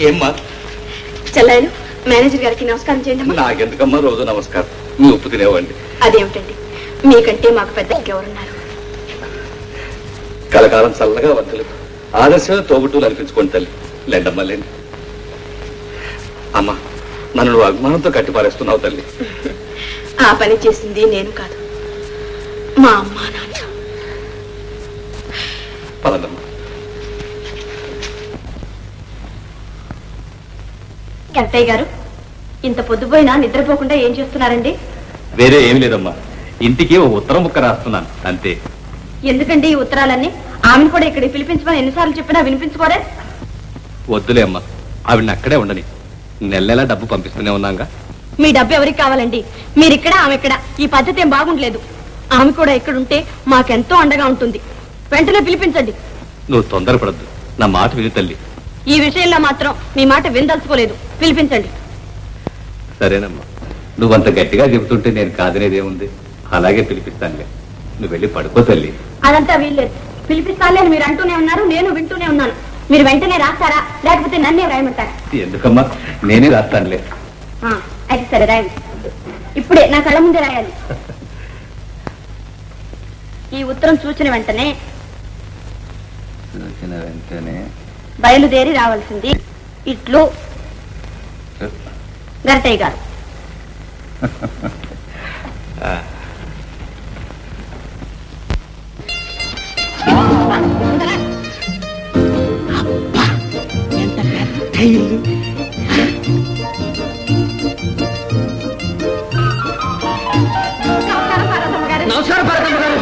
ఏమ్మా చెల్లాయలు మేనేజర్ గారికి నమస్కారం చేయండి అమ్మా నాకెందుకమ్మా రోజు నమస్కారం మీ ఉప్పు తినేవండి అదేమిటండి మీకంటే మాకు పెద్ద ఇంకెవరున్నారు కలకాలం చల్లగా వర్తలు ఆదర్శంగా తోబుట్టులు అనిపించుకోండి తల్లి లేండమ్మా లేండి అమ్మా నన్ను నువ్వు అభిమానంతో కట్టిపారేస్తున్నావు తల్లి ఆ పని చేసింది నేను కాదు మా అమ్మా నాన్న పదండమ్మా గంటయ్య గారు ఇంత పొద్దుపోయినా నిద్రపోకుండా ఏం చేస్తున్నారండి వేరే ఏమి లేదమ్మా ఇంటికి ఓ ఉత్తరం ముక్క రాస్తున్నాను అంతే ఎందుకండి ఈ ఉత్తరాలన్నీ ఆమెను కూడా ఇక్కడికి పిలిపించమని ఎన్నిసార్లు చెప్పినా వినిపించుకోరే వద్దులే అమ్మా ఆవిడని అక్కడే ఉండని నెల నెలా డబ్బు పంపిస్తూనే ఉన్నాగా మీ డబ్బు ఎవరికి కావాలండి మీరు ఇక్కడ ఆమె ఇక్కడ ఈ పద్ధతి ఏం బాగుండలేదు ఆమె కూడా ఇక్కడ ఉంటే మాకెంతో అండగా ఉంటుంది వెంటనే పిలిపించండి నువ్వు తొందరపడద్దు నా మాట విని తల్లి ఈ విషయంలో మాత్రం మీ మాట వినదలుచుకోలేదు పిలిపించండి సరేనమ్మా నువ్వంత గట్టిగా చెబుతుంటే నేను కాదనేదేముంది అలాగే పిలిపిస్తానులే నువ్వు వెళ్ళి పడుకో తల్లి అదంతా వీల్లేదు పిలిపిస్తాలే అని మీరు అంటూనే ఉన్నారు నేను వింటూనే ఉన్నాను మీరు వెంటనే రాస్తారా లేకపోతే నన్నే రాయమంటారా ఎందుకమ్మా నేనే రాస్తానులే ఆ, అయితే సరే రాయండి ఇప్పుడే నా కళ్ళ ముందే రాయాలి ఈ ఉత్తరం చూసిన వెంటనే చూసిన వెంటనే బయలుదేరి రావాల్సింది ఇట్లు గరటయ్య గారు నమస్కారం పార్వతమ్మ గారు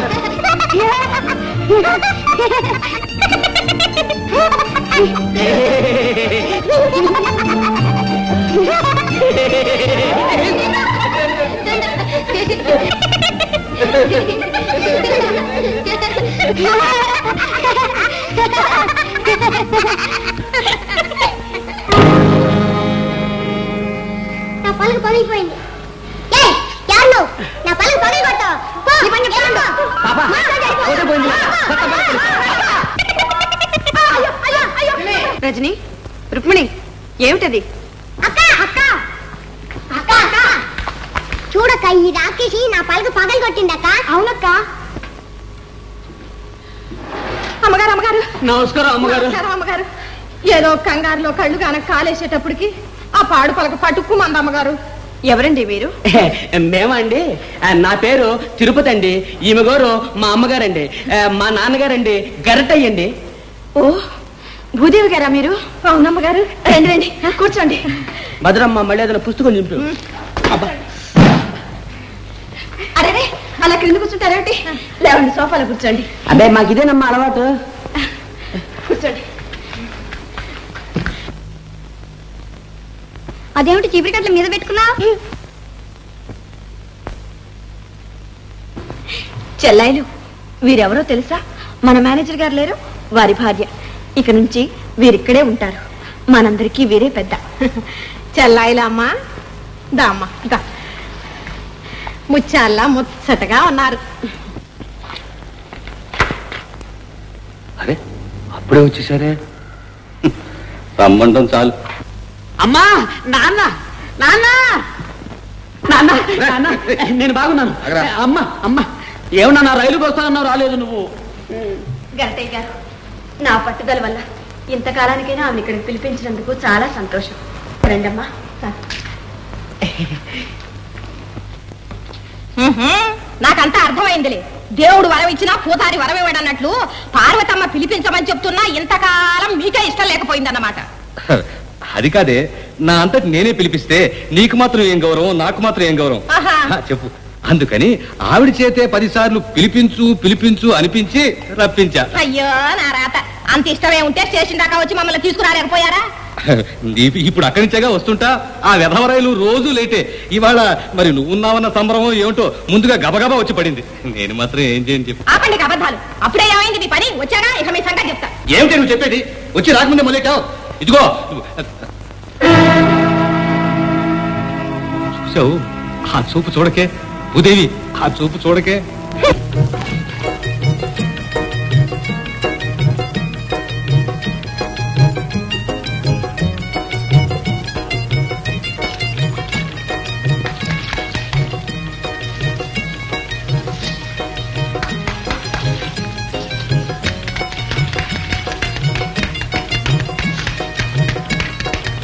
నా పలుకు పగిలిపోయింది ఏయ్, ఎవరు నువ్వు? నా పలుకు పగిలిపోతావు పో, నీ పని చెప్తాను, పో. పాపా, మాట్లాడు, పోతే పోయింది. కొత్త పలుకు. అయ్యో, అయ్యో, అయ్యో. రజని రుక్మిణి ఏమిటది అక్క అక్క అక్క అక్క చూడక్క ఈ రాకేషి నా పలుకు పగలు కొట్టిందక్క అవునక్క అమ్మగారు అమ్మగారు నమస్కారం అమ్మగారు నమస్కారం, అమ్మగారు ఏదో కంగారులో కళ్ళు కానక కాలేసేటప్పటికి ఆ పాడు పలక పట్టుకుమంది అమ్మగారు ఎవరండి మీరు మేమండి ఆ, నా పేరు తిరుపతి అండి ఈమె గారు మా అమ్మగారండి ఆ, మా నాన్నగారండి గరటయ్యండి ఓ భూదేవి గారా మీరు అవునమ్మగారు రండి రండి కూర్చోండి భద్రమ్మ మళ్ళీ ఏదైనా పుస్తకం చింపు అబ్బా అరే అలా క్రింద కూర్చుంటారేమిటి లేవండి సోఫాలో కూర్చోండి అబ్బాయి మాకు ఇదేనమ్మా అలవాటు కూర్చోండి అదేమిటి చీపురు కట్ల మీద పెట్టుకున్నావు చెల్లాయిలు వీరెవరో తెలుసా మన మేనేజర్ గారు లేరు వారి భార్య ఇక నుంచి వీరిక్కడే ఉంటారు మనందరికీ వీరే పెద్ద చెల్లాయిలా అమ్మా దా అమ్మా దా ముచ్చాల్లా ముచ్చటగా ఉన్నారు అరే అప్పుడే వచ్చేసారే రమ్మంటం చాలు అమ్మా నాన్న నాన్న నాన్న నాన్న నేను బాగున్నాను అగరా. అమ్మ అమ్మ ఏమన్నా నా రైలుకి వస్తానన్నావు రాలేదు నువ్వు గంటయ్య గారు నా పట్టుదల వల్ల ఇంతకాలానికైనా ఆమెను ఇక్కడికి పిలిపించినందుకు చాలా సంతోషం రండమ్మా నాకంతా అర్థమైందిలే దేవుడు వరం ఇచ్చినా పూతారి వరం ఇవ్వడన్నట్లు పార్వతమ్మ పిలిపించమని చెప్తున్నా ఇంతకాలం మీకే ఇష్టం లేకపోయిందన్నమాట అది కాదే నా అంతటి నేనే పిలిపిస్తే నీకు మాత్రం ఏం గౌరవం నాకు మాత్రం ఏం గౌరవం ఆహా. హా, చెప్పు అందుకని ఆవిడ చేతే పదిసార్లు పిలిపించు పిలిపించు అనిపించి రప్పించా అయ్యో నా రాత అంత ఇష్టమే ఉంటే స్టేషన్ దాకా వచ్చి మమ్మల్ని తీసుకురాలేకపోయారా నీ- ఇప్పుడు అక్కడి నుంచేగా వస్తుంటా ఆ వెధవరాయలు రోజు లేటే ఇవాళ మరి నువ్వున్నావన్న సంబరం ఏమిటో ముందుగా గబగబా వచ్చి పడింది నేను మాత్రం ఏం చేయని చెప్పు ఆపండి ఇక అబద్ధాలు అప్పుడే ఏమైంది మీ పని వచ్చాగా ఇక మీ సంగతి చెప్తా ఏమిటి నువ్వు చెప్పేది వచ్చి రాకముందే మొదలెట్టావు ఇదిగో చూసావు ఆ చూపు చూడకే భూదేవి ఆ చూపు చూడకే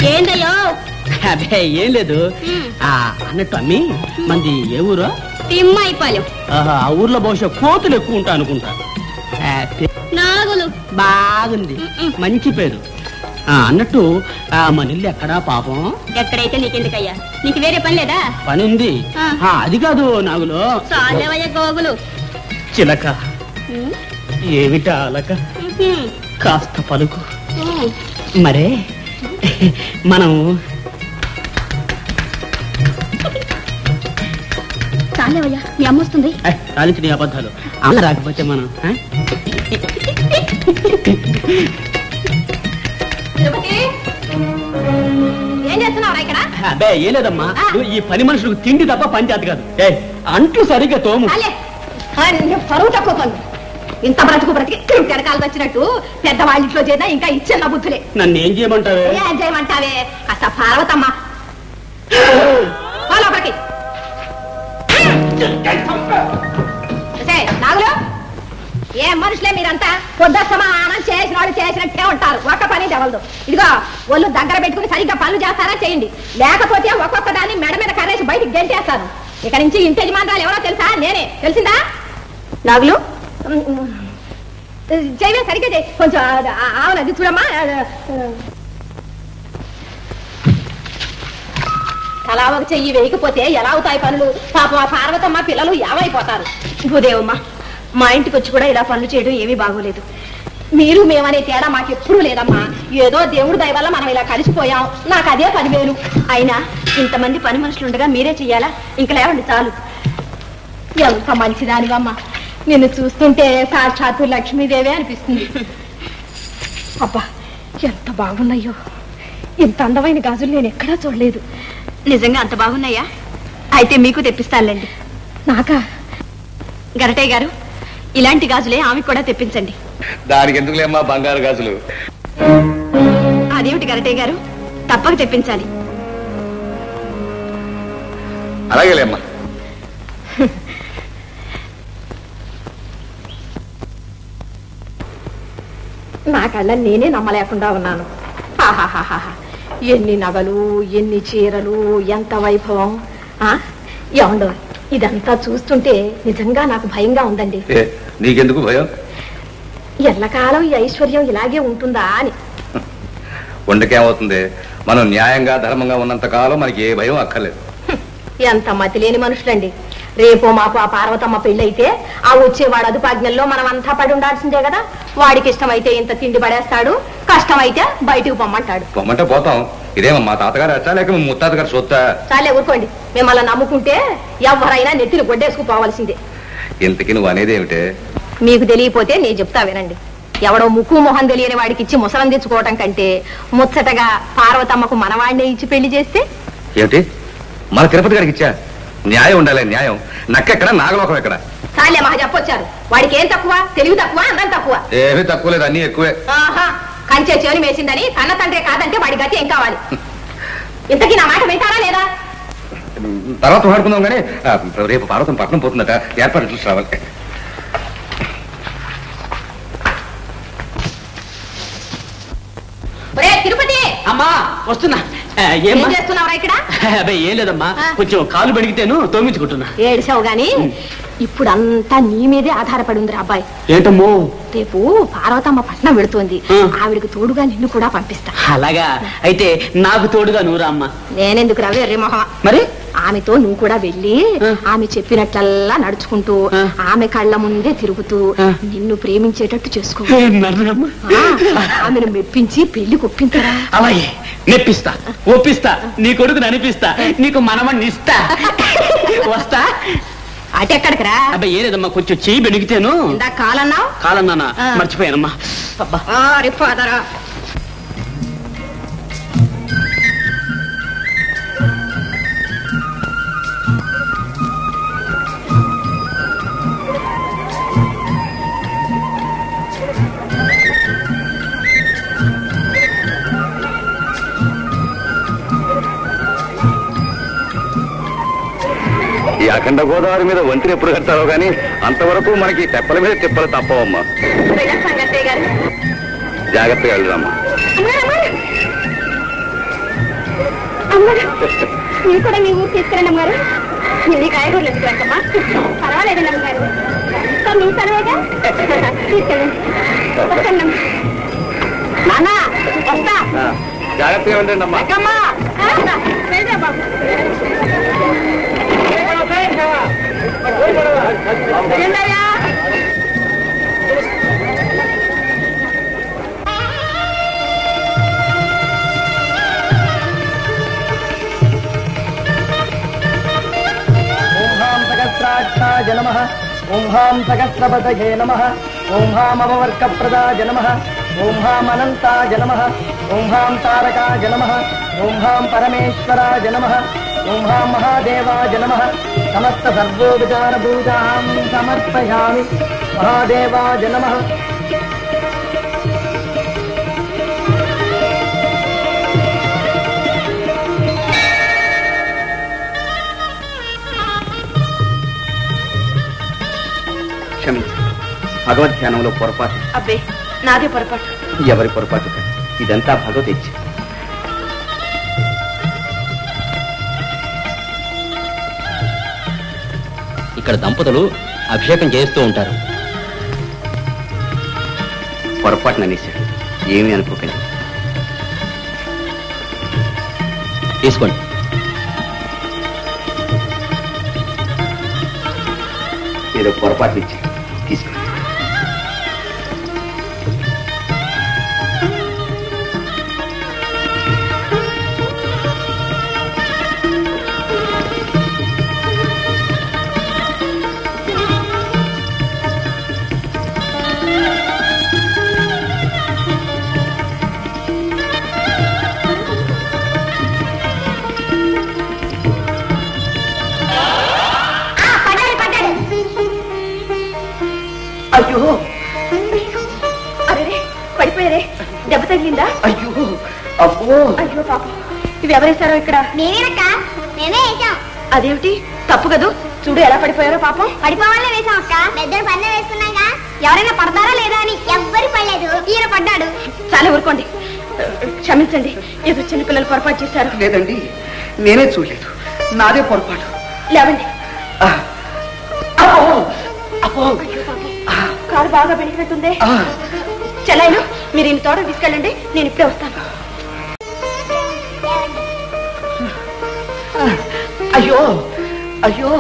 ఏందయ్యో అబ్బే ఏం లేదు ఆ అన్నట్టు అమ్మి మంది ఏ ఊరో తిమ్మైపాలెం ఆహా, ఆ ఊర్లో బహుశా కోతులు ఎక్కువ ఉంటా అనుకుంటా ఆ, పే- నాగులు బాగుంది మంచి పేరు ఆ, అన్నట్టు ఆ, మన ఇల్లు ఎక్కడా పాపం ఎక్కడైతే నీకెందుకయ్యా నీకు వేరే పని లేదా పని ఉంది ఆ. ఆ, అది కాదు నాగులో చాలేవయ్యా గోగులు చిలక ఏమిటా అలక కాస్త పలుకు మరే మనం చాలేవయ్యా మీ అమ్మ వస్తుంది ఏ, కాలించి నీ అబద్ధాలు అమ్మ రాకపోతే మనం ఆ? తిరుపతి ఏం చేస్తున్నావురా ఇక్కడ అబ్బే ఏ లేదమ్మా ఆ. నువ్వు ఈ పని మనుషులకు తిండి తప్ప పని చేత కాదు ఏ అంట్లు సరిగ్గా తోము అలే అన్ని పరువు తక్కువ పనులు ఇంత బ్రతుకు బ్రతికి వెనకాల వచ్చినట్టు పెద్దవాళ్ళ ఇంట్లో చేరినా ఇంకా ఇచ్చిన బుద్ధులే నన్ను ఏం చేయమంటావే ఏం చేయమంటావే కాస్త పార్వతమ్మ పో లోపలికి ఒసేయ్, నాగులు ఏ మనుషులే మీరంతా పొద్దుస్తమానం చేసిన వాళ్ళు చేసినట్టే ఉంటారు ఒక్క పని devలదు ఇదిగో ఒళ్ళు దగ్గర పెట్టుకుని సరిగ్గా పనులు చేస్తారా చేయండి లేకపోతే ఒక్కొక్క దాన్ని మెడ మీద కరేసి బయటికి గెంటేస్తాను ఇక నుంచి ఇంటి యజమానురాలు ఎవరో తెలుసా నేనే తెలిసిందా నాగులు చేయవే సరిగ్గా చేయి కొంచెం ఆ- ఆ- ఆవును అది చూడమ్మా తలా ఒక చెయ్యి వేయకపోతే ఎలా అవుతాయి పనులు పాపం ఆ పార్వతమ్మ పిల్లలు ఏమైపోతారు భూదేవమ్మ మా ఇంటికి వచ్చి కూడా ఇలా పనులు చేయడం ఏమీ బాగోలేదు మీరు మేమనే తేడా మాకు ఎప్పుడూ లేదమ్మా ఏదో దేవుడి దయ వల్ల మనం ఇలా కలిసిపోయాం నాకు అదే పదివేలు అయినా ఇంతమంది పని మనుషులు ఉండగా మీరే చెయ్యాలా ఇంక లేవండి చాలు ఎంత మంచిదానివమ్మా నిన్ను చూస్తుంటే సాక్షాత్తు లక్ష్మీదేవి అనిపిస్తుంది అబ్బా ఎంత బాగున్నాయో ఇంత అందమైన గాజులు నేను ఎక్కడా చూడలేదు నిజంగా అంత బాగున్నాయా అయితే మీకు తెప్పిస్తానులేండి నాకా గరటయ్య గారు ఇలాంటి గాజులే ఆమెకు కూడా తెప్పించండి దానికి ఎందుకులేమ్మా బంగారు గాజులు అదేమిటి గరటయ్య గారు తప్పక తెప్పించాలి అలాగేలేమ్మా నా కళ్ళ నేనే నమ్మలేకుండా ఉన్నాను ఆహాహాహాహా. ఎన్ని నగలు ఎన్ని చీరలు ఎంత వైభవం ఆ ఏమండో ఇదంతా చూస్తుంటే నిజంగా నాకు భయంగా ఉందండి ఏ, నీకెందుకు భయం ఎల్లకాలం ఈ ఐశ్వర్యం ఇలాగే ఉంటుందా అని వండకేమవుతుంది మనం న్యాయంగా ధర్మంగా ఉన్నంత కాలం మనకి ఏ భయం అక్కర్లేదు ఎంత మతి లేని మనుషులండి రేపో మాపు ఆ పార్వతమ్మ పెళ్ళైతే ఆ వచ్చేవాడు అదుపాజ్ఞల్లో మనం అంతా పడి ఉండాల్సిందే కదా వాడికి ఇష్టమైతే ఇంత తిండి పడేస్తాడు కష్టమైతే బయటికి పొమ్మంటాడు పొమ్మంటే పోతాం ఇదేమో మా తాతగారు వచ్చా లేక మా ముత్తాత గారు సొత్తా చాలే ఊరుకోండి మిమ్మల్ని నమ్ముకుంటే ఎవరైనా నెత్తిని గొడ్డేసుకు పోవాల్సిందే ఇంతకి నువ్వు అనేది ఏమిటే మీకు తెలియపోతే నేను చెప్తా వినండి ఎవడో ముక్కు మొహం తెలియని వాడికి ఇచ్చి ముసలం తెచ్చుకోవటం కంటే ముచ్చటగా పార్వతమ్మకు మనవాడినే ఇచ్చి పెళ్లి చేస్తే ఏమిటి మన తిరుపతి గారికి ఇచ్చా న్యాయం ఉండాలి న్యాయం నక్కెక్కడ నాగలోకం ఎక్కడ చాలే మహా చెప్పొచ్చారు వాడికి ఏం తక్కువ తెలివి తక్కువ అందం తక్కువ ఏమీ తక్కువ లేదు అన్ని ఎక్కువే ఆహా కంచె చేను వేసిందని కన్న తండ్రి కాదంటే వాడి గతి ఏం కావాలి ఇంతకీ నా మాట వింటారా లేదా తర్వాత మాడుకుందాం కానీ ఆ, రేపు పార్వతం పట్నం పోతుందట ఏర్పాటు చూసి రావాలి ఒరే తిరుపతి అమ్మా వస్తున్నా ఆ, ఏం ఏమ్మా చేస్తున్నావురా ఇక్కడ అబ్బాయి ఏం లేదమ్మా ఆ. కొంచెం కాలు బడిగితేను తోమించుకుంటున్నా ఏడిసావు గాని ఇప్పుడు అంతా నీ మీదే ఆధారపడి ఉంది అబ్బాయి ఏంటమ్మో రేపు పార్వతమ్మ పట్నం వెళుతోంది ఆ. ఆవిడకి తోడుగా నిన్ను కూడా పంపిస్తా అలాగా అయితే నాకు తోడుగా నువ్వురా అమ్మా నేనెందుకు రవి ఎర్రి మొహం మరి ఆమెతో నువ్వు కూడా వెళ్ళి ఆ. ఆమె చెప్పినట్లల్లా నడుచుకుంటూ ఆ. ఆమె కళ్ళ ముందే తిరుగుతూ ఆ. నిన్ను ప్రేమించేటట్టు చేసుకో నర్రమ్మా. ఆ, ఆమెను మెప్పించి పెళ్లి కొప్పించరా అలాగే నెప్పిస్తా ఒప్పిస్తా నీ కొడుకుని అనిపిస్తా నీకు మనమని ఇస్తా వస్తా అటెక్కడికి రా అబ్బాయి ఏ లేదమ్మా కొంచెం చెయ్యి బెణిగితేను ఇందాక కాలన్నావు కాలన్నానా ఆ. మర్చిపోయానమ్మా అబ్బా రిఫాదరా ఈ అఖండ గోదావరి మీద వంతిని ఎప్పుడు కట్టారో కానీ అంతవరకు మనకి తెప్పల మీద తిప్పలు తప్పవమ్మా సంగతే గారు జాగ్రత్తగా వెళ్దామా అమ్మగారు మీరు కూడా మీ ఊరు తీసుకురండి అమ్మగారు నీ కాయగూరలు ఎందుకు వెంకమ్మా పర్వాలేదండి అమ్మగారు ఇంకా మీ సర్వేగా తీసుకెళ్ళండి వస్తాను నాన్న వస్తా జాగ్రత్తగా ఉండండి అమ్మా వెంకమ్మా వెళ్ళరా బాబు ఏంటయ్యా ఓం హాం సహస్రాక్షాయ నమ ఓం హాం సహస్రపదయే నమ ఓం హాం అవవర్గప్రదాయ నమ ఓం హాం అనంతాయ నమ ఓం హాం తారకాయ నమ ఓం హాం పరమేశ్వరాయ నమ ఓం హాం మహాదేవాయ నమ సమస్త సర్వోపచార పూజాం సమర్పయామి మహాదేవాయ నమ క్షమించు భగవద్ ధ్యానంలో పొరపాటు అబ్బే నాదే పొరపాటు ఎవరి పొరపాటు కాదు. ఇదంతా భగవత్ ఇచ్చి ఇక్కడ దంపతులు అభిషేకం చేస్తూ ఉంటారు పొరపాటున అనేసాడు ఏమీ అనుకోకండి తీసుకోండి ఏదో పొరపాటు ఇచ్చి తీసుకో పడ్డాడు పడ్డాడు అయ్యో అరే పడిపోయారే దెబ్బ తగిలిందా అయ్యో అబ్బో అయ్యో పాపం ఇవి ఎవరేశారో ఇక్కడ మేమేనక్క మేమే వేసాం అదేమిటి తప్పు కదూ చూడు ఎలా పడిపోయారో పాపం పడిపోవాలనే వేసాం అక్క పెద్దలు పన్న వేసుకున్నాగా ఎవరైనా పడతారా లేదా అని ఎవ్వరు పడలేదు ఈయన పడ్డాడు చాలా ఊరుకోండి క్షమించండి ఏదో చిన్నపిల్లలు పొరపాటు చేశారు లేదండి నేనే చూడలేదు నాదే పొరపాటు లేవండి ఆ, అబ్బో అబ్బో కారు బాగా పెరిగినట్టుందే ఆ, చెల్లాయిలు మీరు ఇన్ని తోట తీసుకెళ్ళండి నేను ఇప్పుడే వస్తాను అయ్యో అయ్యో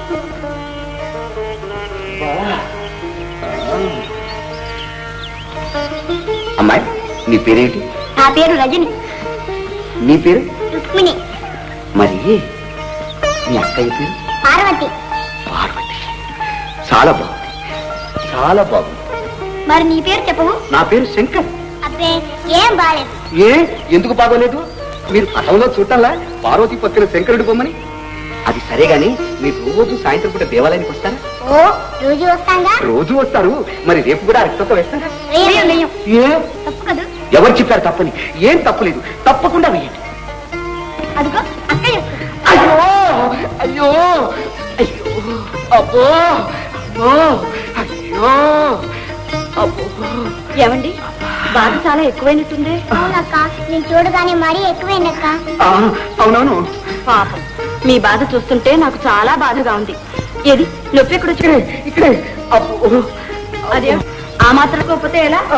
అమ్మాయి నీ పేరేంటి నా పేరు రజని నీ పేరు రుక్మిణి మరి మీ అక్కయ్య పేరు పార్వతి పార్వతి చాలా బాగుంది చాలా బాగుంది మరి నీ పేరు చెప్పవు నా పేరు శంకర్ అబ్బే ఏం బాలేదు ఏ ఎందుకు బాగోలేదు మీరు పటంలో చూడటంలా పార్వతి పక్కన శంకరుడు బొమ్మని అది సరే గాని మీరు రోజు సాయంత్రం పూట దేవాలయానికి వస్తారా ఓ రోజు వస్తాంగా రోజు వస్తారు మరి రేపు కూడా అరటితొక్క వేస్తారా వేయం వేయం ఏ తప్పు కదూ ఎవరు చెప్పారు తప్పని ఏం తప్పులేదు తప్పకుండా వేయండి అదిగో అక్క చెప్తుంది అయ్యో అయ్యో అయ్యో అబ్బో అబ్బో అయ్యో అబ్బో ఏమండి బాధ చాలా ఎక్కువైనట్టుందే అవునక్క నేను చూడగానే మరీ ఎక్కువైందక్క ఆ, అవునవును పాపం మీ బాధ చూస్తుంటే నాకు చాలా బాధగా ఉంది ఏది నొప్పి ఎక్కడ ఇక్కడే ఇక్కడే అబ్బో అదే ఆ మాత్రం పోతే ఎలా ఆ.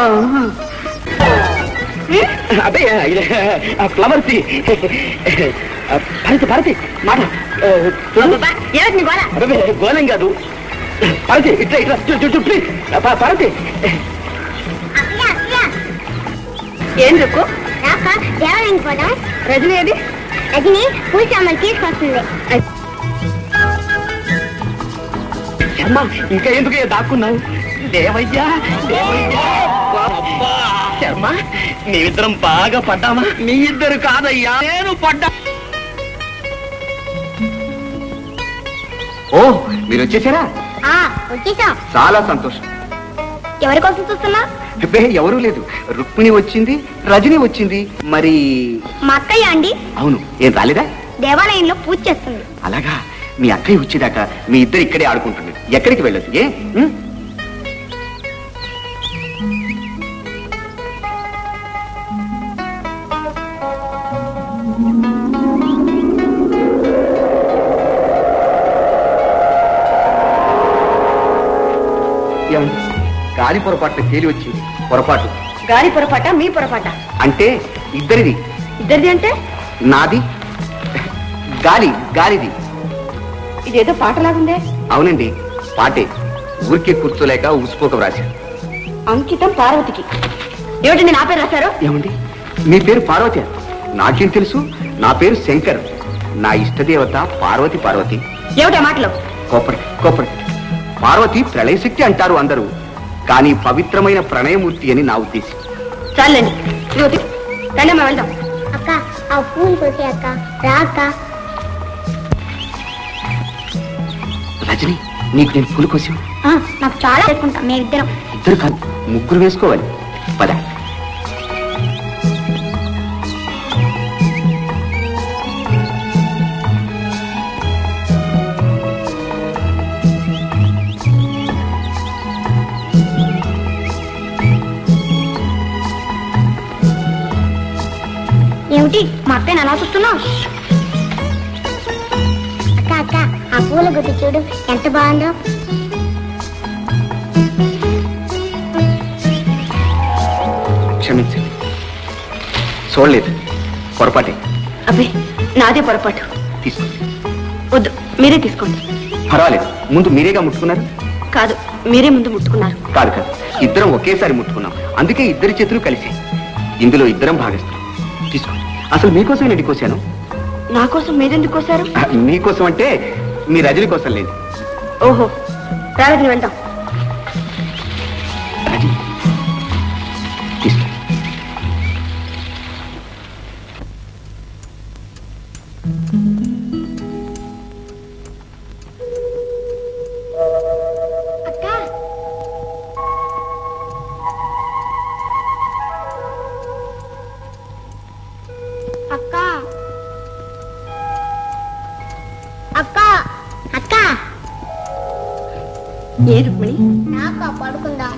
అదే ఇదే, ఆ ఫ్లవర్ టీ పరతి పరతి మాట ఆ, చూడు. ఏమిటి నీ గోల అబ్బే, గోళం కాదు పరతి ఇట్లా ఇట్లా చూ, చూ, చూ, ప్లీజ్ ప- పరతి అక్కయ్య అక్కయ్య ఏం రుక్కు రాక దేవాలయానికి పోదాం రజని ఏది రజని పూజ సామాన్లు తీసుకొస్తుంది శర్మ ఇంకా ఎందుకు దాక్కున్నావు దేవయ్యా దేవయ్యా అబ్బా, శర్మ మేమిద్దరం బాగా పడ్డామా మీ ఇద్దరు కాదయ్యా నేను పడ్డా ఓ మీరు వచ్చేసారా ఆ వచ్చేసాం చాలా సంతోషం ఎవరి కోసం చూస్తున్నా అబ్బే ఎవరూ లేదు రుక్మిణి వచ్చింది రజని వచ్చింది మరి మా అక్కయ్య అండి అవును ఏం రాలేదా దేవాలయంలో పూజ చేస్తుంది అలాగా మీ అక్కయ్య వచ్చేదాకా మీ ఇద్దరు ఇక్కడే ఆడుకుంటుంది ఎక్కడికి వెళ్ళదు ఏ ఉం? గాలి పొరపాటున తేలి వచ్చింది పొరపాటు గాలి పొరపాట మీ పొరపాట అంటే ఇద్దరిది ఇద్దరిది అంటే నాది గాలి గాలిది ఇదేదో పాటలాగుందే అవునండి పాటే ఊరికే కూర్చోలేక ఊసిపోక వ్రాశాను అంకితం పార్వతికి ఏమిటండి నా పేరు రాశారు ఏమండి మీ పేరు పార్వతి నాకేం తెలుసు నా పేరు శంకర్ నా ఇష్టదేవత పార్వతి పార్వతి ఏమిటా మాటలు కోపడి కోపడి పార్వతి ప్రళయశక్తి అంటారు అందరూ కానీ పవిత్రమైన ప్రణయమూర్తి అని నా ఉద్దేశం చాలండి ఇదిగో తీ- రండి అమ్మా వెళ్దాం అక్క ఆ పూలు కొట్టే అక్క రా అక్క రజని నీకు నేను పూలు కోసాను ఆ, నాకు చాలా వేసుకుంటాం మేమిద్దరం ఇద్దరు కాదు ముగ్గురు వేసుకోవాలి పద ఏమిటి మా అత్తయ్యని అలా చూస్తున్నావు అక్క అక్క ఆ పూల గుత్తి చూడు ఎంత బాగుందో క్షమించండి చూడలేదు పొరపాటే అబ్బే నాదే పొరపాటు తీసుకోండి వద్దు మీరే తీసుకోండి పర్వాలేదు ముందు మీరేగా ముట్టుకున్నారు కాదు మీరే ముందు ముట్టుకున్నారు కాదు కాదు ఇద్దరం ఒకేసారి ముట్టుకున్నాం అందుకే ఇద్దరి చేతులు కలిసి ఇందులో ఇద్దరం భాగిస్తాం తీసుకోండి అసలు మీకోసం నేను కోసాను నా కోసం మీరెందుకు కోసారు ఆ, మీకోసం అంటే మీ రజని కోసం లేదు ఓహో రాలేదు వెళ్దాం రజని తీసుకోండి అక్క అక్క అక్క అక్క ఏ రుక్మిణి నాకు పడుకుందాం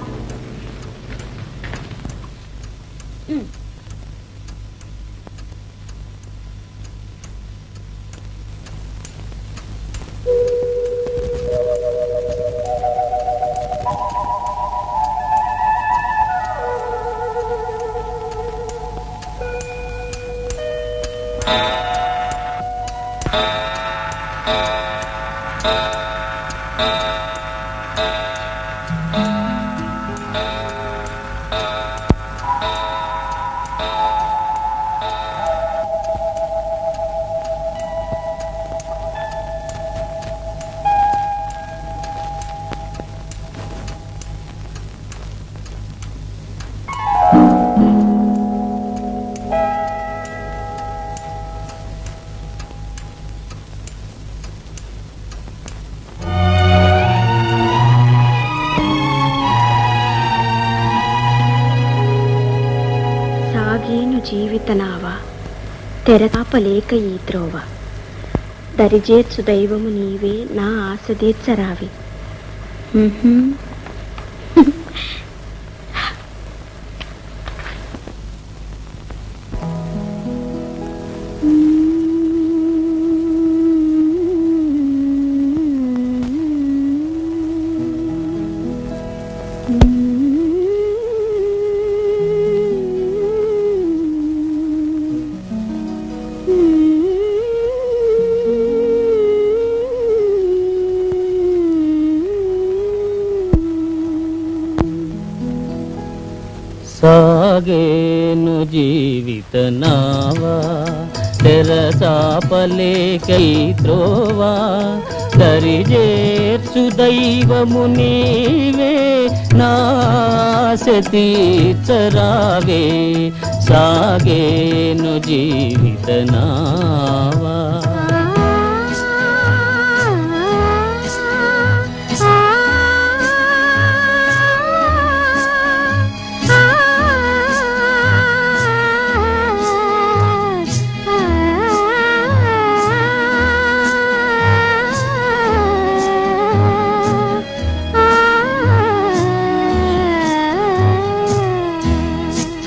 సాగేను జీవితనావ తెరకాపలేక ఈ త్రోవ దరిజేర్చు దైవము నీవే నా ఆశ తీర్చరావి మ్మ్హ్మ్. సాగేను జీవిత నావా తెరచాపలేకై త్రోవా దరిజేర్చు దైవము నీవే నాశ తీర్చరావే సాగేను జీవిత నావా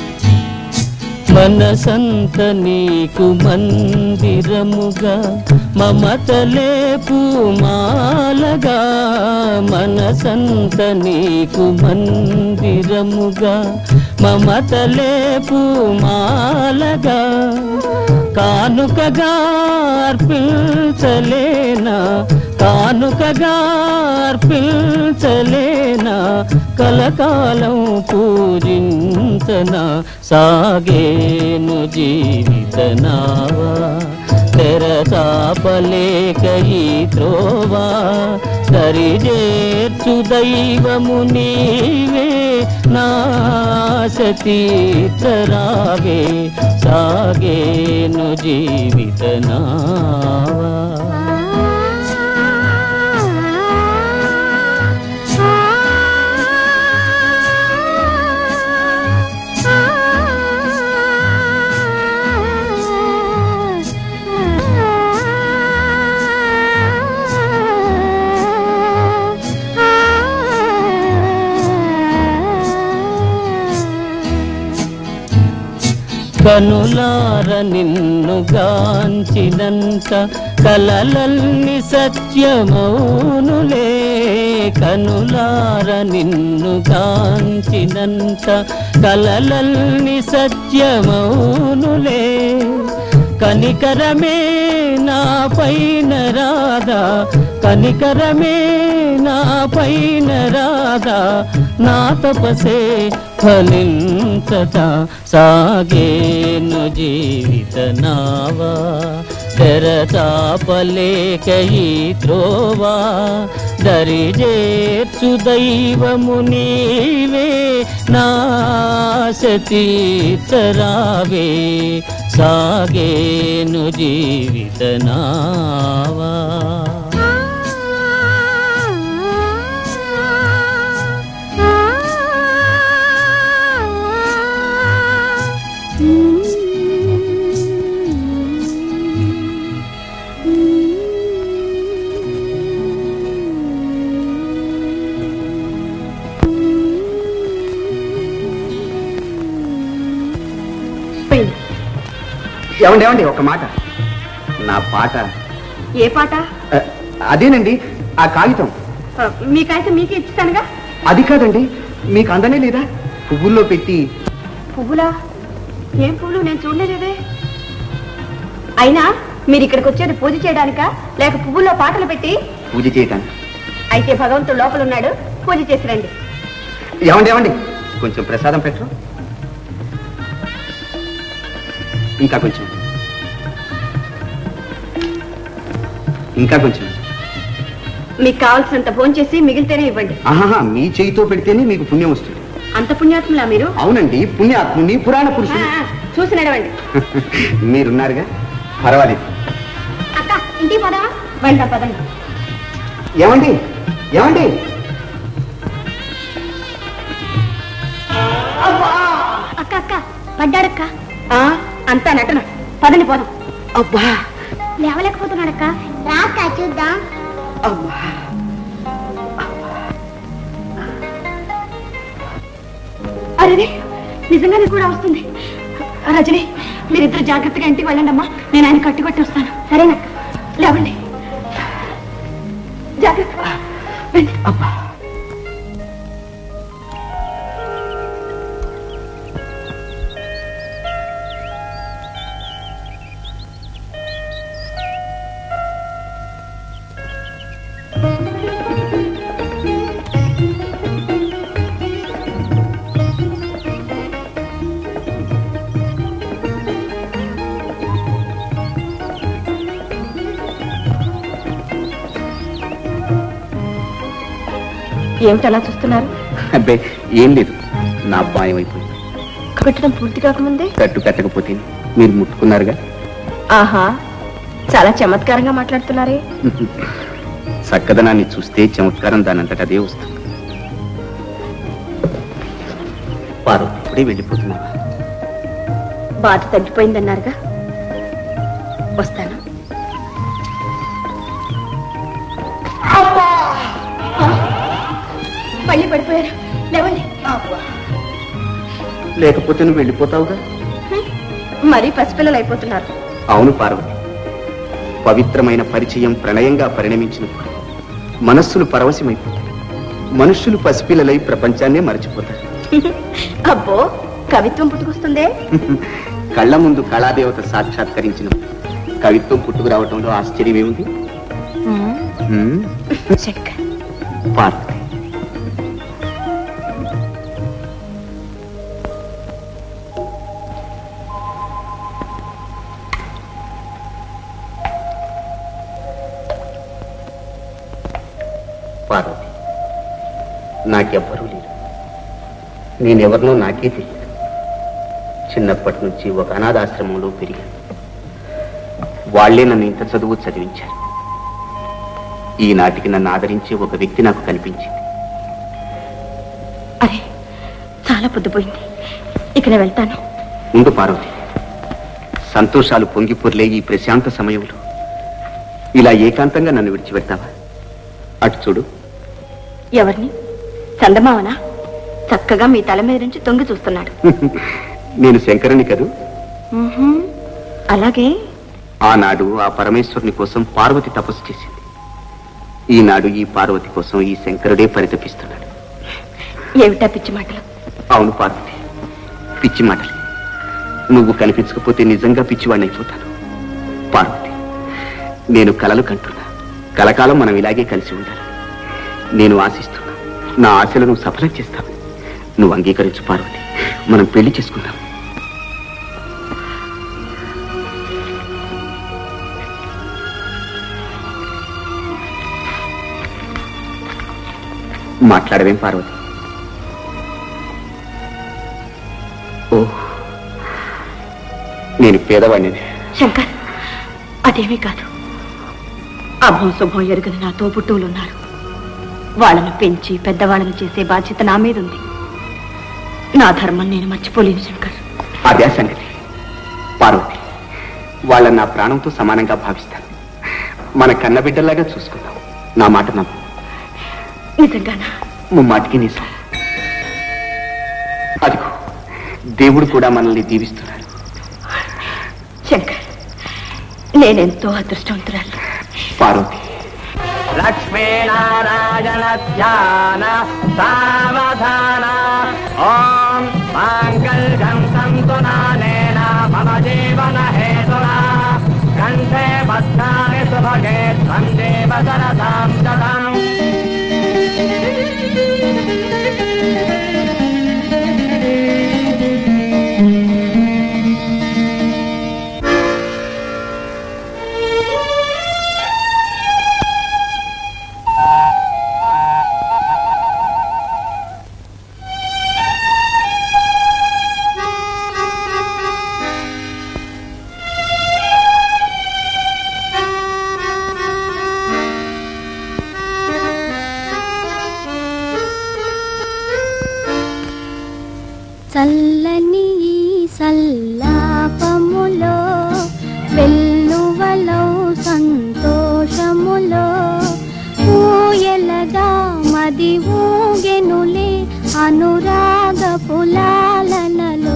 మనసంత నీకు మందిరముగా మమతలే పూమాలగా మనసంత నీకు మందిరముగా మమతలే పూమాలగా కానుకగా అర్పించలేనా కానుకగా అర్పించలేనా కలకాలం పూజించనా సాగేను జీవితనావా తెరచాపలేక ఈ త్రోవా దరిజేర్చు దైవము నీవే నాశతీర్చరావే సాగేను జీవితనావా కనులార నిన్ను గాంచినంత కలలల్ని సత్యమౌనులే కనులార నిన్ను గాంచినంత కలలల్ని సత్యమౌనులే కనికరమే నా పైన రాదా కనికరమే నా పైన రాదా నా తపసే ఫలించట సాగేను జీవిత నావా తెరచాపలేక ఈ త్రోవా దరిజేర్చు దైవము నీవే నాశతీర్చరావే సాగేను జీవిత నావా ఏమండి ఏమండి ఒక మాట నా పాట ఏ పాట ఆ, అదేనండి ఆ కాగితం ఆ, మీకైతే మీకే ఇస్తానుగా అది కాదండి మీకు అందనే లేదా పువ్వుల్లో పెట్టి పువ్వులా ఏం పువ్వులు నేను చూడలేదే అయినా మీరు ఇక్కడికి వచ్చేది పూజ చేయడానికా లేక పువ్వుల్లో పాటలు పెట్టి పూజ చేయటానికి అయితే భగవంతుడు లోపల ఉన్నాడు పూజ చేసి రండి ఏమండి ఏమండి కొంచెం ప్రసాదం పెట్టరు ఇంకా కొంచెం ఇంకా కొంచెం మీకు కావాల్సినంత భోజనం చేసి మిగిలితేనే ఇవ్వండి ఆహాహా మీ చేయితో పెడితేనే మీకు పుణ్యం వస్తుంది అంత పుణ్యాత్ములా మీరు అవునండి పుణ్యాత్ముని పురాణ ఆ, పురుషుడు ఆ, చూసి నడవండి మీరున్నారుగా పర్వాలేదు అక్క ఇంటికి పోదామా వెంట పదండి ఏమండి ఏమండి అక్క అక్క పడ్డాడక్క ఆ, అంతా నటన పదండి పోదాం అబ్బా లేవలేకపోతున్నాడక్క రాక చూద్దాం అబ్బా అరే నిజంగానే కూడా వస్తుంది రజని మీరిద్దరు జాగ్రత్తగా ఇంటికి వెళ్ళండి అమ్మా నేను ఆయన కట్టుకొట్టి వస్తాను సరేనక్క లేవండి జాగ్రత్త రండి. అబ్బా ఏమిటి అలా చూస్తున్నారు అబ్బే ఏం లేదు నా అబ్బాయం అయిపోయింది కట్టడం పూర్తి కాకముందే కట్టు కట్టకపోతే మీరు ముట్టుకున్నారుగా ఆహా చాలా చమత్కారంగా మాట్లాడుతున్నారే చక్కదనాన్ని చూస్తే చమత్కారం దానంతట అదే వస్తుంది వారు ఇప్పుడే వెళ్ళిపోతున్నారు బాధ తగ్గిపోయిందన్నారుగా వస్తాను మళ్ళీ పడిపోయారు లేవండి లేకపోతే నువ్వు వెళ్ళిపోతావుగా మరీ పసిపిల్లలు అయిపోతున్నారు అవును పార్వతి పవిత్రమైన పరిచయం ప్రణయంగా పరిణమించినప్పుడు మనస్సులు పరవశమైపోతాయి మనుష్యులు పసిపిల్లలై ప్రపంచాన్నే మరచిపోతారు అబ్బో కవిత్వం పుట్టుకొస్తుందే కళ్ళ ముందు కళాదేవత సాక్షాత్కరించిన కవిత్వం పుట్టుకురావటంలో ఆశ్చర్యమేముంది హ్మ్? శంకర్ పార్వతి పార్వతి నాకెవ్వరూ లేరు నేనెవరినో నాకే తెలియదు చిన్నప్పటి నుంచి ఒక అనాథాశ్రమంలో పెరిగాను వాళ్లే నన్ను ఇంత చదువు చదివించారు ఈనాటికి నన్ను ఆదరించే ఒక వ్యక్తి నాకు కనిపించింది అరే చాలా పొద్దుపోయింది ఇక నేను వెళ్తాను ముందు పార్వతి సంతోషాలు పొంగిపొర్లే ఈ ప్రశాంత సమయంలో ఇలా ఏకాంతంగా నన్ను విడిచిపెడతావా అటు చూడు ఎవరిని చందమావనా చక్కగా మీ తల మీద నుంచి తొంగి చూస్తున్నాడు నేను శంకరుని కదూ ఉహుం, అలాగే ఆనాడు ఆ పరమేశ్వరుని కోసం పార్వతి తపస్సు చేసింది ఈనాడు ఈ పార్వతి కోసం ఈ శంకరుడే పరితపిస్తున్నాడు ఏమిటా పిచ్చి మాటలు అవును పార్వతి పిచ్చి మాటలు నువ్వు కనిపించకపోతే నిజంగా పిచ్చివాడిని అయిపోతాను పార్వతి నేను కలలు కంటున్నా కలకాలం మనం ఇలాగే కలిసి ఉండాలి నేను ఆశిస్తున్నా నా ఆశలను సఫలం చేస్తాను నువ్వు అంగీకరించు పార్వతి మనం పెళ్లి చేసుకుందాం మాట్లాడవేం పార్వతి ఓ నేను పేదవాడిని శంకర్ అదేమీ కాదు అభం శుభం ఎరుగని నా తోబుట్టువులు ఉన్నారు వాళ్ళను పెంచి పెద్దవాళ్ళని చేసే బాధ్యత నా మీద ఉంది నా ధర్మం నేను మర్చిపోలేను శంకర్ అదే సంగతి పార్వతి వాళ్ళని నా ప్రాణంతో సమానంగా భావిస్తాను మన కన్నబిడ్డలాగా చూసుకుందాం నా మాట నమ్ము నిజంగానా ముమ్మాటికి నిజం అదిగో దేవుడు కూడా మనల్ని దీవిస్తున్నాడు శంకర్ నేనెంతో అదృష్టవంతురాలు పార్వతి లక్ష్మీనారాయణ ధ్యాన సావధాన ఓం మాంగళ్యం సంతు నానేన మమ జీవన హేతునా కంఠే బద్ధాని సుభగే త్వం దేవ సరదాం దదాం చల్లని ఈ సల్లాపములో వెల్లువలో సంతోషములో ఊయలగా మది ఊగెనులే అనురాగ పులాలనలో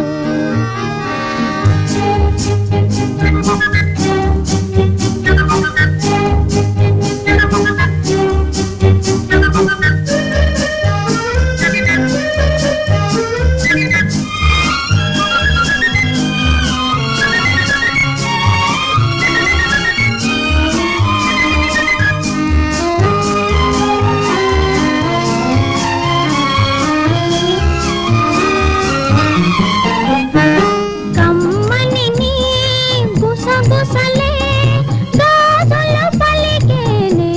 కమ్మని నీ గుసగుసలే గాజుల పలికేనే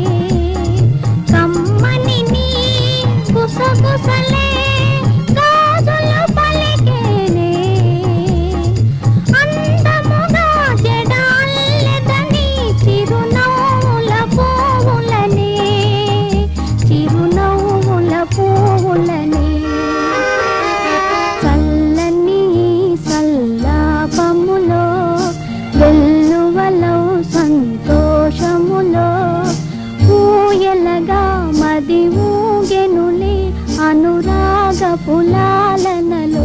కమ్మని నీ గుసగుసలే గాజుల పలికేనే అందముగా జడాల్లెదని చిరునవ్వుల పువ్వులనే చిరునవ్వుల పువ్వులనే చల్లని సల్లాపములో వెల్లువలో సంతోషములో ఊయలగా మది ఊగెనులే అనురాగ పులాలనలో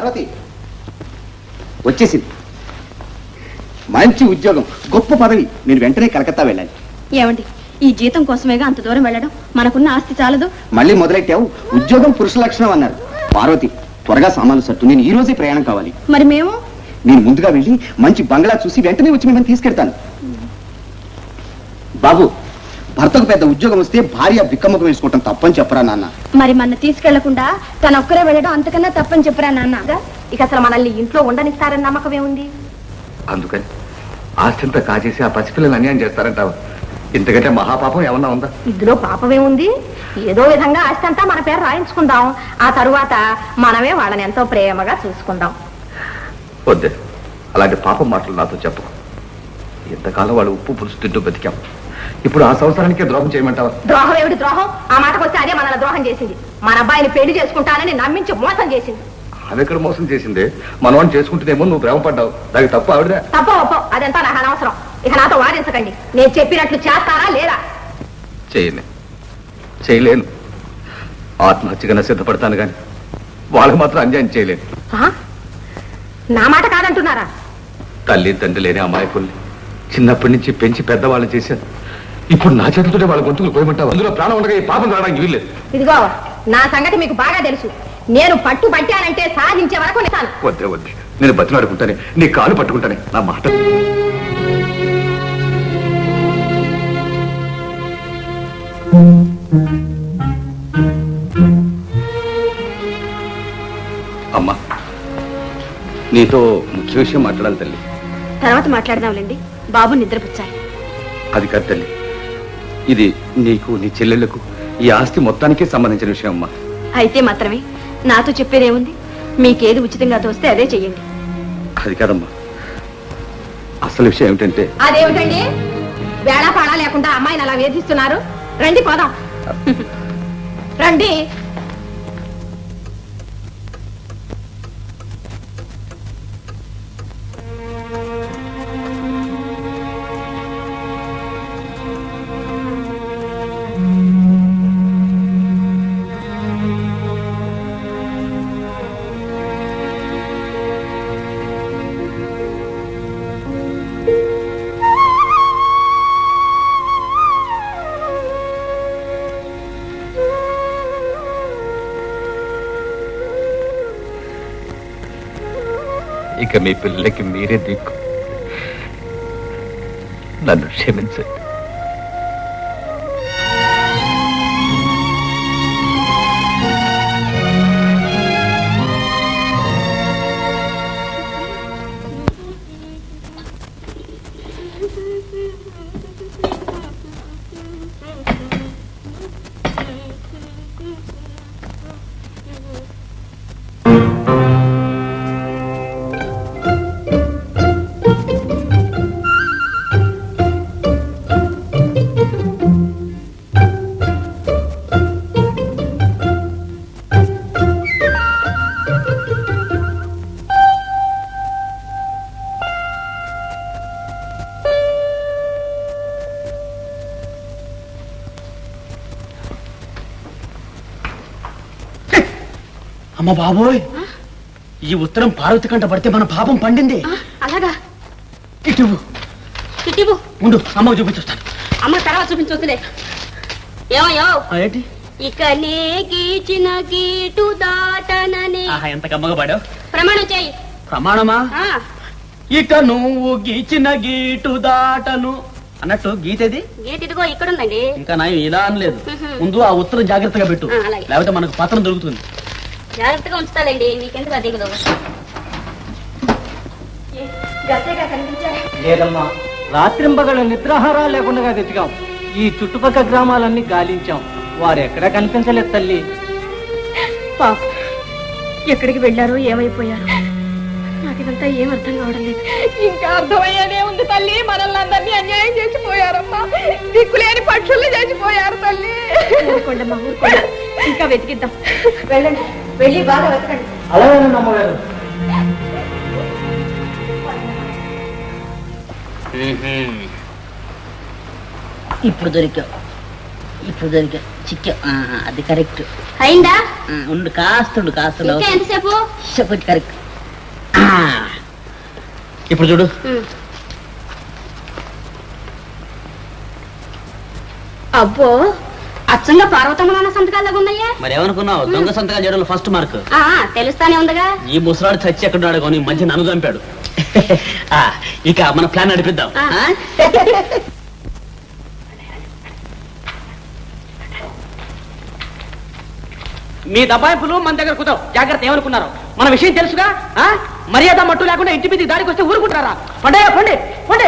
పార్వతి వచ్చేసింది మంచి ఉద్యోగం గొప్ప పదవి నేను వెంటనే కలకత్తా వెళ్ళాలి ఏమండి ఈ జీతం కోసమేగా అంత దూరం వెళ్ళడం మనకున్న ఆస్తి చాలదు మళ్ళీ మొదలెట్టావు ఉద్యోగం పురుష లక్షణం అన్నారు పార్వతి త్వరగా సామాన్లు సట్టు నేను ఈ రోజే ప్రయాణం కావాలి మరి మేము నేను ముందుగా వెళ్ళి మంచి బంగ్లా చూసి వెంటనే వచ్చి మిమ్మల్ని తీసుకెళ్తాను బాబు భర్తకు పెద్ద ఉద్యోగం వస్తే భార్య బిక్కమ్మకం వేసుకోవటం తప్పని చెప్పరా నాన్న మరి మన తీసుకెళ్లకుండా తన ఒక్కరే వెళ్ళడం అంతకన్నా తప్పని చెప్పరా నాన్న ఇక అసలు మనల్ని ఇంట్లో ఉండనిస్తారని నమ్మకం ఏముంది అందుకని ఆస్తింతా కాజేసి ఆ పసిపిల్లలు అన్యాయం చేస్తారంటావా ఇంతకంటే మహాపాపం ఏమన్నా ఉందా ఇందులో పాపమేముంది ఏదో విధంగా ఆస్తి అంతా మన పేరు రాయించుకుందాం ఆ తరువాత మనమే వాళ్ళని ఎంతో ప్రేమగా చూసుకుందాం వద్దే అలాంటి పాపం మాటలు నాతో చెప్పకు ఎంతకాలం వాళ్ళు ఉప్పు పులుసు తింటూ బతికాం ఇప్పుడు ఆ సంవత్సరానికే ద్రోహం చేయమంటావా ద్రోహం ఏమిటి ద్రోహం ఆ మాటకు వస్తే అదే మనల్ని ద్రోహం చేసింది మన అబ్బాయిని పెళ్లి చేసుకుంటానని నమ్మించి మోసం చేసింది ఆమె ఎక్కడ మోసం చేసింది మనవాడిని చేసుకుంటేనేమో నువ్వు భ్రమపడ్డావు దానికి తప్పు ఆవిడదే తప్ప ఒప్పో అదంతా నాకు అనవసరం ఇక నాతో వాదించకండి నేను చెప్పినట్లు చేస్తారా లేదా చేయలే చేయలేను ఆత్మహత్యగా సిద్ధపడతాను కానీ వాళ్ళకి మాత్రం అన్యాయం చేయలేను ఆ? నా మాట కాదంటున్నారా తల్లి తండ్రి లేని అమాయకుల్ని చిన్నప్పటి నుంచి పెంచి పెద్దవాళ్ళు చేశాను ఇప్పుడు నా చేతులతోనే వాళ్ళ గొంతుకులు కోయమంటావు అందులో ప్రాణం ఉండగా ఈ పాపం రావడానికి వీల్లేదు ఇదిగో నా సంగతి మీకు బాగా తెలుసు నేను పట్టు పట్టానంటే సాధించే వరకు నిస్తాను వద్దే వద్దే నేను బతిలాడుకుంటానే నీ కాలు పట్టుకుంటానే నా మాట అమ్మా నీతో ముఖ్య విషయం మాట్లాడాలి తల్లి తర్వాత మాట్లాడదాంలేండి బాబు నిద్రపుచ్చాయి అది కాదు తల్లి ఇది నీకు నీ చెల్లెళ్లకు ఈ ఆస్తి మొత్తానికే సంబంధించిన విషయం అమ్మా అయితే మాత్రమే నాతో చెప్పేదేముంది మీకేది ఉచితంగా తోస్తే అదే చెయ్యండి అది కాదమ్మా అసలు విషయం ఏమిటంటే అదేమిటండి వేళ పాడా లేకుండా అమ్మాయిని అలా వేధిస్తున్నారు రండి పోదాం రండి ఇక మీ పిల్లలకి మీరే దిక్కు నన్ను క్షమించండి అమ్మ బాబోయ్ ఈ ఉత్తరం పార్వతి కంట పడితే మన పాపం పండింది అలాగా ఇటు చిట్టిబు ఉండు అమ్మకు చూపించొస్తాను అమ్మ తర్వాత చూపించొద్దులే ఏమయ్యో ఆ, ఏంటి ఇక నే గీచిన గీటు దాటనని ఆహా ఎంత కమ్మగా పాడావు ప్రమాణం చేయి ప్రమాణమా ఆ, ఇక నువ్వు గీచిన గీటు దాటను అన్నట్టు గీతేది గీటిదిగో ఇక్కడుందండి ఇంకా నా ఇలా అనలేదు మ్హూ. ముందు ఆ ఉత్తరం జాగ్రత్తగా పెట్టు ఆ, అలాగే. లేకపోతే మనకు పత్రం దొరుకుతుంది జాగ్రత్తగా ఉంచుతాలండి మీకెందుకు అది దిగుదు గట్టగా కనిపించా లేదమ్మా రాత్రింబగళ్ళ నిద్రాహారాలు లేకుండా వెతికాం ఈ చుట్టుపక్కల గ్రామాలన్నీ గాలించాం వారు ఎక్కడా కనిపించలేదు తల్లి పాప ఎక్కడికి వెళ్ళారో ఏమైపోయారో నాకు ఇదంతా ఏం అర్థం కావడం లేదు ఇంకా అర్థమయ్యేదే ఉంది తల్లి మనల్ని అందరినీ అన్యాయం చేసిపోయారమ్మా దిక్కులేని పక్షుల్ని చేసిపోయారు తల్లి ఊరుకోండమ్మా ఊరుకోండి ఇంకా వెతికిద్దాం వెళ్ళండి వెళ్ళి బాగా వెతకండి అలాగేనండి అమ్మగారు ఇప్పుడు దొరికా ఇప్పుడు దొరికా చిక్కు ఆ, అది కరెక్ట్ అయిందా ఆ, ఉండు కాస్తుండు కాస్తుండు ఇంకా ఎంతసేపు చెప్పు కరెక్ట్ ఆ. ఇప్పుడు చూడు అబ్బో అచ్చంగా పార్వతమ్మ నాన్న సంతకాల్లాగా ఉన్నాయా మరి ఏమనుకున్నావు దొంగ సంతకాలు చేయడంలో ఫస్ట్ మార్క్ ఆ, తెలుస్తానే ఉందిగా ఈ ముసలాడు చచ్చి ఎక్కడున్నాడు కానీ ఈ మధ్య నన్ను చంపాడు ఆ, ఇక మన ప్లాన్ నడిపిద్దాం ఆ. మీ దబాయింపులు మన దగ్గర కుదవు జాగ్రత్త ఏమనుకున్నారు మన విషయం తెలుసుగా ఆ? మర్యాద మట్టు లేకుండా ఇంటి మీద దారికి వస్తే ఊరుకుంటారా పండయ్య పండి పండి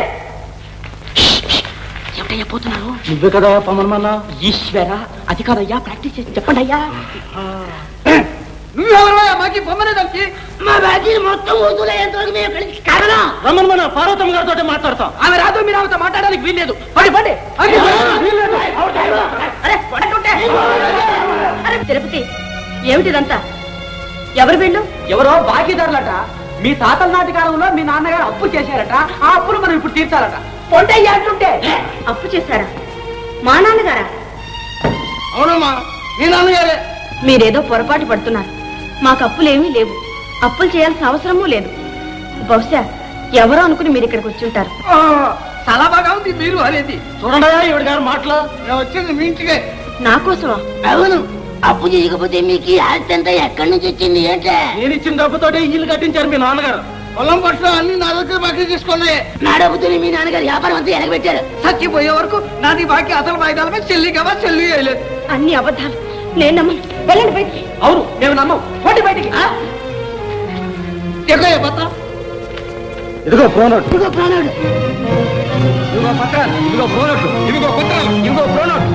ఏమిటయ్యా పోతున్నారు నువ్వే కదా పమనమన్నా ఈశ్వర అది కాదయ్యా ప్రాక్టీస్ చేసి చెప్పండి అయ్యా నువ్వెవరయ్యా మాకి బొమ్మనే దానికి మా బాకీ మొత్తం వసూలయ్యేంతవరకు మేము ఇక్కడికి కారణం రమ్మని మన పార్వతమ్మ గారితో మాట్లాడతాం ఆమె రాదు మీరు ఆమెతో మాట్లాడడానికి వీల్లేదు పండి పండి పండి. వీల్లేదు. అరే పండుంటే. అరే తిరుపతి ఏమిటిదంతా ఎవరు వీళ్ళు ఎవరో బాకీదారులట మీ తాతల నాటి కాలంలో మీ నాన్నగారు అప్పు చేశారట ఆ అప్పులు మనం ఇప్పుడు తీర్చాలట పొంటయ్య అంటుంటే అప్పు చేశారా మా నాన్నగారా అవునమ్మా మీ నాన్నగారే మీరేదో పొరపాటు పడుతున్నారు మాకు అప్పులేమీ లేవు అప్పులు చేయాల్సిన అవసరమూ లేదు బహుశా ఎవరో అనుకుని మీరు ఇక్కడికి వచ్చి ఉంటారు ఆ, చాలా బాగా ఉంది మీరు అనేది చూడండి ఈవిడ గారు మాటలు నేను వచ్చింది మీ ఇంటికే నా కోసమా అవును అప్పు చేయకపోతే మీకు ఈ ఆస్తి అంతా ఎక్కడి నుంచి వచ్చింది ఏంటే నేను ఇచ్చిన డబ్బుతోటి ఇల్లు కట్టించారు మీ నాన్నగారు పొలం పట్ల అన్ని నా దగ్గర బాకీ తీసుకున్నాయి నా డబ్బుతో మీ నాన్నగారు వ్యాపారం అంతా ఎలగబెట్టారు చచ్చిపోయే వరకు నాది బాకీ అసలు వాయిదాల మీద చెల్లి కదా చెల్లి వేయలేదు అన్ని అబద్ధాలు నేను నమ్మను వెళ్ళండి బయటికి అవును మేము నమ్మం పోటీ బయటికి ఎక్కువ పత్రం ఇదిగో ప్రోనోట్ ఇదిగో ప్రాణుడు ఇదిగో పత్ర ఇదిగో ప్రోనోట్ ఇదిగో పత్రాలు ఇదిగో ప్రోనోట్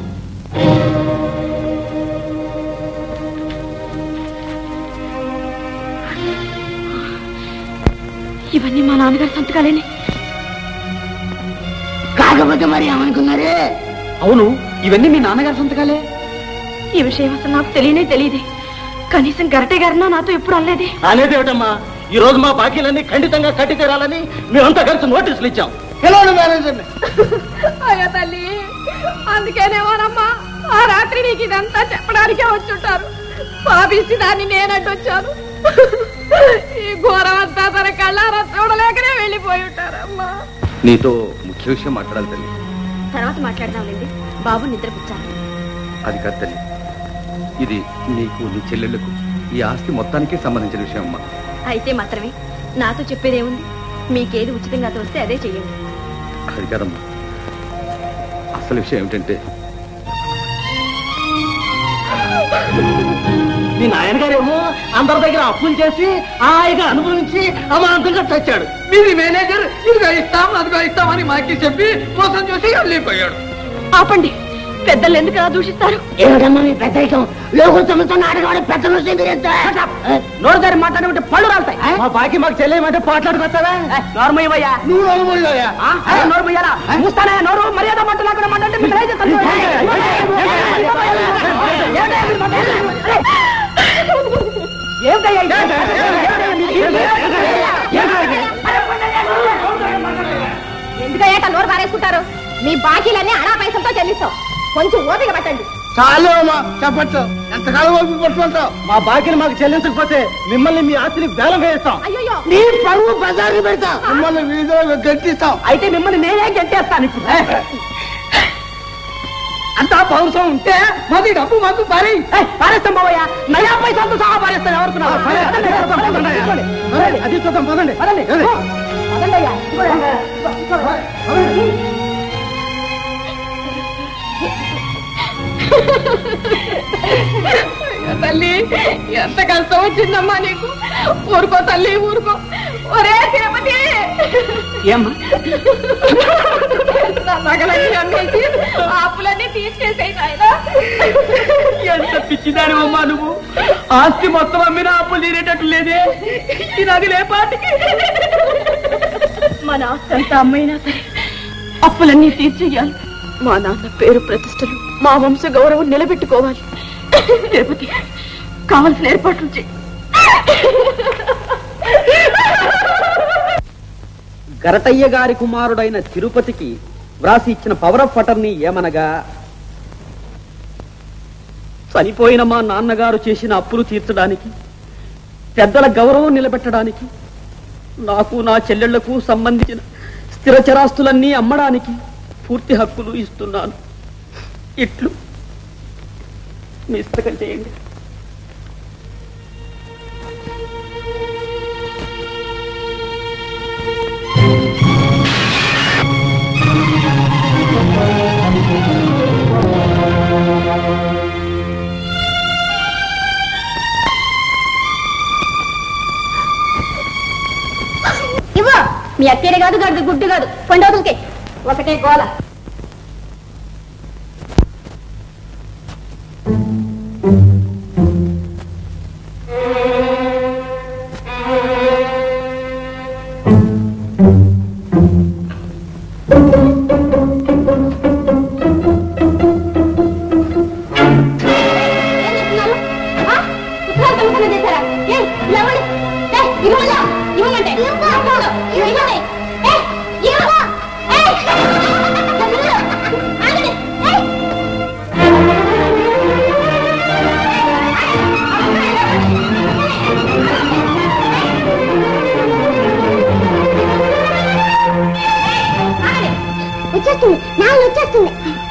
ఇవన్నీ మా నాన్నగారి సంతకాలేనే కాకపోతే మరి ఏమనుకున్నారు అవును ఇవన్నీ మీ నాన్నగారి సంతకాలే ఈ విషయం అసలు నాకు తెలియనే తెలియదే కనీసం గరటే గారినా నాతో ఎప్పుడు అనలేదే అనేదేమిటమ్మా ఈ రోజు మా బాకీలన్నీ ఖండితంగా కట్టి తీరాలని మేమంతా కలిసి నోటీసులు ఇచ్చాం పిలవండి మేనేజర్ని అయ్యా తల్లి అందుకేనేమోనమ్మా ఆ రాత్రి నీకు ఇదంతా చెప్పడానికే వచ్చుంటారు పాపిసి దాన్ని నేనడ్డొచ్చాను ఈ ఘోరం అంతా తన కళ్ళారా చూడలేకనే వెళ్ళిపోయి ఉంటారమ్మా నీతో ముఖ్య విషయం మాట్లాడాలి తల్లి తర్వాత మాట్లాడదాంలేండి బాబు నిద్రపుచ్చారు అది కాదు తల్లి ఇది నీకు నీ చెల్లెళ్లకు ఈ ఆస్తి మొత్తానికి సంబంధించిన విషయం అమ్మా అయితే మాత్రమే నాతో చెప్పేదేముంది మీకేది ఉచితంగా తోస్తే అదే చెయ్యండి అది కాదమ్మా అసలు విషయం ఏమిటంటే మీ నాయనగారేమో అందరి దగ్గర అప్పులు చేసి హాయిగా అనుభవించి అమాంతంగా చచ్చాడు మీది మేనేజర్ ఇదిగో ఇస్తాం అదిగో ఇస్తామని మాకి చెప్పి మోసం చేసి వెళ్ళిపోయాడు ఆపండి పెద్దలు ఎందుకు అలా దూషిస్తారు ఏమిటమ్మా మీ పెద్ద ఇష్టం లోకులు తమతో నాటకం పెద్ద వస్తే మీరెంత నోరు దారి మాట్లాడమంటే పళ్ళు రాలుతాయి మా బాకీ మాకు చెల్లేమంటే పోట్లాడుకొస్తావా నోర్మయ్యవయ్యా నువ్వు అనుభవయ్యా నోరు మొయ్యాలా మూస్తానే నోరు మర్యాద మట్టు లేకుండా మాట్లాడితే మీకు రైతు తక్కువ. ఏమిటయ్యా ఇది? ఎందుకయ్యాక నోరు పారేసుకుంటారు మీ బాకీలన్నీ అనా పైసలతో చెల్లిస్తాం కొంచెం ఓపిక పట్టండి చాలు అమ్మా చెప్పచ్చు ఎంతకాలం ఓపిక పట్టుకుంటావు మా బాకీని మాకు చెల్లించకపోతే మిమ్మల్ని మీ ఆస్తిని వేలం వేస్తాం అయ్యో నీ పరువు బజారు పెడతా మిమ్మల్ని వీధిలో గట్టిస్తాం అయితే మిమ్మల్ని నేనే గెంటేస్తాను ఇప్పుడు అంతా పౌరుషం ఉంటే మాది డబ్బు మాకు పరి ఏయ్, పారేస్తాం బావయ్య నయా పైసలతో సహా పారేస్తాం ఎవరుకున్నావు అది చూద్దాం పదండి తల్లి ఎంత కష్టం వచ్చిందమ్మా నీకు ఊరుకో తల్లి ఊరుకో ఒరే తిరుపతి ఏమ్మా నా నగలన్నీ అమ్మేసి ఆ అప్పులన్నీ తీర్చేసేయి నాయనా ఎంత పిచ్చిదాని అమ్మా నువ్వు ఆస్తి మొత్తం అమ్మినా అప్పులు తీరేటట్టు లేదే ఈ నగలే పాటికి మన ఆస్తి అంతా అమ్మైనా సరే అప్పులన్నీ తీర్చేయాలి మా నాన్న పేరు ప్రతిష్టలు మా వంశ గౌరవం నిలబెట్టుకోవాలి తిరుపతి కావలసిన ఏర్పాట్లు చేయి గరటయ్య గారి కుమారుడైన తిరుపతికి వ్రాసి ఇచ్చిన పవర్ ఆఫ్ అటర్నీ ఏమనగా చనిపోయిన మా నాన్నగారు చేసిన అప్పులు తీర్చడానికి పెద్దల గౌరవం నిలబెట్టడానికి నాకు నా చెల్లెళ్లకు సంబంధించిన స్థిర చరాస్తులన్నీ అమ్మడానికి పూర్తి హక్కులు ఇస్తున్నాను ఇట్లు మిస్తకం చేయండి ఇవ్వు మీ అత్తేనే కాదు గడ్డు గుడ్డు కాదు పండవతలకి ఒకటే గోల వచ్చేస్తుంది నాలుగు వచ్చేస్తుంది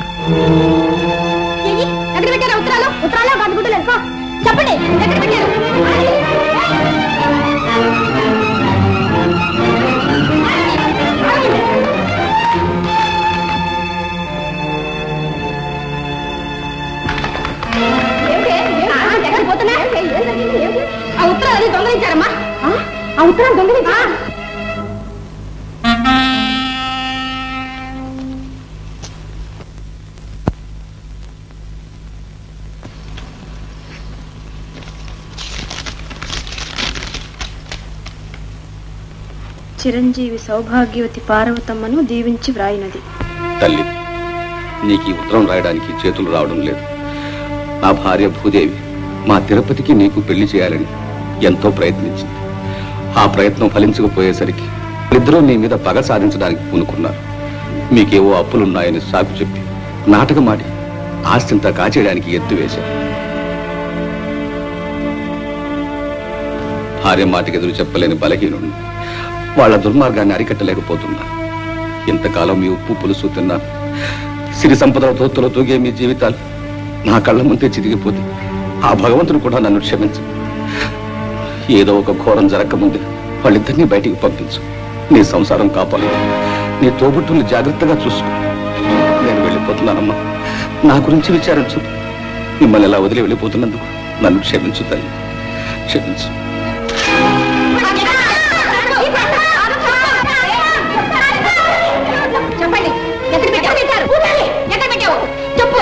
ఎక్కడ పెట్టారు ఉత్తరాలు ఉత్తరాలు గంటగుడ్డలు అనుకో చెప్పండి ఎక్కడ పెట్టారు ఆ ఉత్తరాలు అది దొంగలించారమ్మా ఆ ఉత్తరాలు దొంగలించా చిరంజీవి సౌభాగ్యవతి పార్వతమ్మను దీవించి వ్రాయినది తల్లి నీకు ఈ ఉత్తరం రాయడానికి చేతులు రావడం లేదు నా భార్య భూదేవి మా తిరుపతికి నీకు పెళ్లి చేయాలని ఎంతో ప్రయత్నించింది ఆ ప్రయత్నం ఫలించకపోయేసరికి ఇద్దరూ నీ మీద పగ సాధించడానికి పూనుకున్నారు మీకేవో అప్పులున్నాయని సాకు చెప్పి నాటకమాడి ఆస్తింతా కాచేయడానికి ఎత్తు వేశారు భార్య మాటకి ఎదురు చెప్పలేని బలహీనుడు వాళ్ళ దుర్మార్గాన్ని అరికట్టలేకపోతున్నా ఇంతకాలం మీ ఉప్పు పులుసు తిన్నాను సిరి సంపదల తోత్తులో తూగే మీ జీవితాలు నా కళ్ళ ముందే చిరిగిపోతే ఆ భగవంతుడు కూడా నన్ను క్షమించు ఏదో ఒక ఘోరం జరగకముందే వాళ్ళిద్దరినీ బయటికి పంపించు నీ సంసారం కాపాడు నీ తోబుట్టుని జాగ్రత్తగా చూసుకో నేను వెళ్ళిపోతున్నానమ్మా నా గురించి విచారించు మిమ్మల్ని ఎలా వదిలి వెళ్ళిపోతున్నందుకు నన్ను క్షమించు తల్లి క్షమించు చెప్పండి ఎక్కడ పెట్టారు పెట్టారు ఎక్కడ పెట్టావు చెప్పు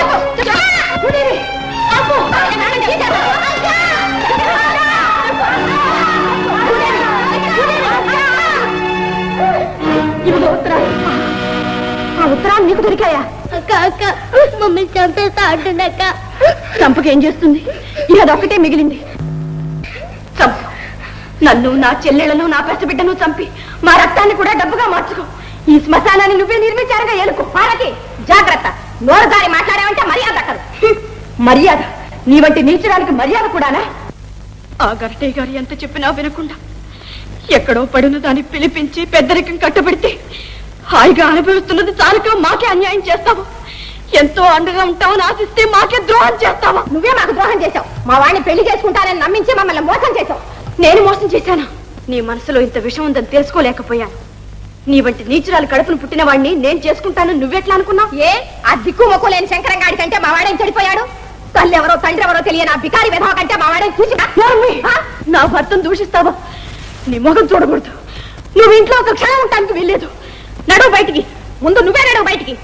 ఆ ఉత్తరాలు నీకు దొరికాయా అక్క అక్క మమ్మల్ని చంపేస్తా అంటుందక్క చంపకేం చేస్తుంది ఇక అదొక్కటే మిగిలింది చంపు నన్ను నా చెల్లెళ్లను నా పెద్దబిడ్డను చంపి మా రక్తాన్ని కూడా డబ్బుగా మార్చుకో ఈ శ్మశానాన్ని నువ్వే నిర్మించారుగా ఎలుకు పారకి జాగ్రత్త నోరు దారి మాట్లాడావంటే మర్యాద దక్కదు మర్యాద నీ వంటి నీచడానికి మర్యాద కూడానా ఆ గరటయ్య గారు ఎంత చెప్పినా వినకుండా ఎక్కడో పడిన దాన్ని పిలిపించి పెద్దరికం కట్టబెడితే హాయిగా అనుభవిస్తున్నది చాలుక మాకే అన్యాయం చేస్తావు ఎంతో అండగా ఉంటావని ఆశిస్తే మాకే ద్రోహం చేస్తావా నువ్వే మాకు ద్రోహం చేశావు మా వాడిని పెళ్లి చేసుకుంటానని నమ్మించి మమ్మల్ని మోసం చేశావు నేను మోసం చేశానా నీ మనసులో ఇంత విషం ఉందని తెలుసుకోలేకపోయాను నీ వంటి నీచురాలు కడుపును పుట్టిన వాడిని నేను చేసుకుంటాను నువ్వెట్లా అనుకున్నావు ఏ ఆ దిక్కు మొక్కు లేని శంకరంగాడి కంటే మా వాడేం చెడిపోయాడు తల్లి ఎవరో తండ్రి ఎవరో తెలియని ఆ బికారి విధవ కంటే మా వాడేం చూసి నా భర్తను దూషిస్తావా నీ మొహం చూడకూడదు నువ్వు ఇంట్లో ఒక క్షణం ఉండటానికి వెళ్ళలేదు నడువు బయటికి ముందు నువ్వే నడువు బయటికి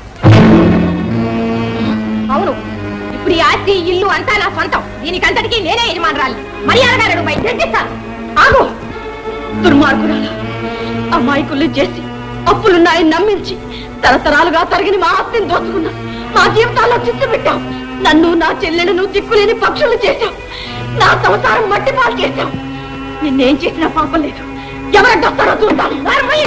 అవును ఇప్పుడు ఈ ఆస్తి ఈ ఇల్లు అంతా నా సొంతం దీనికంతటికి నేనే యజమానురాలి మర్యాదగా నడువు బయట నిర్దిస్తాను ఆగు దుర్మార్గురాలా అమాయకుల్ని చేసి అప్పులున్నాయని నమ్మించి తరతరాలుగా తరగని మా ఆస్తిని దోచుకున్నా మా జీవితాల్లో చిచ్చు పెట్టావు నన్ను నా చెల్లెలను దిక్కులేని పక్షులు చేశావు నా సంసారం మట్టి పాలు చేశావు నిన్నేం చేసినా పాపం లేదు ఎవరడ్డొస్తారో చూద్దాం నడవయ్య.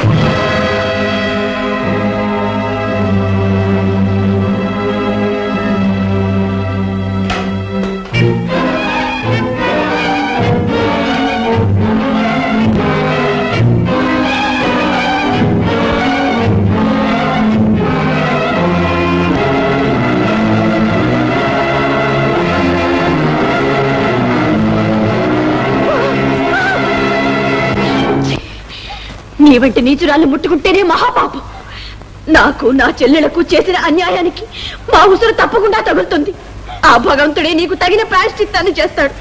నీ వంటి నీచురాలు ముట్టుకుంటేనే మహాపాపం నాకు నా చెల్లెలకు చేసిన అన్యాయానికి మా ఉసురు తప్పకుండా తగులుతుంది ఆ భగవంతుడే నీకు తగిన ప్రాయశ్చిత్తాన్ని చేస్తాడు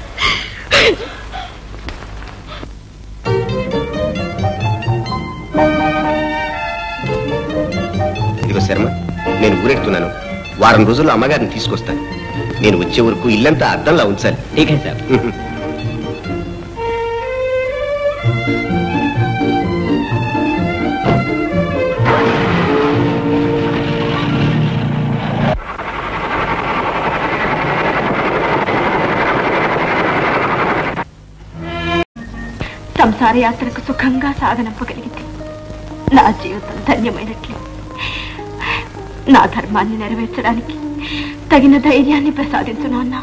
ఇదిగో శర్మ నేను ఊరెడుతున్నాను వారం రోజుల్లో అమ్మగారిని తీసుకొస్తాను నేను వచ్చే వరకు ఇల్లంతా అద్దంలా ఉంచాలి ఠీకే సార్ సంసార యాత్రకు సుఖంగా సాగనంపగలిగితే నా జీవితం ధన్యమైనట్లే నా ధర్మాన్ని నెరవేర్చడానికి తగిన ధైర్యాన్ని ప్రసాదించు నాన్న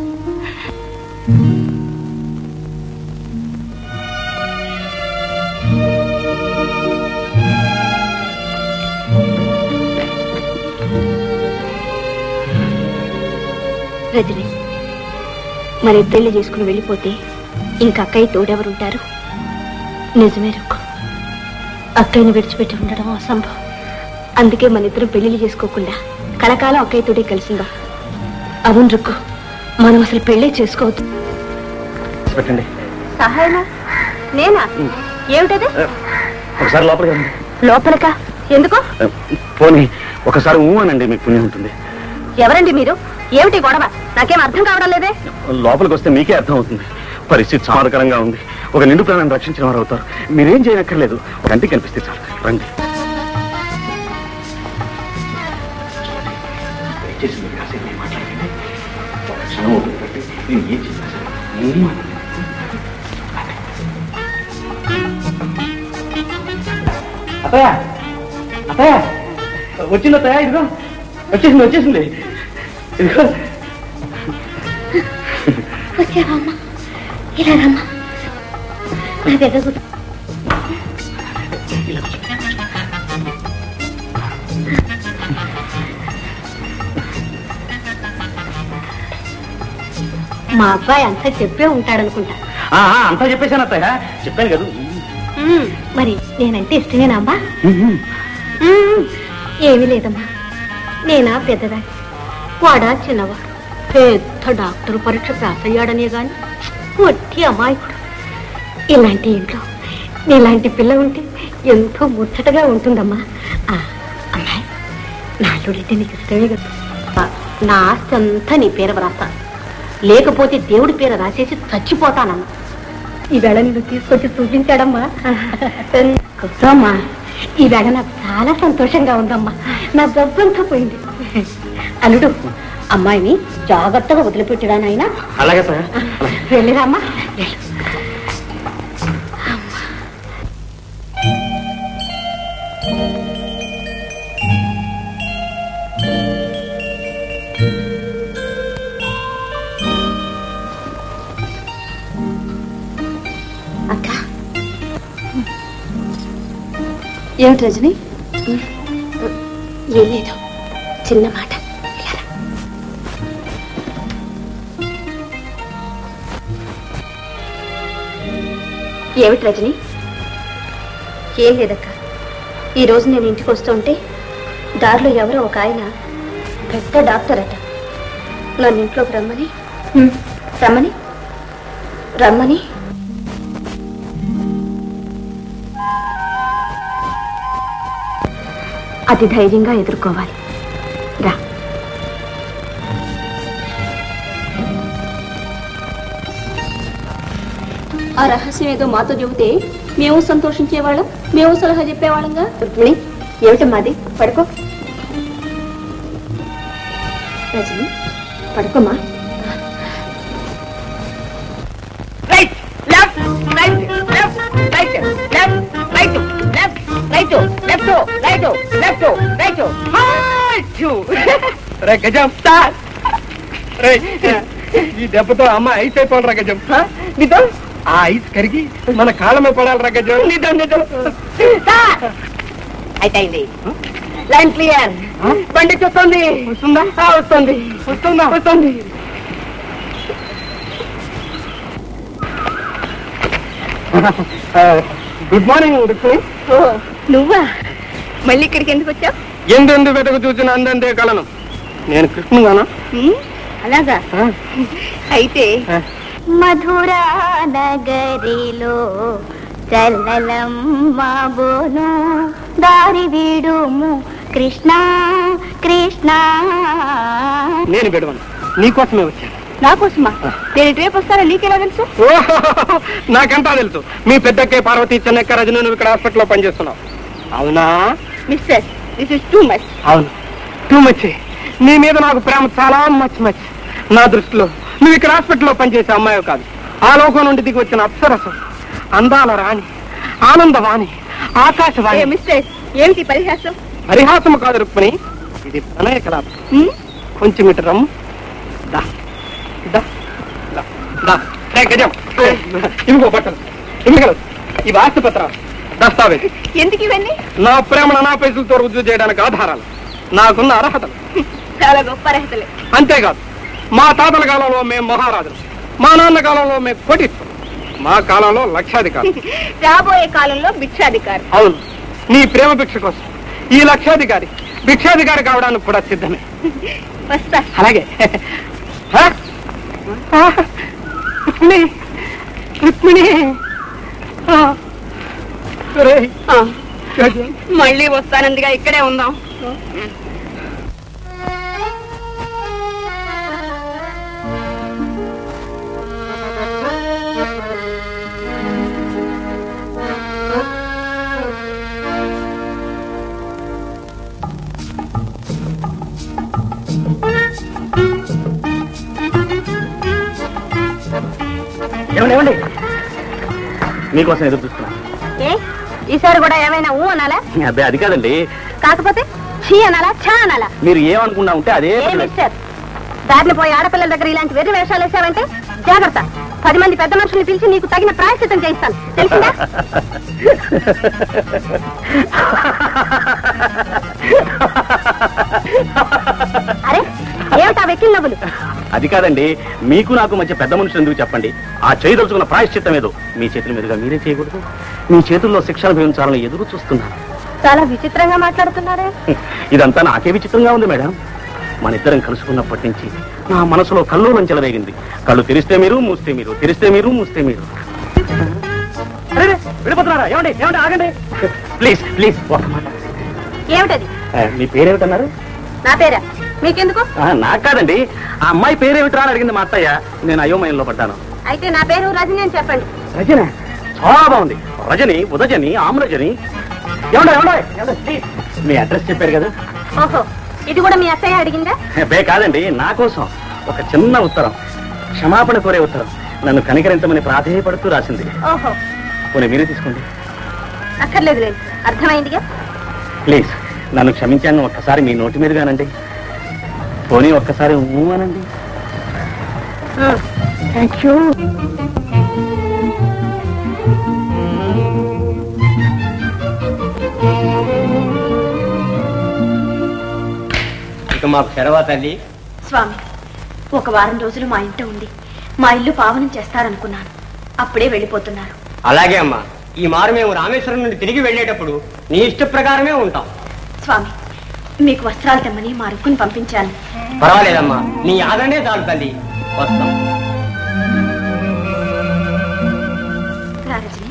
రజని మరి పెళ్లి చేసుకుని వెళ్ళిపోతే ఇంకా అక్కయ్య తోడెవరుంటారు నిజమే రుక్కు అక్కయ్యని విడిచిపెట్టి ఉండడం అసంభవం అందుకే మన ఇద్దరం పెళ్లిళ్ళు చేసుకోకుండా కలకాలం అక్కయ్యతోటే కలిసిందా అవును రుక్కు మనం అసలు పెళ్ళే చేసుకోవద్దు పెట్టండి సహాయమా నేనా ఏమిటది ఒకసారి లోపలికి రండి లోపలకా ఎందుకు పోనీ ఒకసారి ఊ అనండి మీకు పుణ్యం ఉంటుంది ఎవరండి మీరు ఏమిటి గొడవ నాకేం అర్థం కావడం లేదే లోపలికి వస్తే మీకే అర్థం అవుతుంది పరిస్థితి సమాధాకరంగా ఉంది ఒక నిండు ప్రాణాన్ని రక్షించిన వారు అవుతారు మీరేం చేయనక్కర్లేదు కంటికి కనిపిస్తే చాలు రండి దయచేసి మీరు కాసేపు ఏం మాట్లాడకండి. ఒక క్షణం ఓపిక పట్టి నేను ఏం చెప్పినా సరే ఏమీ అనకండి. అత్తయ్య అత్తయ్య వచ్చింది అత్తయ్య ఇదిగో వచ్చేసింది వచ్చేసింది ఇదిగో వచ్చావమ్మా ఇలా రమ్మా నా దగ్గర కూర్చో. మా అబ్బాయి అంతా చెప్పే ఉంటాడనుకుంటా ఆ, ఆ, అంతా చెప్పేశాను అత్తయ్య చెప్పాను కదా మ్మ్. మరి నేనంటే ఇష్టమేనా అమ్మా మ్మ్. ఏమీ లేదమ్మా నేనా పెద్దదాన్ని వాడా చిన్నవాడు పెద్ద డాక్టర్ పరీక్ష పాస్ అయ్యాడనే గాని ఒట్టి అమాయకుడు ఇలాంటి ఇంట్లో నీలాంటి పిల్ల ఉంటే ఎంతో ముచ్చటగా ఉంటుందమ్మా ఆ, అమ్మాయి నా అల్లుడైతే నీకు ఇష్టమే కదా ఆ, నా ఆస్తి అంతా నీ పేరు వ్రాస్తాను లేకపోతే దేవుడి పేరు రాసేసి చచ్చిపోతానమ్మా ఈవేళ నిన్ను తీసుకొచ్చి చూపించాడమ్మా కూర్చోమ్మా ఈవేళ నాకు చాలా సంతోషంగా ఉందమ్మా నా జబ్బంతా పోయింది అల్లుడు అమ్మాయిని జాగ్రత్తగా వదిలిపెట్టడా నాయనా అలాగే అత్తయ్య వెళ్ళిరామ్మా వెళ్ళు. అక్క ఏమిటి రజని ఏం లేదు చిన్న మాట ఇలా రా. ఏమిటి రజని ఏం లేదక్క ఈ రోజు నేను ఇంటికి వస్తుంటే దారిలో ఎవరో ఒక ఆయన పెద్ద డాక్టర్ అట నన్ను ఇంట్లోకి రమ్మని "హ్మ్, రమ్మని రమ్మని అతి ధైర్యంగా ఎదుర్కోవాలి రా ఆ రహస్యం ఏదో మాతో చెబితే మేము సంతోషించేవాళ్ళం మేము సలహా చెప్పేవాళ్ళంగా రుక్మిణి ఏమిటమ్మాది పడుకో రజని పడుకోమా right left right left right left right left right left right left right రే గజం సార్ రే ఈ దెబ్బతో అమ్మ ఐస్ అయిపోవాలి గజం నిజం ఆ ఐస్ కరిగి మన కాళ్ళమే పడాలి రా గజం నిజం నిజం అయితే అయింది లైన్ క్లియర్ బండి చూస్తుంది వస్తుందా ఆ, వస్తుంది వస్తుందా వస్తుంది గుడ్ మార్నింగ్ రుక్మిణి ఓ నువ్వా మళ్ళీ ఇక్కడికి ఎందుకు వచ్చావు ఎందెందు వెతకు చూసిన అందందే కలను నేను కృష్ణుగానా అలాగా అయితే మధురా నగరిలో చల్లలమ్మ బోను దారి వీడుము కృష్ణ కృష్ణ నేను విడవను నీకోసమే వచ్చాను నా కోసమా నేను ఇటువైపు వస్తానా నీకెలా తెలుసు ఓహో, నాకంతా తెలుసు మీ పెద్దక్కే పార్వతి చెన్నెక్క రజని నువ్వు ఇక్కడ హాస్పిటల్లో పనిచేస్తున్నావు అవునా mister this is too much అవును టూ మచ్ నీ మీద నాకు ప్రేమ చాలా మచ్ మచ్ నా దృష్టిలో నువ్వు ఇక్కడ హాస్పిటల్లో పనిచేసే అమ్మాయి కాదు ఆ లోకం నుండి దిగి వచ్చిన అప్సరసం అందాల రాణి ఆనందవాణి ఆకాశవాణి మిస్టర్ ఏమిటి పరిహాసం పరిహాసము కాదు రుక్మిణి ఇది ప్రణయ కలాపం హ్మ్? కొంచెం ఇటు రమ్ము దా దా దా, దా రే గజం ఇవిగో బట్టలు ఇవిగలు ఇవి ఆస్తిపత్రాలు దస్తావేజ్ ఎందుకు ఇవన్నీ నా ప్రేమను నా పైసలతో రుజువు చేయడానికి ఆధారాలు నాకున్న అర్హతలు చాలా గొప్ప రహితలే అంతేకాదు మా తాతల కాలంలో మేము మహారాజులు మా నాన్న కాలంలో మేము కోటీశ్వరులు మా కాలంలో లక్షాధికారులు రాబోయే కాలంలో భిక్షాధికారి అవును నీ ప్రేమ భిక్ష కోసం ఈ లక్షాధికారి భిక్షాధికారి కావడానికి కూడా సిద్ధమే వస్తా అలాగే హ? ఆ, రుక్మిణి రుక్మిణి ఆ, ఒరేయ్, గజం. మళ్ళీ వస్తానందిగా ఇక్కడే ఉందాం ఏమండి ఏమండి మీకోసం ఎదురు చూస్తున్నా ఏ ఈసారి కూడా ఏమైనా ఊ అనాలా అబ్బాయి అది కాదండి కాకపోతే ఛీ అనాలా ఛా అనాలా మీరు ఏమనుకున్నా ఉంటే అదే ఏ పని. మిస్టర్ దారిని పోయి ఆడపిల్లల దగ్గర ఇలాంటి వెర్రి వేషాలు వేసావంటే జాగ్రత్త పది మంది పెద్ద మనుషుల్ని పిలిచి నీకు తగిన ప్రాయశ్చితం చేయిస్తాను తెలిసిందా అరే ఏమిటా వెక్కిల్ నవ్వులు అది కాదండి మీకు నాకు మధ్య పెద్ద మనుషులు ఎందుకు చెప్పండి ఆ చేయదలుచుకున్న ప్రాయశ్చిత్తం ఏదో మీ చేతుల మీదుగా మీరే చేయకూడదు మీ చేతుల్లో శిక్షణ భవించాలని ఎదురు చూస్తున్నాను చాలా విచిత్రంగా మాట్లాడుతున్నారే ఇదంతా నాకే విచిత్రంగా ఉంది మేడం మన ఇద్దరం కలుసుకున్నప్పటి నుంచి నా మనసులో కళ్ళు లంచెల వేగింది కళ్ళు తెరిస్తే మీరు మూస్తే మీరు తెరిస్తే మీరు మూస్తే మీరు అరే, అరే, వెళ్ళిపోతున్నారా ఏమండి ఏమండి ఆగండి ప్లీజ్ ప్లీజ్ ఒక మాట ఏమిటది ఆ, మీ పేరేమిటన్నారు నా పేరా మీకెందుకు ఆ, నాకు కాదండి ఆ అమ్మాయి పేరేమిట్రా అని అడిగింది మా అత్తయ్య నేను అయోమయంలో పడ్డాను అయితే నా పేరు రజని అని చెప్పండి రజన చాలా బాగుంది రజని ఉదజని ఆమ్రజని ఏమండో ఏమండో ఏమండో, ప్లీజ్. మీ అడ్రస్ చెప్పారు కదా ఓహో ఇది కూడా మీ అత్తయ్య అడిగిందా బే కాదండి నా కోసం ఒక చిన్న ఉత్తరం క్షమాపణ కోరే ఉత్తరం నన్ను కనికరించమని ప్రాధేయపడుతూ రాసింది ఓహో పోనీ మీరే తీసుకోండి అక్కర్లేదు లేదు అర్థమైందిగా ప్లీజ్ నన్ను క్షమించాను ఒక్కసారి మీ నోటి మీదుగానండి పోనీ ఒక్కసారి ఊ అనండి థ్యాంక్ యూ ఇక మాకు సెలవా తల్లి స్వామి ఒక వారం రోజులు మా ఇంట ఉండి మా ఇల్లు పావనం చేస్తారనుకున్నాను అప్పుడే వెళ్ళిపోతున్నారు అలాగే అమ్మా ఈ మారు మేము రామేశ్వరం నుండి తిరిగి వెళ్ళేటప్పుడు నీ ఇష్ట ప్రకారమే ఉంటాం స్వామి మీకు వస్త్రాలు తెమ్మని మా రుక్కుని పంపించాను పర్వాలేదమ్మా నీ ఆదరణే చాలు తల్లి వస్తాం రా, రజని.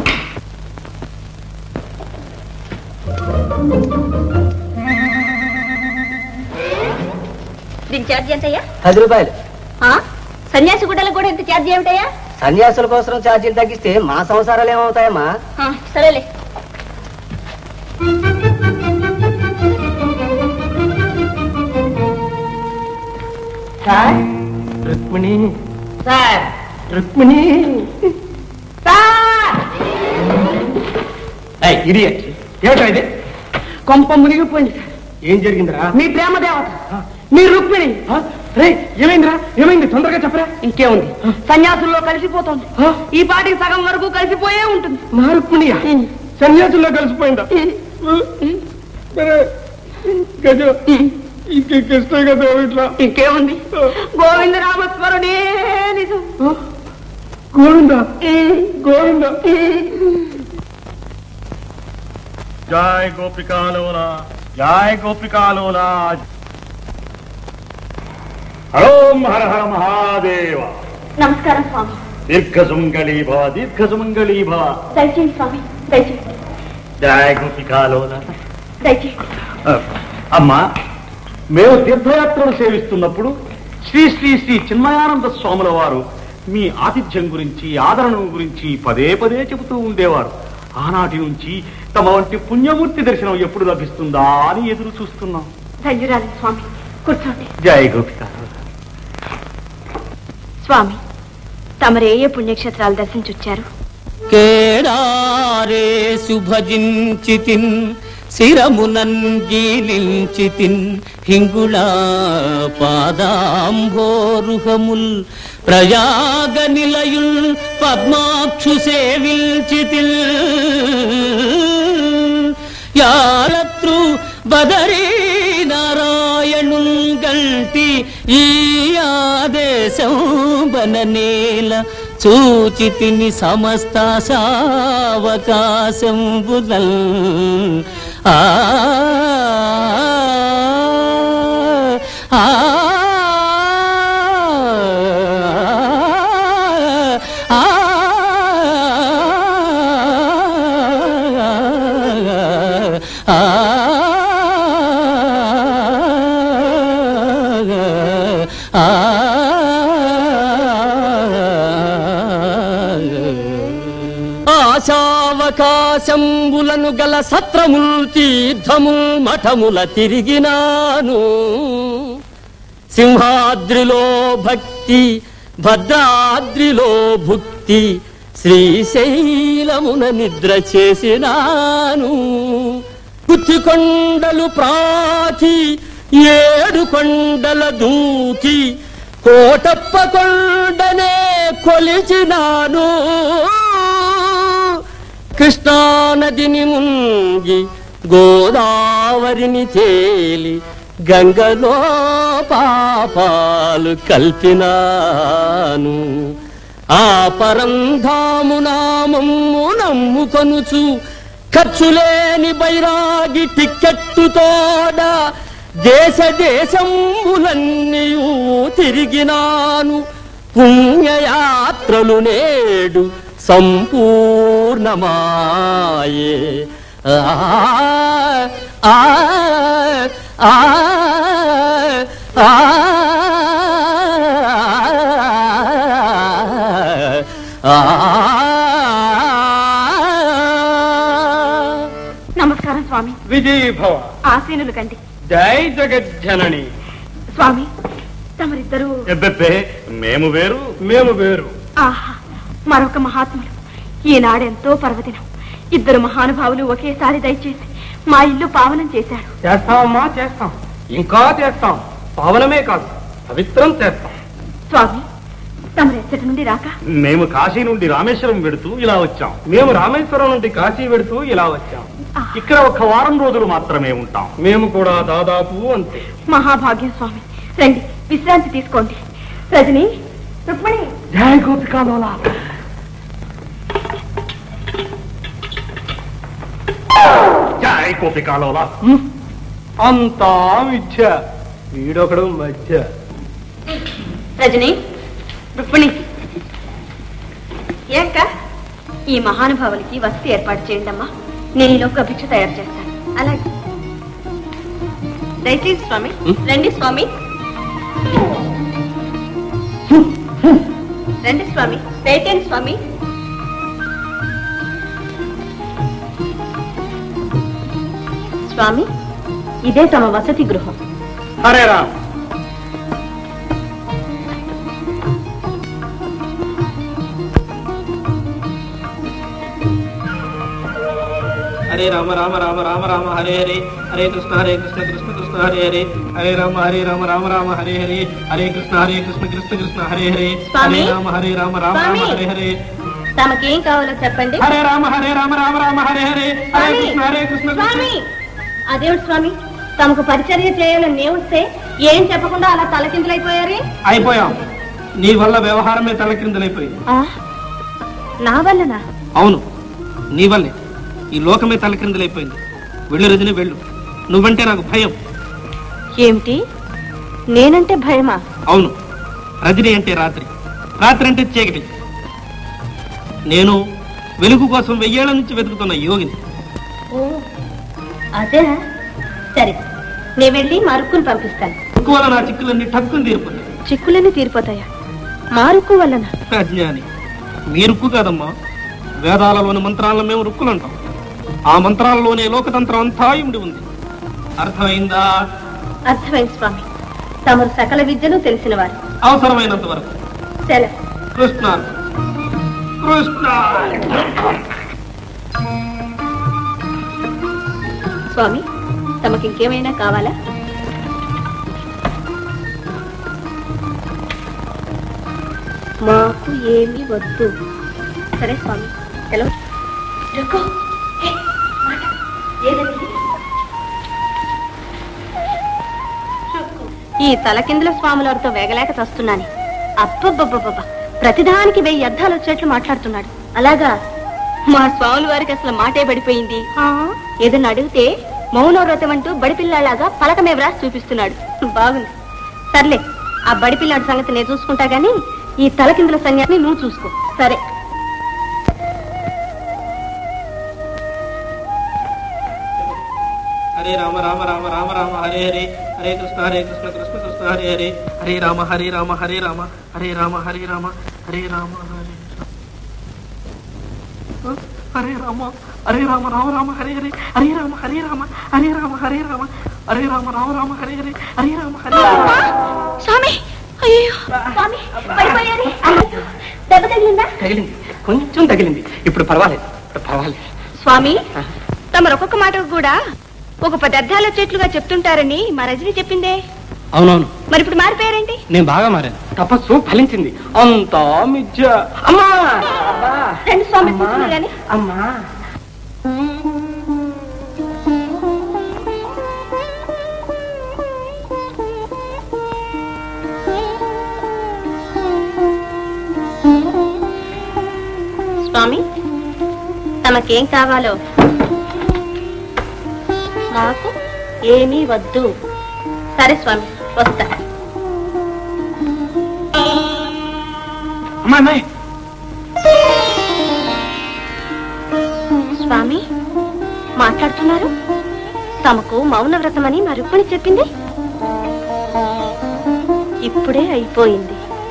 దీని ఛార్జ్ ఎంతయ్యా పది రూపాయలు ఆ? సన్యాసి గుడ్డలకు కూడా ఎంత ఛార్జ్ ఏమిటయ్యా సన్యాసుల కోసం ఛార్జీలు తగ్గిస్తే మా సంసారాలు ఏమవుతాయమ్మా ఆ, సరేలే రుక్మిణి సార్ రుక్మిణి ఇడియట్ ఏమిటో ఇది కొంప మునిగిపోయింది ఏం జరిగిందిరా మీ ప్రేమ దేవత మీ రుక్మిణి రే ఏమైందిరా ఏమైంది తొందరగా చెప్పరా ఇంకేముంది సన్యాసుల్లో కలిసిపోతుంది ఈ పాటికి సగం వరకు కలిసిపోయే ఉంటుంది నా రుక్మిణియా సన్యాసుల్లో కలిసిపోయిందా గజ ఇంకెక్కిస్తాయి కదా ఇట్లా ఇంకేముంది గోవింద రామస్మరుడే నిజం గోవింద గోవింద జయ గోపికాలోల జయ గోపికాలోల హరోం హర హర మహాదేవ నమస్కారం స్వామి దీర్ఘసుమంగళీ భవ దీర్ఘసుమంగళీ భవ దయచేయండి స్వామి దయచేయండి జయ గోపికాలోల దయచేయండి అమ్మా మేము తీర్థయాత్రలు సేవిస్తున్నప్పుడు శ్రీ శ్రీ శ్రీ చిన్మయానంద స్వాముల వారు మీ ఆతిథ్యం గురించి ఆదరణ గురించి పదే పదే చెబుతూ ఉండేవారు ఆనాటి నుంచి తమ వంటి పుణ్యమూర్తి దర్శనం ఎప్పుడు లభిస్తుందా అని ఎదురు చూస్తున్నాం ధన్యురాలి స్వామి కూర్చోండి జయ గోపిక స్వామి తమరే ఏ పుణ్యక్షేత్రాలు దర్శించొచ్చారు కేడారే శుభజించితిన్ శిరమునన్ గీలించితిన్ హింగుళా పాదాంభోరుహముల్ ప్రయాగ నిలయుల్ పద్మాక్షు సేవించితిల్ యాలత్రు బదరీ నారాయణుల్ గంటి ఈ ఆదేశం బననేల చూచితిని సమస్త సావకాశం బుదల్ ఆ ఆ ఆ ఆశావకాశంబులను గల సత్రముల్ తీర్థముల్ మఠముల తిరిగినాను సింహాద్రిలో భక్తి భద్రాద్రిలో భుక్తి శ్రీశైలమున నిద్ర చేసినాను కుత్తి కొండలు ప్రాకి ఏడు కొండల దూకి కోటప్ప కొండనే కొలిచినాను కృష్ణానదిని ముంగి గోదావరిని తేలి గంగలో పాపాలు కల్పినాను ఆ పరంధాము నామము నమ్ముకొనుచు ఖర్చులేని బైరాగి టిక్కెట్టుతోడ దేశ దేశములన్నీయూ తిరిగినాను పుణ్యయాత్రలు నేడు సంపూర్ణమాయే ఆ ఆ ఆ ఆ నమస్కారం స్వామి విజయీ భవ ఆసీనులు కండి జై జగజ్జనని స్వామి తమరిద్దరూ ఎబ్బెబ్బే మేము వేరు మేము వేరు ఆహా మరొక మహాత్ములు ఈనాడెంతో పర్వదినం ఇద్దరు మహానుభావులు ఒకేసారి దయచేసి మా ఇల్లు పావనం చేశారు చేస్తామమ్మా చేస్తాం ఇంకా చేస్తాం పావనమే కాదు పవిత్రం చేస్తాం స్వామి తమరు ఎచ్చటి నుండి రాక మేము కాశీ నుండి రామేశ్వరం వెడుతూ ఇలా వచ్చాం మేము రామేశ్వరం నుండి కాశీ వెడుతూ ఇలా వచ్చాం ఇక్కడ ఒక వారం రోజులు మాత్రమే ఉంటాం మేము కూడా దాదాపు అంతే మహాభాగ్యం స్వామి రండి విశ్రాంతి తీసుకోండి రజని రుక్మిణి జై గోపికాలోలా జై గోపికాలోలా అంతా మిథ్య వీడొకడు మధ్య రజని రుక్మిణి ఏంక ఈ మహానుభావులకి వసతి ఏర్పాటు చేయండి అమ్మా నేను ఈలోపు భిక్ష తయారు చేస్తాను అలాగే దయచేసి స్వామి రండి స్వామి రండి స్వామి దయచేయండి స్వామి స్వామి ఇదే తమ వసతి గృహం హరే రామ్ హరే రామ రామ రామ రామ రామ హరే హరే హరే కృష్ణ హరే కృష్ణ కృష్ణ కృష్ణ హరే హరే హరే రామ హరే రామ రామ రామ హరే హరే హరే కృష్ణ హరే కృష్ణ కృష్ణ కృష్ణ హరే హరే హరే స్వామి. రామ హరే రామ రామ రామ స్వామి. హరే హరే తమకేం కావాలో చెప్పండి హరే రామ హరే రామ రామ రామ హరే హరే హరే స్వామి. కృష్ణ హరే కృష్ణ కృష్ణ స్వామి అదేమిటి స్వామి తమకు పరిచర్య చేయాలని నేవుస్తే ఏం చెప్పకుండా అలా తలకిందులైపోయారే అయిపోయాం నీ వల్ల వ్యవహారమే తలక్రిందులైపోయింది ఆ, నా వల్లనా అవును నీ వల్లే ఈ లోకమే తలక్రిందులైపోయింది వెళ్ళు రజని వెళ్ళు నువ్వంటే నాకు భయం ఏమిటి నేనంటే భయమా అవును రజని అంటే రాత్రి రాత్రి అంటే చీకటి నేను వెలుగు కోసం వెయ్యేళ్ల నుంచి వెతుకుతున్న యోగిని ఓ అదే సరే నేను వెళ్ళి మరుక్కుని పంపిస్తాను రుక్కు వల్ల నా చిక్కులన్నీ టక్కుని తీరిపోతాయి చిక్కులన్నీ తీరిపోతాయా మారుక్కు వల్లన అజ్ఞాని మీ రుక్కు కాదమ్మా వేదాలలోని మంత్రాలను మేము రుక్కులు అంటాం ఆ మంత్రాలలోనే లోకతంత్రం అంతా ఇమిడి ఉంది అర్థమైందా అర్థమైంది స్వామి తమరు సకల విద్యను తెలిసిన వారు అవసరమైనంత వరకు సెలవు కృష్ణ కృష్ణ స్వామి తమకి ఇంకేమైనా కావాలా మాకు ఏమీ వద్దు సరే స్వామి సెలవు రుకో. ఏ, మాట. ఏదది? ఈ తలకిందుల స్వాములతో వేగలేక చస్తున్నాను అబ్బబ్బబ్బబ్బ ప్రతిదానికి వెయ్యి అర్థాలు వచ్చేట్లు మాట్లాడుతున్నాడు అలాగా మా స్వాముల వారికి అసలు మాటే పడిపోయింది ఏదన్నా అడిగితే మౌనవ్రతం అంటూ బడిపిల్లలాగా పలక మీద వ్రాసి చూపిస్తున్నాడు బాగుంది సర్లే ఆ బడిపిల్లాడి సంగతి నేను చూసుకుంటా గానీ ఈ తలకిందుల సన్యాసిని నువ్వు చూసుకో సరే హరే రామ రామ రామ రామ రామ హరే హరే హరే కృష్ణ హరే కృష్ణ కృష్ణ కృష్ణ హరే హరే హరే రామ హరే రామ హరే రామ హరే రామ హరే రామ హరే రామ హరే హరే రామ హరే రామ రామ రామ హరే హరే హరే రామ హరే రామ హరే రామ హరే రామ హరే రామ రామ రామ హరే హరే హరే రామ హరే రామ స్వామి అయ్యో స్వామి పడిపోయారు దెబ్బ తగిలిందా తగిలింది కొంచెం తగిలింది ఇప్పుడు పర్వాలేదు ఇప్పుడు పర్వాలేదు స్వామి తమరు ఒక్కొక్క మాటకు కూడా ఒక పది అర్థాలు వచ్చేట్లుగా చెప్తుంటారని మా రజని చెప్పిందే అవునవును మరి ఇప్పుడు మారిపోయారేంటి నేను బాగా మారాను తపస్సు ఫలించింది అంతా మిథ్య అమ్మా రెండు స్వామి కూర్చున్నారు గాని అమ్మా స్వామి తమకేం కావాలో మాకు ఏమీ వద్దు సరే స్వామి వస్తా అమ్మా అమ్మాయి స్వామి మాట్లాడుతున్నారు తమకు మౌన వ్రతమని మరుపుని చెప్పింది ఇప్పుడే అయిపోయింది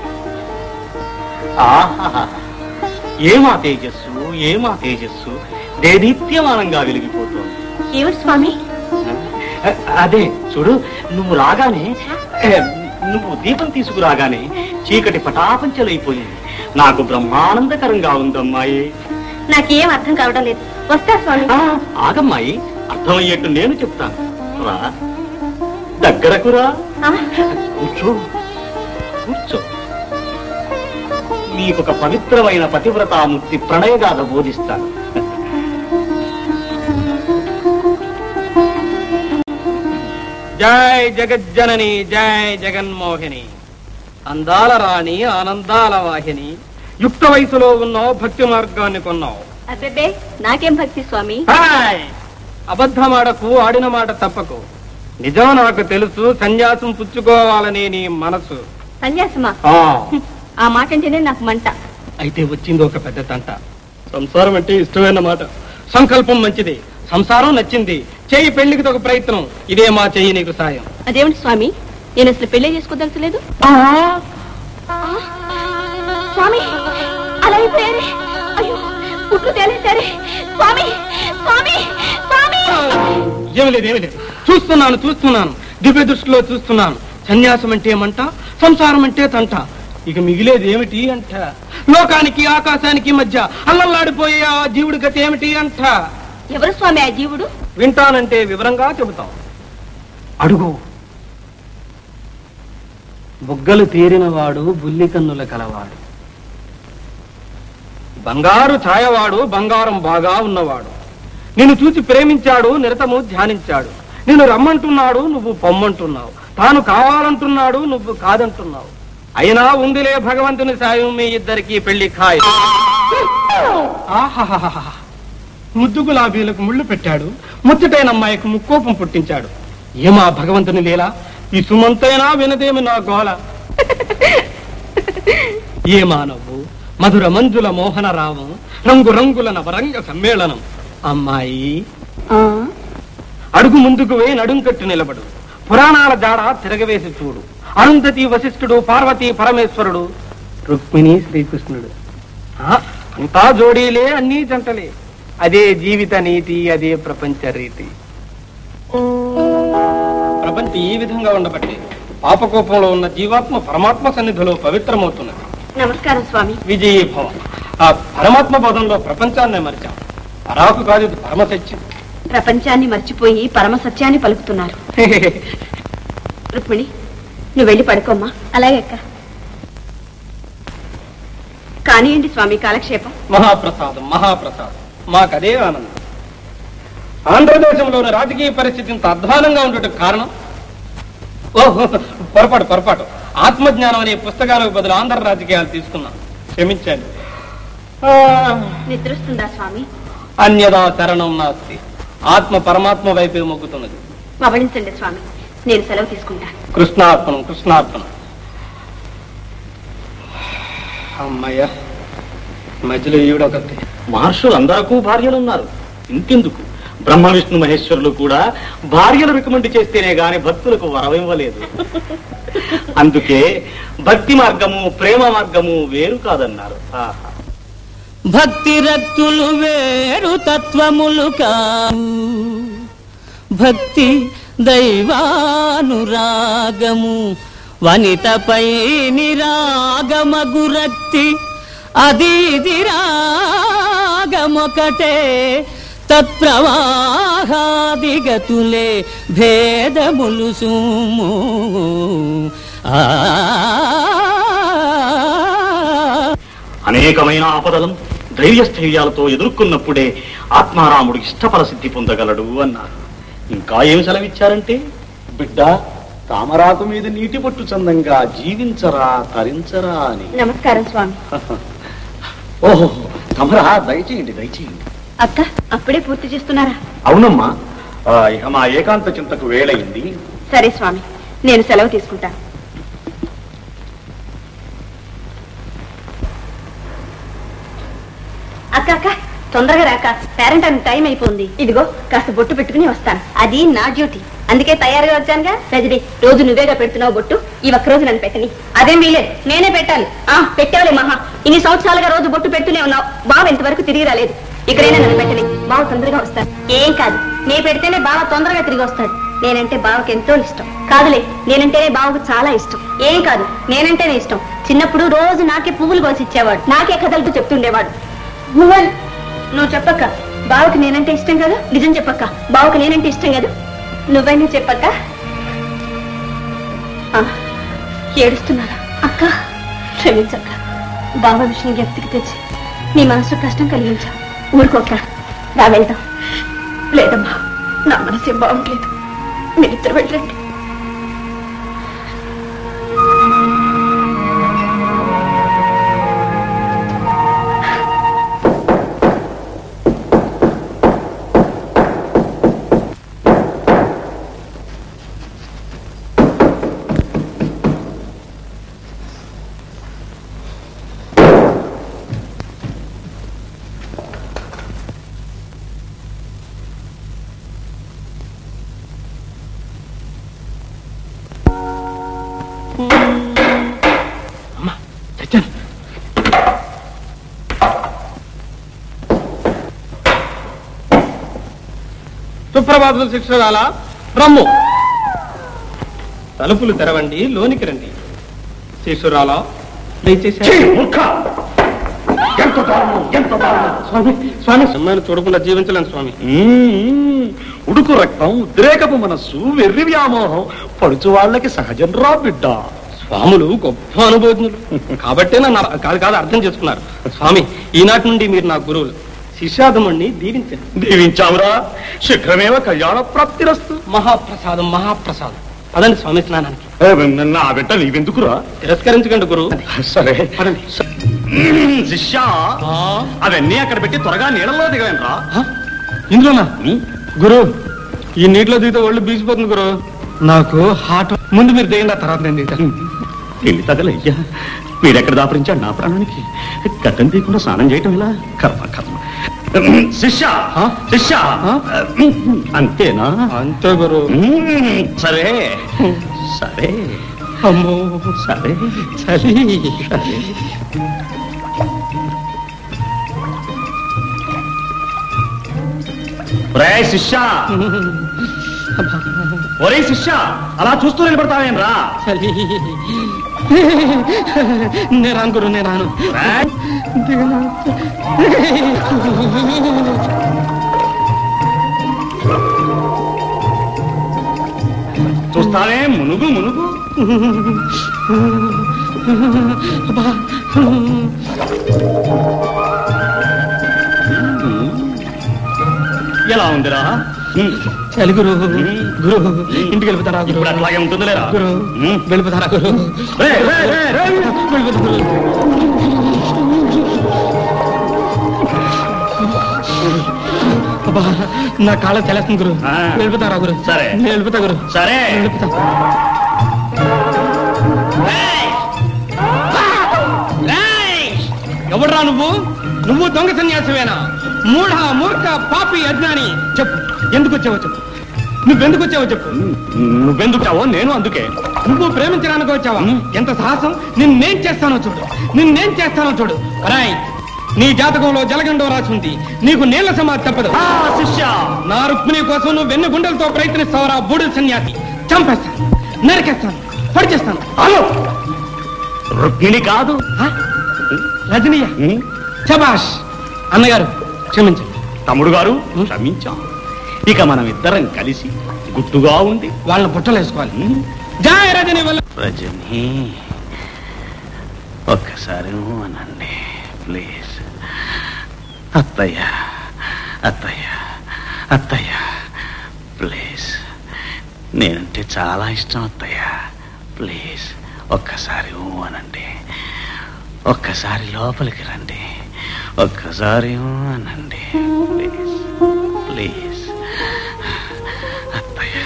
ఆహాహా. ఏమా తేజస్సు ఏమా తేజస్సు దేదీప్యమానంగా వెలిగిపోతోంది ఏమిటి స్వామి అ- అదే చూడు నువ్వు రాగానే ఏ, నువ్వు దీపం తీసుకురాగానే చీకటి పటాపంచలైపోయింది నాకు బ్రహ్మానందకరంగా ఉందమ్మాయి నాకేం అర్థం కావడం లేదు వస్తా స్వామి ఆ, ఆగమ్మాయి అర్థమయ్యేట్టు నేను చెప్తాను రా దగ్గరకు రా ఆ, కూర్చో కూర్చో నీకొక పవిత్రమైన పతివ్రతామూర్తి ప్రణయగాథ బోధిస్తాను జై జగజ్జనని జై జగన్మోహిని అందాల రాణి ఆనందాల వాహిని యుక్త వయసులో ఉన్నావు భక్తి మార్గాన్ని కొన్నావు అబ్బెబ్బే నాకేం భక్తి స్వామి హాయ్ అబద్ధమాడకు ఆడిన మాట తప్పకు నిజం నాకు తెలుసు సన్యాసం పుచ్చుకోవాలని నీ మనసు సన్యాసమా ఆ, ఆ మాట అంటేనే నాకు మంట అయితే వచ్చింది ఒక పెద్ద తంట సంసారం అంటే ఇష్టమైన మాట సంకల్పం మంచిది సంసారం నచ్చింది చెయ్యి పెళ్లికి ఒక ప్రయత్నం ఇదే మా చెయ్యి నీకు సాయం అదేమిటి స్వామి నేను అసలు పెళ్లి చేసుకోదలచలేదు స్వామి అలా అయిపోయారే అయ్యో పుట్లు తేలేశారే స్వామి స్వామి స్వామి ఏమి లేదు ఏమి లేదు చూస్తున్నాను చూస్తున్నాను దివ్య దృష్టిలో చూస్తున్నాను సన్యాసం అంటే ఏమంట సంసారం అంటే తంట ఇక మిగిలేది ఏమిటి అంట లోకానికి ఆకాశానికి మధ్య అల్లల్లాడిపోయే ఆ జీవుడి గతి ఏమిటి అంట ఎవరు స్వామి ఆ జీవుడు వింటానంటే వివరంగా చెబుతాం అడుగు బుగ్గలు తీరినవాడు బుల్లి కన్నుల కలవాడు బంగారు ఛాయవాడు బంగారం బాగా ఉన్నవాడు నిన్ను చూసి ప్రేమించాడు నిరతము ధ్యానించాడు నిన్ను రమ్మంటున్నాడు నువ్వు పొమ్మంటున్నావు తాను కావాలంటున్నాడు నువ్వు కాదంటున్నావు అయినా ఉందిలే భగవంతుని సాయం మీ ఇద్దరికి పెళ్లి ఖాయం ఆహాహాహా ముద్దు గులాబీలకు ముళ్ళు పెట్టాడు ముచ్చటైన అమ్మాయికి ముక్కోపం పుట్టించాడు ఏమా భగవంతుని లీలా ఈ సుమంతైనా వినదేమి నా గోల ఏ మానవు మధుర మంజుల మోహన రామం రంగు రంగుల నవరంగ సమ్మేళనం అమ్మాయి అడుగు ముందుకు వేయి నడుంకట్టు నిలబడు పురాణాల జాడ తిరగవేసి చూడు అరుంధతి వశిష్ఠుడు పార్వతి పరమేశ్వరుడు రుక్మిణి శ్రీకృష్ణుడు ఆ, అంతా జోడీలే అన్నీ జంటలే అదే జీవిత నీతి అదే ప్రపంచ రీతి ప్రపంచం ఈ విధంగా ఉండబట్టి పాపకోపంలో ఉన్న జీవాత్మ పరమాత్మ సన్నిధిలో పవిత్రమవుతున్నది నమస్కారం స్వామి విజయీ భవ ఆ పరమాత్మ పదంలో ప్రపంచాన్ని మరిచాం అరాకు కాదు ఇది పరమ సత్యం ప్రపంచాన్ని మర్చిపోయి పరమ సత్యాన్ని పలుకుతున్నారు రుక్మిణి నువ్వు వెళ్ళి పడుకోమ్మా అలాగే అక్క కానియండి స్వామి కాలక్షేపం మహాప్రసాదం మహాప్రసాదం మాకదే ఆనందం ఆంధ్రదేశంలోని రాజకీయ పరిస్థితి ఇంత అధ్వానంగా ఉండటం కారణం ఓహో పొరపాటు పొరపాటు ఆత్మజ్ఞానం అనే పుస్తకాలకు బదులు ఆంధ్ర రాజకీయాలు తీసుకున్నాం క్షమించండి ఆ, నిద్రస్తుందా స్వామి అన్యదా శరణం నాస్తి ఆత్మ పరమాత్మ వైపే మొగ్గుతున్నది పవళించండి స్వామి నేను సెలవు తీసుకుంటాను కృష్ణార్పణం కృష్ణార్పణం అమ్మయ్య మధ్యలో ఈవిడొకటి మహర్షులందరకు భార్యలు ఉన్నారు ఇంకెందుకు బ్రహ్మ విష్ణు మహేశ్వరులు కూడా భార్యలు రికమెండ్ చేస్తేనే గాని భక్తులకు వరవివ్వలేదు అందుకే భక్తి మార్గము ప్రేమ మార్గము వేరు కాదన్నారు ఆహా. భక్తి రక్తులు వేరు తత్వములు కావు భక్తి దైవానురాగము వనితపై నిరాగమగు రక్తి అది ఇది రాగమొకటే తత్ప్రవాహాదిగతులే భేదములు సుము ఆ అనేకమైన ఆపదలను ధైర్యస్థైర్యాలతో ఎదుర్కొన్నప్పుడే ఆత్మారాముడు ఇష్టఫల సిద్ధి పొందగలడు అన్నారు ఇంకా ఏం సెలవిచ్చారంటే బిడ్డ తామరాకు మీద నీటి పట్టు చందంగా జీవించరా తరించరా అని నమస్కారం స్వామి ఓహో తమరా దయచేయండి దయచేయండి అక్క అప్పుడే పూర్తి చేస్తున్నారా అవునమ్మా ఆ, ఇక మా ఏకాంత చింతకు వేళయింది సరే స్వామి నేను సెలవు తీసుకుంటాను అక్క అక్క తొందరగా రాక పేరెంట్ అని టైం అయిపోయింది ఇదిగో కాస్త బొట్టు పెట్టుకుని వస్తాను అది నా డ్యూటీ అందుకే తయారుగా వచ్చానుగా రజడి రోజు నువ్వేగా పెడుతున్నావు బొట్టు ఈ ఒక్క రోజు నన్ను పెట్టని అదేం వీలేదు నేనే పెట్టాలి ఆ పెట్టావులే మహా ఇన్ని సంవత్సరాలుగా రోజు బొట్టు పెడుతూనే ఉన్నావు బావ ఇంతవరకు తిరిగి రాలేదు ఇక్కడైనా నన్ను పెట్టని బావ తొందరగా వస్తాడు ఏం కాదు నే పెడితేనే బావ తొందరగా తిరిగి వస్తాడు నేనంటే బావకి ఎంతో ఇష్టం కాదులే నేనంటేనే బావకు చాలా ఇష్టం ఏం కాదు నేనంటేనే ఇష్టం చిన్నప్పుడు రోజు నాకే పువ్వులు కోసి ఇచ్చేవాడు నాకే కథలతో చెప్తుండేవాడు నువ్వు నువ్వు చెప్పక్క బావకి నేనంటే ఇష్టం కదా నిజం చెప్పక్క బావకి నేనంటే ఇష్టం కదా నువ్వైనా చెప్పక్క ఆ, ఏడుస్తున్నారా అక్క క్షమించక్క బావ విషయం జ్ఞప్తికి తెచ్చి నీ మనసు కష్టం కలిగించా ఊరుకోక్క రా వెళ్దాం లేదమ్మా నా మనసు ఏం బాగుంటలేదు మీరిద్దరు వెళ్ళండి సుప్రభాతం శిక్షరాల రమ్ము తలుపులు తెరవండి లోనికి రండి శిశురాల దయచేసి స్వామి స్వామి అమ్మాయిని చూడకుండా జీవించలేను స్వామి మ్మ్. ఉడుకు రక్తం ఉద్రేకపు మనస్సు వెర్రి వ్యామోహం పడుచు వాళ్ళకి సహజం రా బిడ్డ స్వాములు గొప్ప అనుభవజ్ఞులు కాబట్టే నన్ను అర్- కాదు కాదు అర్థం చేసుకున్నారు స్వామి ఈనాటి నుండి మీరు నా గురువులు శిష్యాదముణ్ణి దీవించండి దీవించావురా శీఘ్రమేవ కళ్యాణ ప్రాప్తిరస్తు మహాప్రసాదం మహాప్రసాదం పదండి స్వామి స్నానానికి ఏ, నా బిడ్డ నీవెందుకురా తిరస్కరించకండి గురు సరే పదండి మ్మ్, శిష్యా అవన్నీ అక్కడ పెట్టి త్వరగా నీళ్ళలో దిగలేనరా ఇందులోనా గురు ఈ నీటిలో దిగితే ఒళ్ళు బీసిపోతుంది గురు నాకు హార్ట్ ముందు మీరు దిగండి ఆ తర్వాత నేను దిగుతాను వెళ్ళి తగలయ్యా వీడెక్కడ దాపరించాడు నా ప్రాణానికి గడ్డం తీయకుండా స్నానం చేయటం ఇలా కర్మ కర్మ శిష్య శిష్య అంతేనా అంతే గురు సరే సరే అమ్మో సరే చలి సరే ఒరే శిష్య ఒరే శిష్య అలా చూస్తూ నిలబడతావేం రా చలి నేను రాను గురు నేను రాను దిగను. చూస్తావే మునుగు మునుగు అబ్బా. ఎలా ఉందిరా చలి గురు గురు ఇంటికి వెళ్ళిపోతారా గురు ఇప్పుడు అట్లాగే ఉంటుంది లేరా గురు వెళ్ళిపోతారా గురు రే, రే, రే, రే. వెళ్ళిపోతా గురు అబ్బా నా కాళ్ళ తెలేస్తుంది గురు ఆ. వెళ్ళిపోతారా గురు సరే. నేను వెళ్ళిపోతా గురు సరే వెళ్ళిపోతా ఎవడ్రా నువ్వు నువ్వు దొంగ సన్యాసివేనా మూఢ మూర్ఖ పాపి అజ్ఞాని చెప్పు ఎందుకు వచ్చావో చెప్పు నువ్వెందుకు వచ్చావో చెప్పు నువ్వెందుకు చావో నేను అందుకే నువ్వు ప్రేమించడానికి వచ్చావా ఎంత సాహసం నిన్నేం చేస్తానో చూడు నిన్నేం చేస్తానో చూడు రాయ్ నీ జాతకంలో జలగండం రాసి ఉంది నీకు నీళ్ల సమాధి తప్పదు శిష్య నా రుక్మిణి కోసం నువ్వు వెన్ను గుండెలతో ప్రయత్నిస్తావరా బూడిద సన్యాసి చంపేస్తాను నరికేస్తాను పొడి చేస్తాను హలో రుక్మిణి కాదు రజనీయ శబాష్ అన్నగారు క్షమించండి తమ్ముడు గారు క్షమించాం ఇక మనం ఇద్దరం కలిసి గుట్టుగా ఉండి వాళ్ళని బుట్టలు వేసుకోవాలి జాయ్ రజనీ వల్ల రజని ఒక్కసారి నువ్వు అనండి ప్లీజ్ అత్తయ్య అత్తయ్య అత్తయ్య ప్లీజ్ నేనంటే చాలా ఇష్టం అత్తయ్య ప్లీజ్ ఒక్కసారి ఊ అనండి ఒక్కసారి లోపలికి రండి ఒక్కసారి ఊ అనండి ప్లీజ్ ప్లీజ్ అత్తయ్య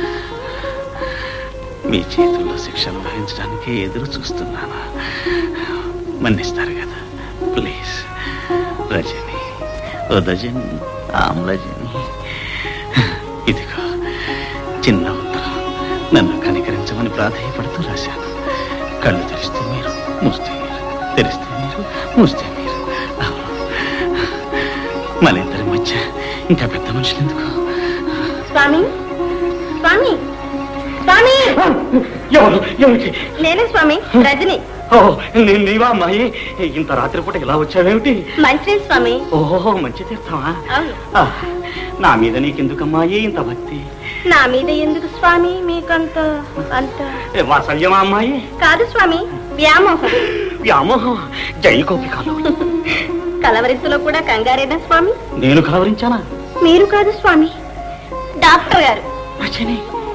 మీ చేతుల్లో శిక్ష అనుభవించడానికి ఎదురు చూస్తున్నాను మన్నిస్తారు కదా ప్లీజ్ రజని ఓ రజని ఆమ్లజని ఇదిగో చిన్న ఉత్తరం నన్ను కనికరించమని ప్రాధాయపడుతూ రాశాను కళ్ళు తెరిస్తే మీరు మూస్తే మీరు తెరిస్తే మీరు మూస్తే మీరు అవును. మన ఇద్దరి మధ్య ఇంకా పెద్ద మనుషులు ఎందుకు స్వామి స్వామి స్వామి ఎవరు ఏమిటి నేనే స్వామి రజని ఓ నీ- నీవా అమ్మాయి ఇంత రాత్రిపూట ఇలా వచ్చావేమిటి మంచినీళ్ళు స్వామి ఓహో మంచి తీర్థమా అవును ఆ, నా మీద నీకెందుకమ్మాయి ఇంత భక్తి నా మీద ఎందుకు స్వామి మీకంత అంత ఏ, వాత్సల్యమా అమ్మాయి కాదు స్వామి వ్యామోహం వ్యామోహం జై కోపికాలు కలవరింతలో కూడా కంగారేనా స్వామి నేను కలవరించానా మీరు కాదు స్వామి డాక్టర్ గారు రజని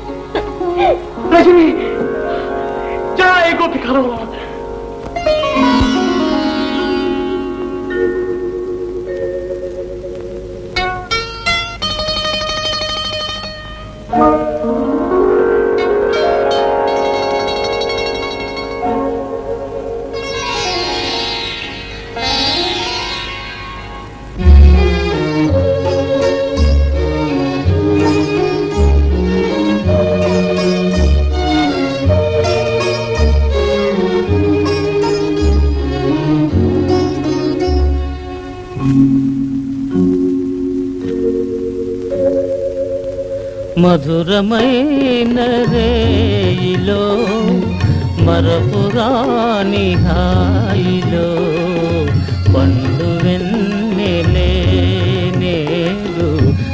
రజని జై గోపికలు మధురమైన రేయిలో మరపురాని హాయిలో పండు వెన్నెలే నేడు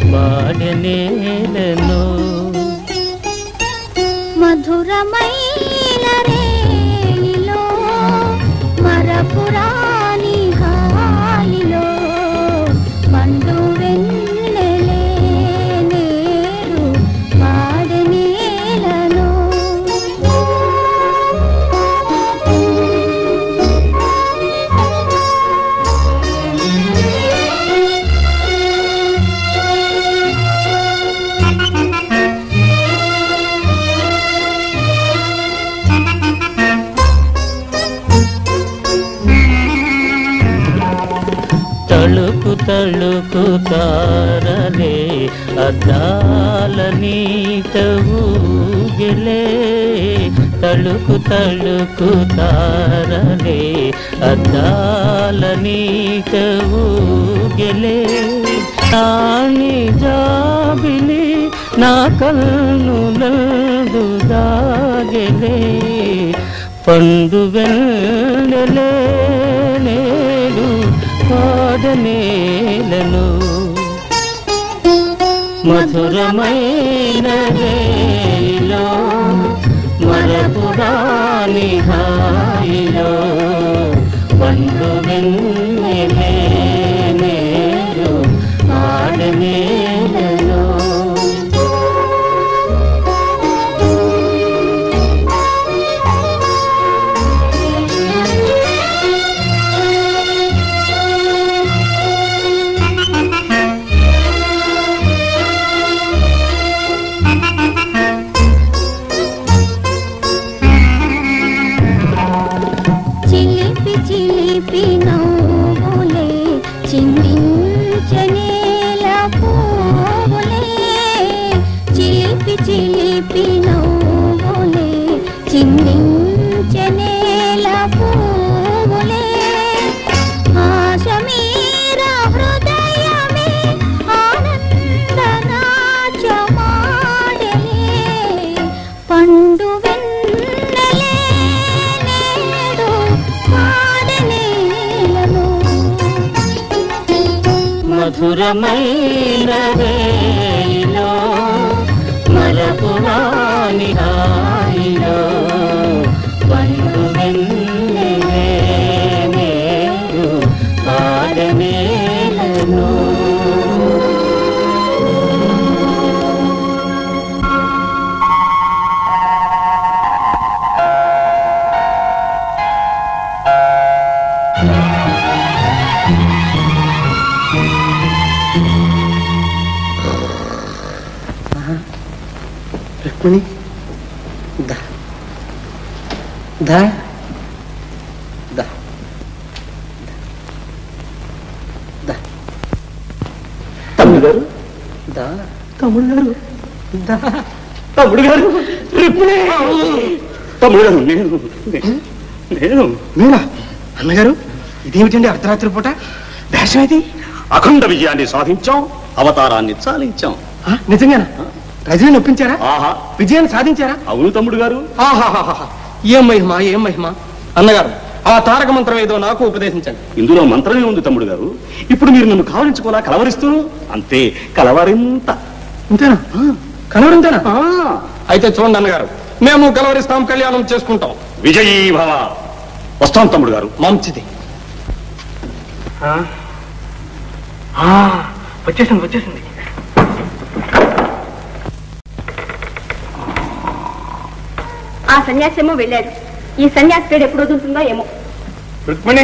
వాడనేలను మధురమైన రేయిలో మరపురాని హాలిలో పండు వెన్నెలే నేడు పాడనేలను తళుకు తళుకు తారలే అద్దాల నీట ఊగిలే తళుకు తళుకు తారలే అద్దాల నీట ఊగిలే నాని జాబిలి నా కన్నులందు దాగలే పండు వెన్నెలే నేడు పాడనేలను మధురమైన రేలో మరపురాని హాయిలో పండు వెన్నెలే నేడు పాడనేలను చిలిపి చిలిపి నవ్వులే చిందించనేల పువ్వులే చిలిపి చిలిపి నవ్వులే చిందించనేల పువ్వులే ఆశ మీర హృదయమే ఆనందనాచమాడలే పండు వెన్నెలే నేడు పాడనేలను మధురమైన రేలో మరపురాని హాయిలో పండు వెన్నెలే నేడు పాడనేలను రుక్మిణి దా దా దా దా తమ్ముడు గారు దా తమ్ముడు గారు దా తమ్ముడు గారు రుక్మిణి తమ్ముడు గారు నేను నేను మీరా అన్నగారు ఇదేమిటండి అర్ధరాత్రి పూట వేషం ఇది అఖండ విజయాన్ని సాధించాం అవతారాన్ని చాలించాం ఆ, నిజంగానా రజని ఒప్పించారా ఆహా విజయాన్ని సాధించారా అవును తమ్ముడు గారు ఆహాహాహా ఏం మహిమ ఏం మహిమ అన్నగారు ఆ తారక మంత్రం ఏదో నాకు ఉపదేశించండి ఇందులో మంత్రమే ఉంది తమ్ముడు గారు ఇప్పుడు మీరు నన్ను కావలించుకోలా కలవరిస్తూ అంతే కలవరింత అంతేనా కలవరింతేనా అయితే చూడండి అన్నగారు మేము కలవరిస్తాం కళ్యాణం చేసుకుంటాం విజయీ భవ వస్తాం తమ్ముడు గారు మంచిది వచ్చేసింది వచ్చేసింది ఆ సన్యాసేమో వెళ్ళాడు ఈ సన్యాసి పేరు ఎప్పుడు వదులుతుందో ఏమో రుక్మిణి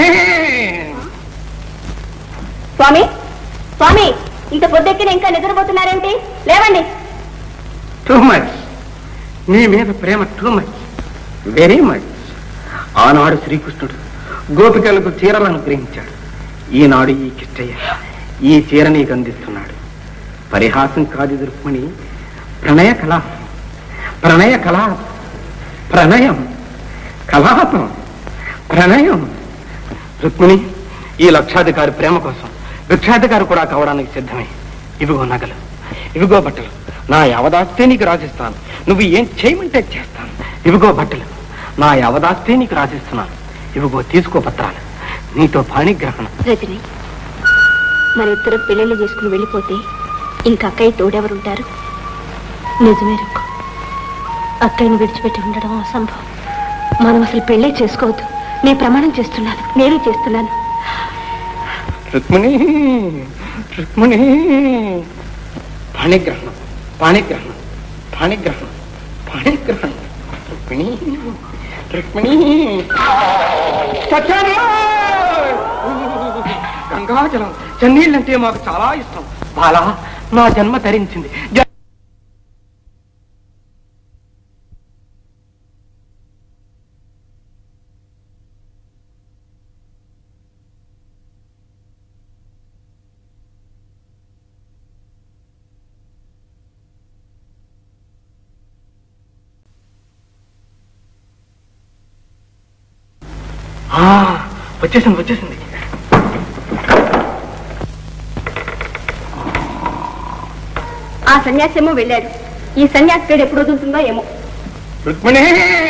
స్వామి స్వామి ఇంత పొద్దెక్కిన ఇంకా నిద్రపోతున్నారేంటి లేవండి టూ మచ్ నీ మీద ప్రేమ టూ మచ్ వెరీ మచ్ ఆనాడు శ్రీకృష్ణుడు గోపికలకు చీరలను అనుగ్రహించాడు ఈనాడు ఈ కిష్టయ్య ఈ చీర నీకు అందిస్తున్నాడు పరిహాసం కాదు ఇది రుక్మిణి ప్రణయ కళా ప్రణయ కళా ప్రణయం కలాపం ప్రణయం రుక్మిణి ఈ లక్షాధికారి ప్రేమ కోసం భిక్షాధికారి కూడా కావడానికి సిద్ధమే ఇవిగో నగలు ఇవిగో బట్టలు నా యవదాస్తే నీకు రాసిస్తాను నువ్వు ఏం చేయమంటే చేస్తాను ఇవిగో బట్టలు నా యవదాస్తే నీకు రాసిస్తున్నాను ఇవిగో తీసుకో పత్రాలు నీతో పాణిగ్రహణం రజని మన ఇద్దరు పెళ్లిళ్ళు చేసుకుని వెళ్ళిపోతే ఇంక అక్కయ్య తోడెవరుంటారు నిజమే రుక్కు అక్కయ్యని విడిచిపెట్టి ఉండడం అసంభవం మనం అసలు పెళ్ళే చేసుకోవద్దు నేను ప్రమాణం చేస్తున్నాను నేను చేస్తున్నాను రుక్మిణి రుక్మిణి పాణిగ్రహణం పాణిగ్రహణం పాణిగ్రహణం పాణిగ్రహణం రుక్మిణి రుక్మిణి సత్యానా! గంగాజలం చన్నీళ్ళంటే మాకు చాలా ఇష్టం బాలా నా జన్మ ధరించింది జ- ఆ, వచ్చేసింది వచ్చేసింది ఆ సన్యాసేమో వెళ్ళాడు ఈ సన్యాసి పేరు ఎప్పుడు వదులుతుందో ఏమో రుక్మిణి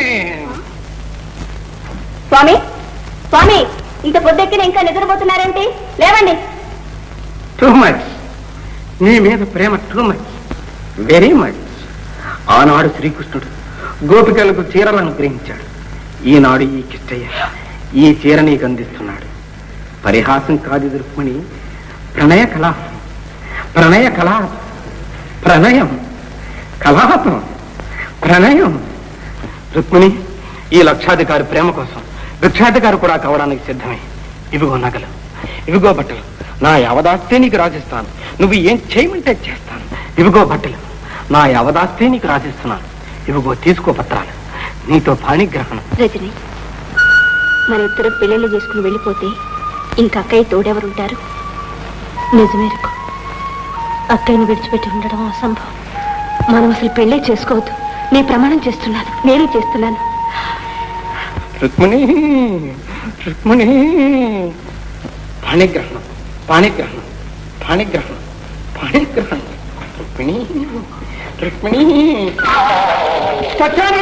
స్వామి స్వామి ఇంత పొద్దెక్కిన ఇంకా నిద్రపోతున్నారేంటి లేవండి టూ మచ్ నీ మీద ప్రేమ టూ మచ్ వెరీ మచ్ ఆనాడు శ్రీకృష్ణుడు గోపికలకు చీరలు అనుగ్రహించాడు ఈనాడు ఈ కిష్టయ్య ఈ చీర నీకు అందిస్తున్నాడు పరిహాసం కాదు రుక్మిణి ప్రణయ కలాపం ప్రణయ కలాపం ప్రణయం కలాపం ప్రణయం రుక్మిణి ఈ లక్షాధికారి ప్రేమ కోసం భిక్షాధికారి కూడా కావడానికి సిద్ధమే ఇవిగో నగలు ఇవిగో బట్టలు నా యావదాస్తే నీకు రాసిస్తాను నువ్వు ఏం చేయమంటే చేస్తాను ఇవిగో బట్టలు నా యావదాస్తే నీకు రాసిస్తున్నాను ఇవిగో తీసుకో పత్రాలు నీతో పాణిగ్రహణం రజని మన ఇద్దరు పెళ్ళిళ్ళు చేసుకుని వెళ్ళిపోతే ఇంకా అక్కయ్య తోడెవరుంటారు నిజమేరకు అక్కయ్యని విడిచిపెట్టి ఉండడం అసంభవం మనం అసలు పెళ్ళే చేసుకోవద్దు నేను ప్రమాణం చేస్తున్నాను నేను చేస్తున్నాను రుక్మిణి రుక్మిణి పాణిగ్రహణం పాణిగ్రహణం పాణిగ్రహణం పాణిగ్రహణం రుక్మిణి రుక్మిణి చచ్చాను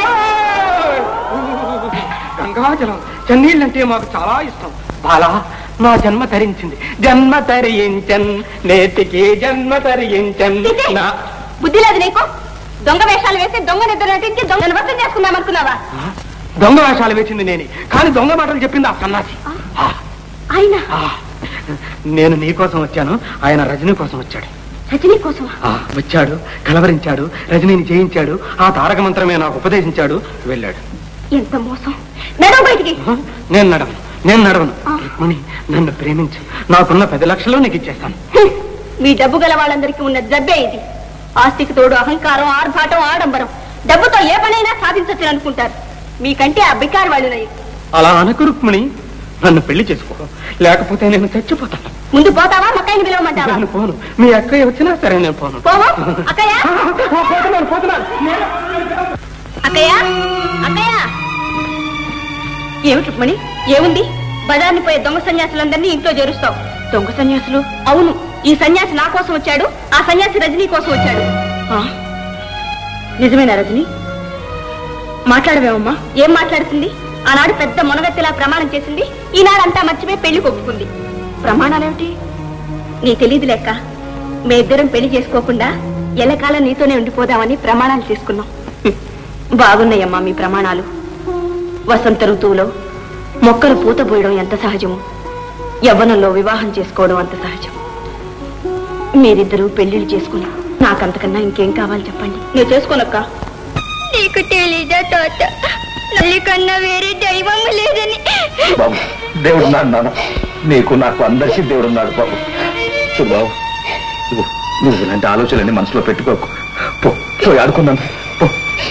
గంగాజలం చన్నీళ్ళంటే మాకు చాలా ఇష్టం బాలా నా జన్మ తరించింది జన్మ తరించన్ నేతికి జన్మ తరించన్ నా బుద్ధి లేదు నీకు దొంగ వేషాలు వేసి దొంగ నిద్ర నటించి దొంగను వ్రతం చేసుకుందాం అనుకున్నావా దొంగ వేషాలు వేసింది నేనే కానీ దొంగ మాటలు చెప్పింది ఆ సన్నాసి ఆయన ఆ, నేను నీ కోసం వచ్చాను ఆయన రజనీ కోసం వచ్చాడు రజనీ కోసం ఆ, వచ్చాడు కలవరించాడు రజనీని చేయించాడు ఆ తారక మంత్రమే నాకు ఉపదేశించాడు వెళ్ళాడు ఎంత మోసం నడవ బయటికి ఆ, నేను నడవను నేను నడవను రుక్మిణి నన్ను ప్రేమించు నాకున్న పది లక్షలు నీకు ఇచ్చేస్తాను హ్మ్. మీ డబ్బు గల వాళ్ళందరికీ ఉన్న జబ్బే ఇది ఆస్తికి తోడు అహంకారం ఆర్భాటం ఆడంబరం డబ్బుతో ఏ పనైనా సాధించొచ్చు అనుకుంటారు మీకంటే ఆ బికారు వాళ్ళు నయం. అలా అనకు రుక్మిణి నన్ను పెళ్లి చేసుకో లేకపోతే నేను చచ్చిపోతాను ముందు పోతావా మక్కయ్యని పిలవమంటావా నేను పోను మీ అక్కయ్య వచ్చినా సరే నేను పోను పోవా అక్కయ్య పోతున్నాను పోతున్నాను అక్కయ్య అక్కయ్య ఏమిటి రుక్మణి ఏముంది బజార్ని పోయే దొంగ సన్యాసులందరినీ ఇంట్లో చేరుస్తావు దొంగ సన్యాసులు అవును ఈ సన్యాసి నా కోసం వచ్చాడు ఆ సన్యాసి రజనీ కోసం వచ్చాడు ఆ, నిజమేనా రజనీ మాట్లాడవేమమ్మా ఏం మాట్లాడుతుంది ఆనాడు పెద్ద మునగెత్తిలా ప్రమాణం చేసింది ఈనాడంతా మర్చిపోయి పెళ్లి కొప్పుకుంది ప్రమాణాలేమిటి నీ తెలియదు లెక్క మీ ఇద్దరం పెళ్లి చేసుకోకుండా ఎల్లకాలం నీతోనే ఉండిపోదామని ప్రమాణాలు తీసుకున్నాం హ్మ్. బాగున్నాయమ్మా మీ ప్రమాణాలు వసంత ఋతువులో మొక్కలు పూత పోయడం ఎంత సహజమో యవ్వనంలో వివాహం చేసుకోవడం అంత సహజం మీరిద్దరూ పెళ్లిళ్ళు చేసుకుని నాకంతకన్నా ఇంకేం కావాలి చెప్పండి నేను చేసుకోనక్క నీకు తెలీదా తాత తల్లి కన్నా వేరే దైవం లేదని బాబు దేవుడు నాన్న నాన్న నీకు నాకు అందరికీ దేవుడు ఉన్నాడు బాబు చూడు బాబు ఇదిగో, నువ్వు ఇలాంటి ఆలోచనలన్నీ మనసులో పెట్టుకోకు పో పోయి ఆడుకుందాం పో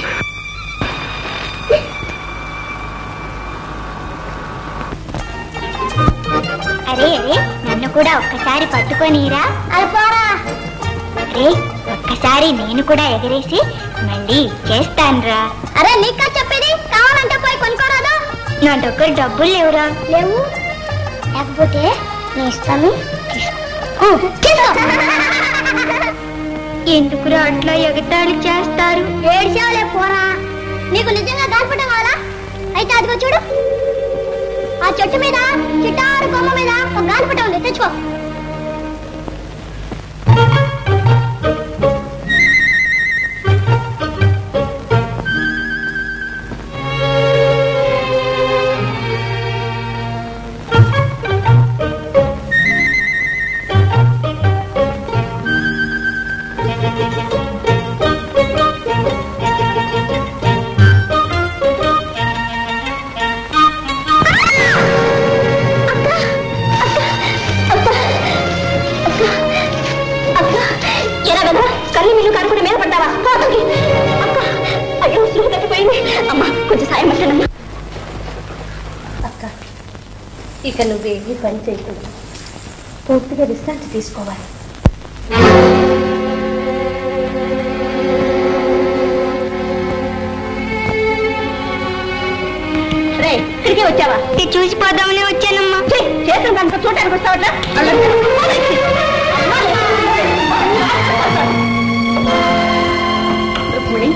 అరే అరే నన్ను కూడా ఒక్కసారి పట్టుకొనిరా అది పోరా అరే ఒక్కసారి నేను కూడా ఎగరేసి మళ్ళీ చేస్తానురా అరే నీకా చెప్పేది కావాలంటే పోయి కొనుక్కోరాదు నా దగ్గర డబ్బులు లేవురా లేవు లేకపోతే నేను ఇస్తాను తీసుకో. తీసుకో. ఎందుకురా అట్లా ఎగతాళి చేస్తారు ఏడ్చావులే పోరా నీకు నిజంగా గాల్పటం కావాలా అయితే అదిగో చూడు ఆ చెట్టు మీద చిట్టారు కొమ్మ మీద ఒక గాలిపట ఉంది తెచ్చుకో ఎలా కదా కళ్ళు నీళ్ళు కాకుండా మీద పడ్డావా పోతకి. అక్క అయ్యో స్లో తగ్గిపోయింది అమ్మా కొంచెం సాయం పట్టండి అక్క ఇక నువ్వేమి పని చేయకూడదు పూర్తిగా విశ్రాంతి తీసుకోవాలి రే తిరిగి వచ్చా వచ్చావా చూసిపోదామని వచ్చానమ్మా చేసిన దానికి చూడటానికి వస్తావట్లా రుక్మిణి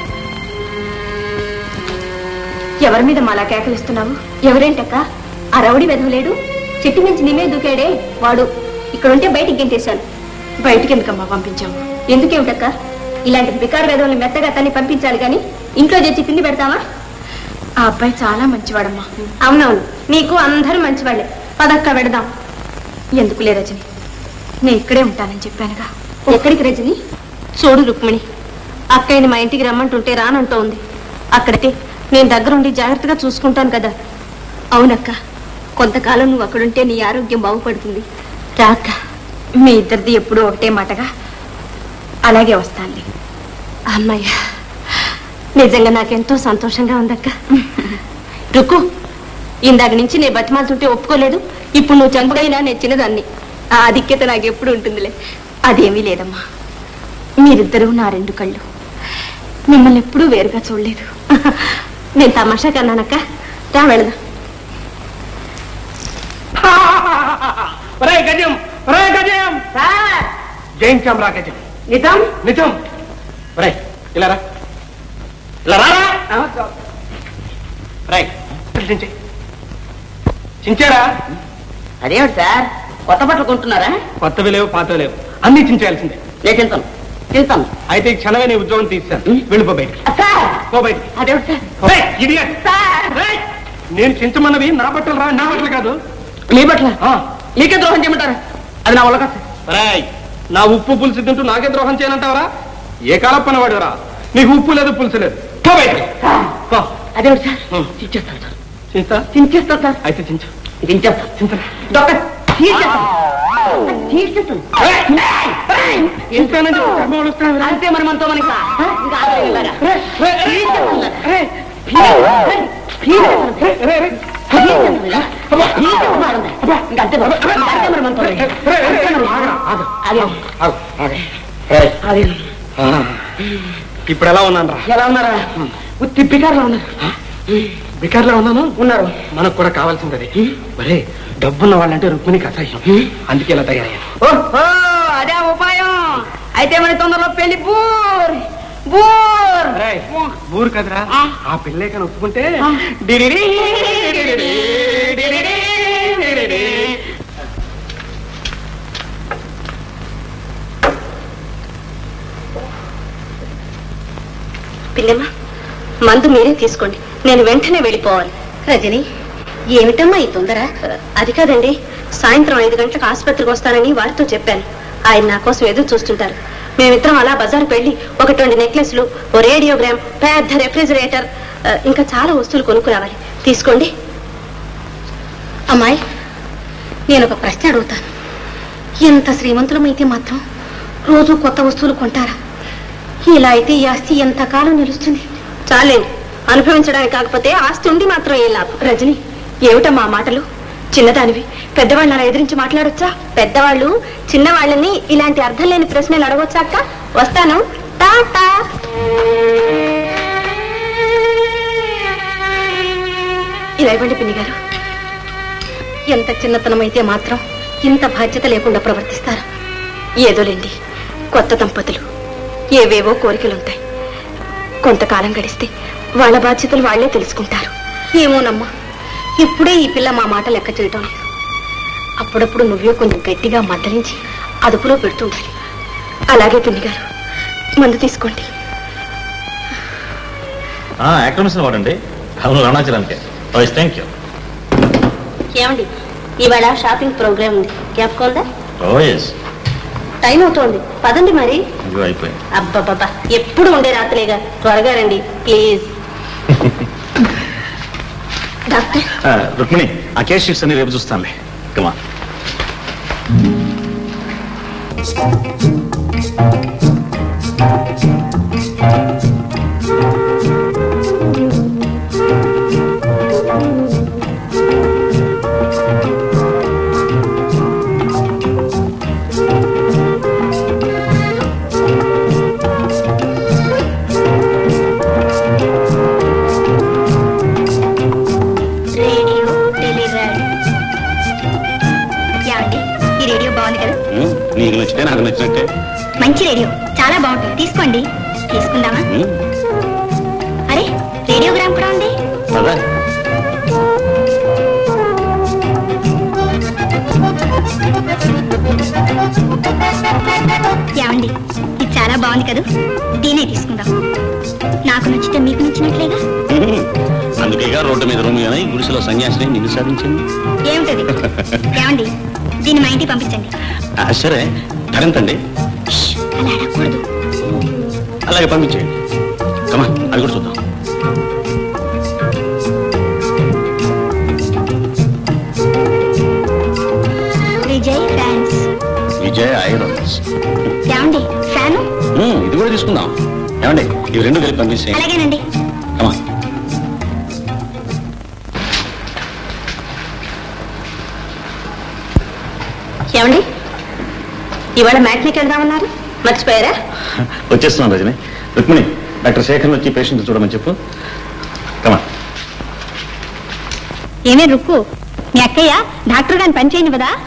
ఎవరి మీద మాలా కేకలిస్తున్నావు ఎవరేంటక్క ఆ రౌడీ వెధవలేడు చెట్టు నుంచి నిమే దూకాడే వాడు ఇక్కడ ఉంటే బయటికి గెంటేశాను బయటికి ఎందుకమ్మా పంపించాము ఎందుకేమిటక్క ఇలాంటి బికారు వెధవల్ని మెత్తగా తల్లి పంపించాలి కానీ ఇంట్లో చేసి తిండి పెడతావా ఆ అబ్బాయి చాలా మంచివాడమ్మా అవునవును నీకు అందరూ మంచివాళ్ళే పదక్క పెడదాం ఎందుకులే రజని నేను ఇక్కడే ఉంటానని చెప్పానుగా ఎక్కడికి రజని చూడు రుక్మిణి అక్కయ్యని మా ఇంటికి రమ్మంటుంటే రానంటోంది అక్కడికి నేను దగ్గరుండి జాగ్రత్తగా చూసుకుంటాను కదా అవునక్క కొంతకాలం నువ్వు అక్కడుంటే నీ ఆరోగ్యం బాగుపడుతుంది రాక్క మీ ఇద్దరిది ఎప్పుడూ ఒకటే మాటగా అలాగే వస్తానులే అమ్మయ్య నిజంగా నాకెంతో సంతోషంగా ఉందక్క రుక్కు ఇందాక నుంచి నేను బతిమాలుతుంటే ఒప్పుకోలేదు ఇప్పుడు నువ్వు చంపడైనా నేను చిన్నదాన్ని ఆ ఆధిక్యత నాకు ఎప్పుడు ఉంటుందిలే అదేమీ లేదమ్మా మీరిద్దరూ నా రెండు కళ్ళు మిమ్మల్ని ఎప్పుడూ వేరుగా చూడలేదు నేను తమాషా కన్నానక్క రా వెళదాం ఒరే గజం ఒరే గజం జయించాం రా గజం నిజం నిజం ఒరే ఇలా రా ఇలా రా రై చించే చించారా అదేమిటి సార్ కొత్త బట్టలు కొంటున్నారా కొత్తవి లేవు పాతవి లేవు అన్ని చించేయాల్సిందే నేను తింటాను తింటాను అయితే ఈ క్షణమే నీ ఉద్యోగం తీస్తాను వెళ్ళిపో బయటికి పో బయటికి అదేమిటి రేయ్, idiot. రేయ్, నేను చించమన్నవి నా బట్టలు రా నా బట్టలు కాదు మీ బట్టల నీకే ద్రోహం చేయమంటారా అది నా వల్ల కాదు రాయ్ నా ఉప్పు పులుసు తింటూ నాకే ద్రోహం చేయనంటావరా ఏ కాలప్పన వాడురా నీకు ఉప్పు లేదు పులుసు లేదు పో బయటికి పో. అదేమిటి సార్ చించేస్తాను సార్ చింతా చించేస్తాను సార్ అయితే చించు చించేస్తాను చింతరా డాక్టర్ తీర్చేస్తాను తీర్చేస్తాను ఇంతేనండి కర్మవాళ్ళు వస్తారు అంతే మరి మనతో మనకి ఇంకా ఆగలేదు ఇలాగా. ఇంకా అంతే మరి. ఇంకా అంతే మరి మనతో మనకి. అంతే మరి. అదే. అదే. ఇప్పుడు ఎలా ఉన్నాను రా ఎలా ఉన్నారా ఉత్తి బికార్లో ఉన్నారు బికార్లో ఉన్నాను ఉన్నారు మనకు కూడా కావాల్సింది అది మరే డబ్బున్న వాళ్ళంటే రుక్మిణికి అసహ్యం అందుకే ఇలా తయారయ్యాను ఓహో అదే ఉపాయం అయితే మన తొందరలో పెళ్లి బూర్ బూర్ రేయ్, ఊరు కదరా ఆ పిల్లే కానీ ఒప్పుకుంటే డిడిడి, డిడిడి, డిడిడి, డిడిడి. పిల్లమ్మ మందు మీరే తీసుకోండి నేను వెంటనే వెళ్ళిపోవాలి రజని ఏమిటమ్మా ఈ తొందర అది కాదండి సాయంత్రం ఐదు గంటలకు ఆసుపత్రికి వస్తానని వారితో చెప్పాను ఆయన నా కోసం ఎదురు చూస్తుంటారు మేమిద్దరం అలా బజార్కి వెళ్ళి ఒకటి రెండు నెక్లెస్లు ఓ రేడియోగ్రామ్ పెద్ద రెఫ్రిజిరేటర్ ఆ, ఇంకా చాలా వస్తువులు కొనుక్కురావాలి తీసుకోండి అమ్మాయి నేను ఒక ప్రశ్న అడుగుతాను ఎంత శ్రీమంతులమైతే మాత్రం రోజు కొత్త వస్తువులు కొంటారా ఇలా అయితే ఈ ఆస్తి ఎంతకాలం నిలుస్తుంది చాలేండి అనుభవించడానికి కాకపోతే ఆస్తి ఉండి మాత్రం ఏం లాభం రజని ఏమిటమ్మా ఆ మాటలు చిన్నదానివి పెద్దవాళ్ళు అలా ఎదిరించి మాట్లాడొచ్చా పెద్దవాళ్ళు చిన్నవాళ్ళని ఇలాంటి అర్థం లేని ప్రశ్నలు అడగొచ్చా అక్క వస్తాను టాటా ఇలా ఇవ్వండి పిన్ని గారు ఎంత చిన్నతనం అయితే మాత్రం ఇంత బాధ్యత లేకుండా ప్రవర్తిస్తారు ఏదోలేండి కొత్త దంపతులు ఏవేవో కోరికలుంటాయి కొంతకాలం గడిస్తే వాళ్ళ బాధ్యతలు వాళ్ళే తెలుసుకుంటారు ఏమోనమ్మా ఇప్పుడే ఈ పిల్ల మా మాట లెక్క చేయటం లేదు అప్పుడప్పుడు నువ్వే కొంచెం గట్టిగా మందలించి అదుపులో పెడుతుండాలి అలాగే పిన్ని గారు మందు తీసుకోండి యాక్రమిషన్ వాడండి అవును అరుణాచలానికి థ్యాంక్ యూ ఏమండి ఇవాళ షాపింగ్ ప్రోగ్రామ్ ఉంది జ్ఞాపకం ఉందా ఓ ఎస్ టైం అవుతోంది పదండి మరి ఇదిగో అయిపోయింది అబ్బబ్బబ్బా ఎప్పుడు ఉండే రాత్రిలేగా త్వరగా రండి ప్లీజ్ డాక్టర్ ఆ, రుక్మిణి ఆ కేస్ షీట్స్ అన్ని రేపు చూస్తానులే కమా రేడియో బాగుంది కదా ఉమ్, నీకు నచ్చితే నాకు నచ్చినట్టే మంచి రేడియో చాలా బాగుంటుంది తీసుకోండి తీసుకుందామా ఉమ్, అరే రేడియోగ్రామ్ కూడా ఉంది పదా ఏమండి ఇది చాలా బాగుంది కదా దీనే తీసుకుందాం నాకు నచ్చితే మీకు నచ్చినట్లేగా ఉమ్, అందుకేగా రోడ్డు మీద రూమ్ కానీ గుడిసెలో సన్యాసిని నిన్ను సాధించింది ఏమిటది ఏమండి దీన్ని మా ఇంటికి పంపించండి ఆ, సరే ధరెంతండి అలా అడగకూడదు అలాగే పంపించేయండి కమా అది కూడా చూద్దాం విజయ్ ఫ్యాన్స్ విజయ్ ఐరన్స్ ఏమండి ఫ్యాను ఉమ్, ఇది కూడా తీసుకుందాం ఏమండి ఇవి రెండు కలిపి పంపిస్తే అలాగేనండి కమా ఏమండి ఇవాళ మ్యాట్నీకి వెళ్దామన్నారు మర్చిపోయారా వచ్చేస్తున్నాను రజని రుక్మిణి డాక్టర్ శేఖర్ వచ్చి పేషెంట్ చూడమని చెప్పు కమా ఏమే రుక్కు మీ అక్కయ్య డాక్టర్ గారిని పని చేయని కదా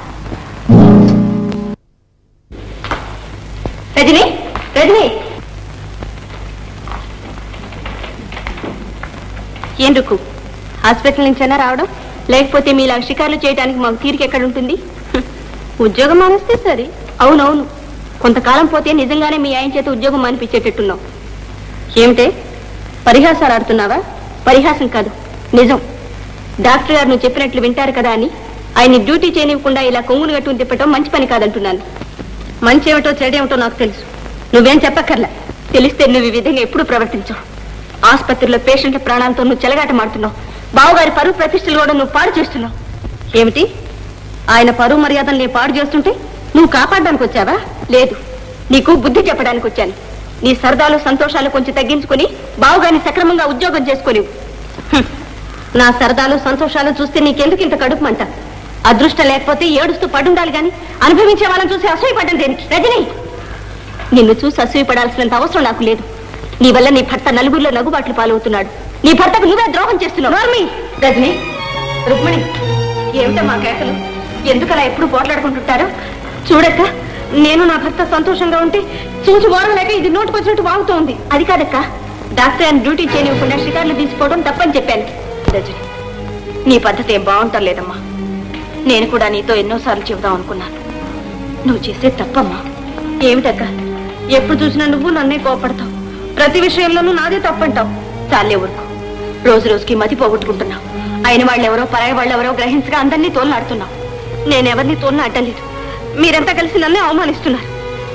రజని రజని ఏం రుక్కు హాస్పిటల్ నుంచైనా రావడం లేకపోతే మీలా షికార్లు చేయడానికి మాకు తీరిక ఎక్కడ ఉంటుంది హ్మ్. ఉద్యోగం మానేస్తే సరే అవునవును కొంతకాలం పోతే నిజంగానే మీ ఆయన చేత ఉద్యోగం మానిపించేటట్టున్నావు ఏమిటే పరిహాసాలు ఆడుతున్నావా పరిహాసం కాదు నిజం డాక్టర్ గారు నువ్వు చెప్పినట్లు వింటారు కదా అని ఆయన్ని డ్యూటీ చేయనివ్వకుండా ఇలా కొంగులు కట్టుకుని తిప్పటం మంచి పని కాదంటున్నాను మంచి ఏమిటో చెడేమిటో నాకు తెలుసు నువ్వేం చెప్పక్కర్లే తెలిస్తే నువ్వు ఈ విధంగా ఎప్పుడు ప్రవర్తించవు ఆసుపత్రిలో పేషెంట్ల ప్రాణాలతో నువ్వు చెలగాట మాడుతున్నావు బావగారి పరువు ప్రతిష్టలు కూడా నువ్వు పాడు చేస్తున్నావు ఏమిటి ఆయన పరువు మర్యాదలు నేను పాడు చేస్తుంటే నువ్వు కాపాడడానికి వచ్చావా లేదు నీకు బుద్ధి చెప్పడానికి వచ్చాను నీ సరదాలు సంతోషాలు కొంచెం తగ్గించుకొని బావగారిని సక్రమంగా ఉద్యోగం చేసుకొని నా సరదాలు సంతోషాలు చూస్తే నీకెందుకు ఇంత కడుపు మంట అదృష్టం లేకపోతే ఏడుస్తూ పడుండాలి గాని అనుభవించే వాళ్ళని చూసి అసూయపడ్డం దేనికి రజని నిన్ను చూసి అసూయపడాల్సినంత అవసరం నాకు లేదు నీ వల్ల నీ భర్త నలుగురిలో నగుబాట్లు పాలవుతున్నాడు నీ భర్తకు నువ్వే ద్రోహం చేస్తున్నావు నార్మి రజని రుక్మిణి ఏమిటో మా కేకలు ఎందుకలా ఎప్పుడు పోట్లాడుకుంటుంటారు చూడక్క నేను నా భర్త సంతోషంగా ఉంటే చూసి ఓడలేక ఇది నోటుకొచ్చినట్టు వాగుతోంది అది కాదక్క డాక్టర్ ఆయన డ్యూటీ చేయనివ్వకుండా షికార్లు తీసుకోవడం తప్పని చెప్పాను రజని నీ పద్ధతి ఏం బాగుంటం లేదమ్మా నేను కూడా నీతో ఎన్నోసార్లు చెబుదాం అనుకున్నాను నువ్వు చేసే తప్పమ్మా ఏమిటక్క ఎప్పుడు చూసినా నువ్వు నన్నే కోపడతావు ప్రతి విషయంలోనూ నాదే తప్పంటావు చాలే ఊరుకు రోజు రోజుకి మతి పోగొట్టుకుంటున్నావు అయిన వాళ్ళు ఎవరో పరాయి వాళ్ళు ఎవరో గ్రహించగా అందరినీ తోలనాడుతున్నావు నేనెవరిని తోలనాడలేదు మీరంతా కలిసి నన్నే అవమానిస్తున్నారు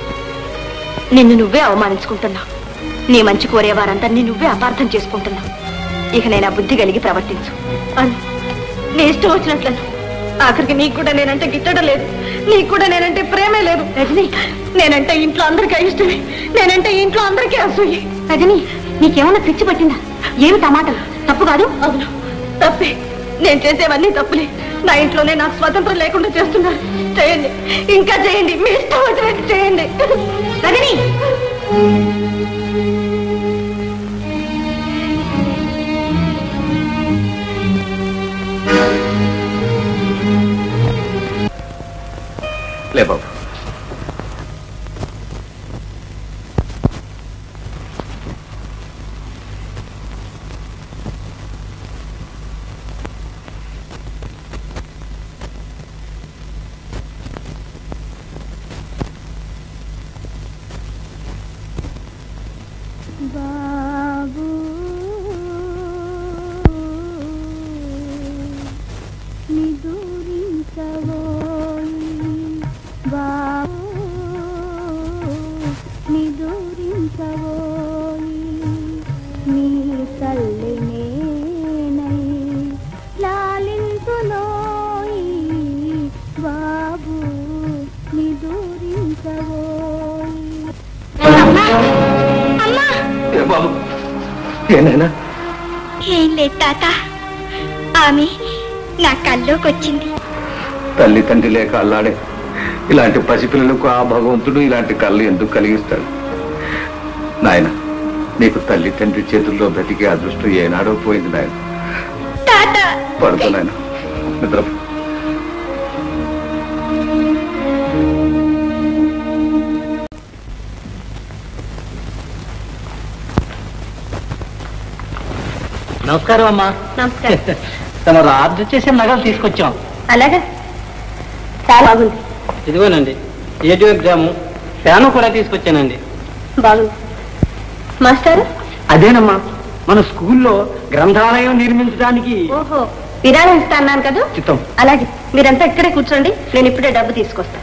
నిన్ను నువ్వే అవమానించుకుంటున్నావు నీ మంచి కోరే వారందరినీ నువ్వే అపార్థం చేసుకుంటున్నావు ఇక నేను ఆ బుద్ధి కలిగి ప్రవర్తించు అను నీ ఇష్టం వచ్చినట్లను ఆఖరికి నీకు కూడా నేనంటే గిట్టడం లేదు నీకు కూడా నేనంటే ప్రేమే లేదు రజని నేనంటే ఇంట్లో అందరికీ ఇష్టమే నేనంటే ఇంట్లో అందరికీ అసూయి రజని నీకేమన్నా పిచ్చి పట్టిందా ఏమి టమాటలు తప్పు కాదు అవును తప్పే నేను చేసేవన్నీ తప్పులే నా ఇంట్లోనే నాకు స్వతంత్రం లేకుండా చేస్తున్నారు చేయండి ఇంకా చేయండి మీ ఇష్టం వచ్చినట్టు చేయండి రజని లే బాబు బాబు నిదురించవోయి బాబు నిదురించవోయి నీ తల్లి నేనై లాలింతునోయి బాబు నిదురించవోయి ఏ బాబు ఏనైనా ఏం లేదు తాత ఆమె నా కల్లోకి వచ్చింది తల్లి తండ్రి లేక అల్లాడే ఇలాంటి పసిపిల్లలకు ఆ భగవంతుడు ఇలాంటి కళ్ళు ఎందుకు కలిగిస్తాడు నాయన నీకు తల్లి తండ్రి చేతుల్లో బ్రతికే అదృష్టం ఏనాడో పోయింది నాయన తాత పడుకో నాయన నిద్ర నమస్కారం అమ్మా నమస్కారం తమరు ఆర్డర్ చేసిన నగలు తీసుకొచ్చాం అలాగా చాలా బాగుంది ఇదిగోనండి ఏడియోగ్రాము ఫ్యాను కూడా తీసుకొచ్చానండి బాగుంది మాస్టర్ అదేనమ్మా మన స్కూల్లో గ్రంథాలయం నిర్మించడానికి ఓహో విరాళం ఇస్తా అన్నాను కదా చిత్తం అలాగే మీరంతా ఇక్కడే కూర్చోండి నేను ఇప్పుడే డబ్బు తీసుకొస్తా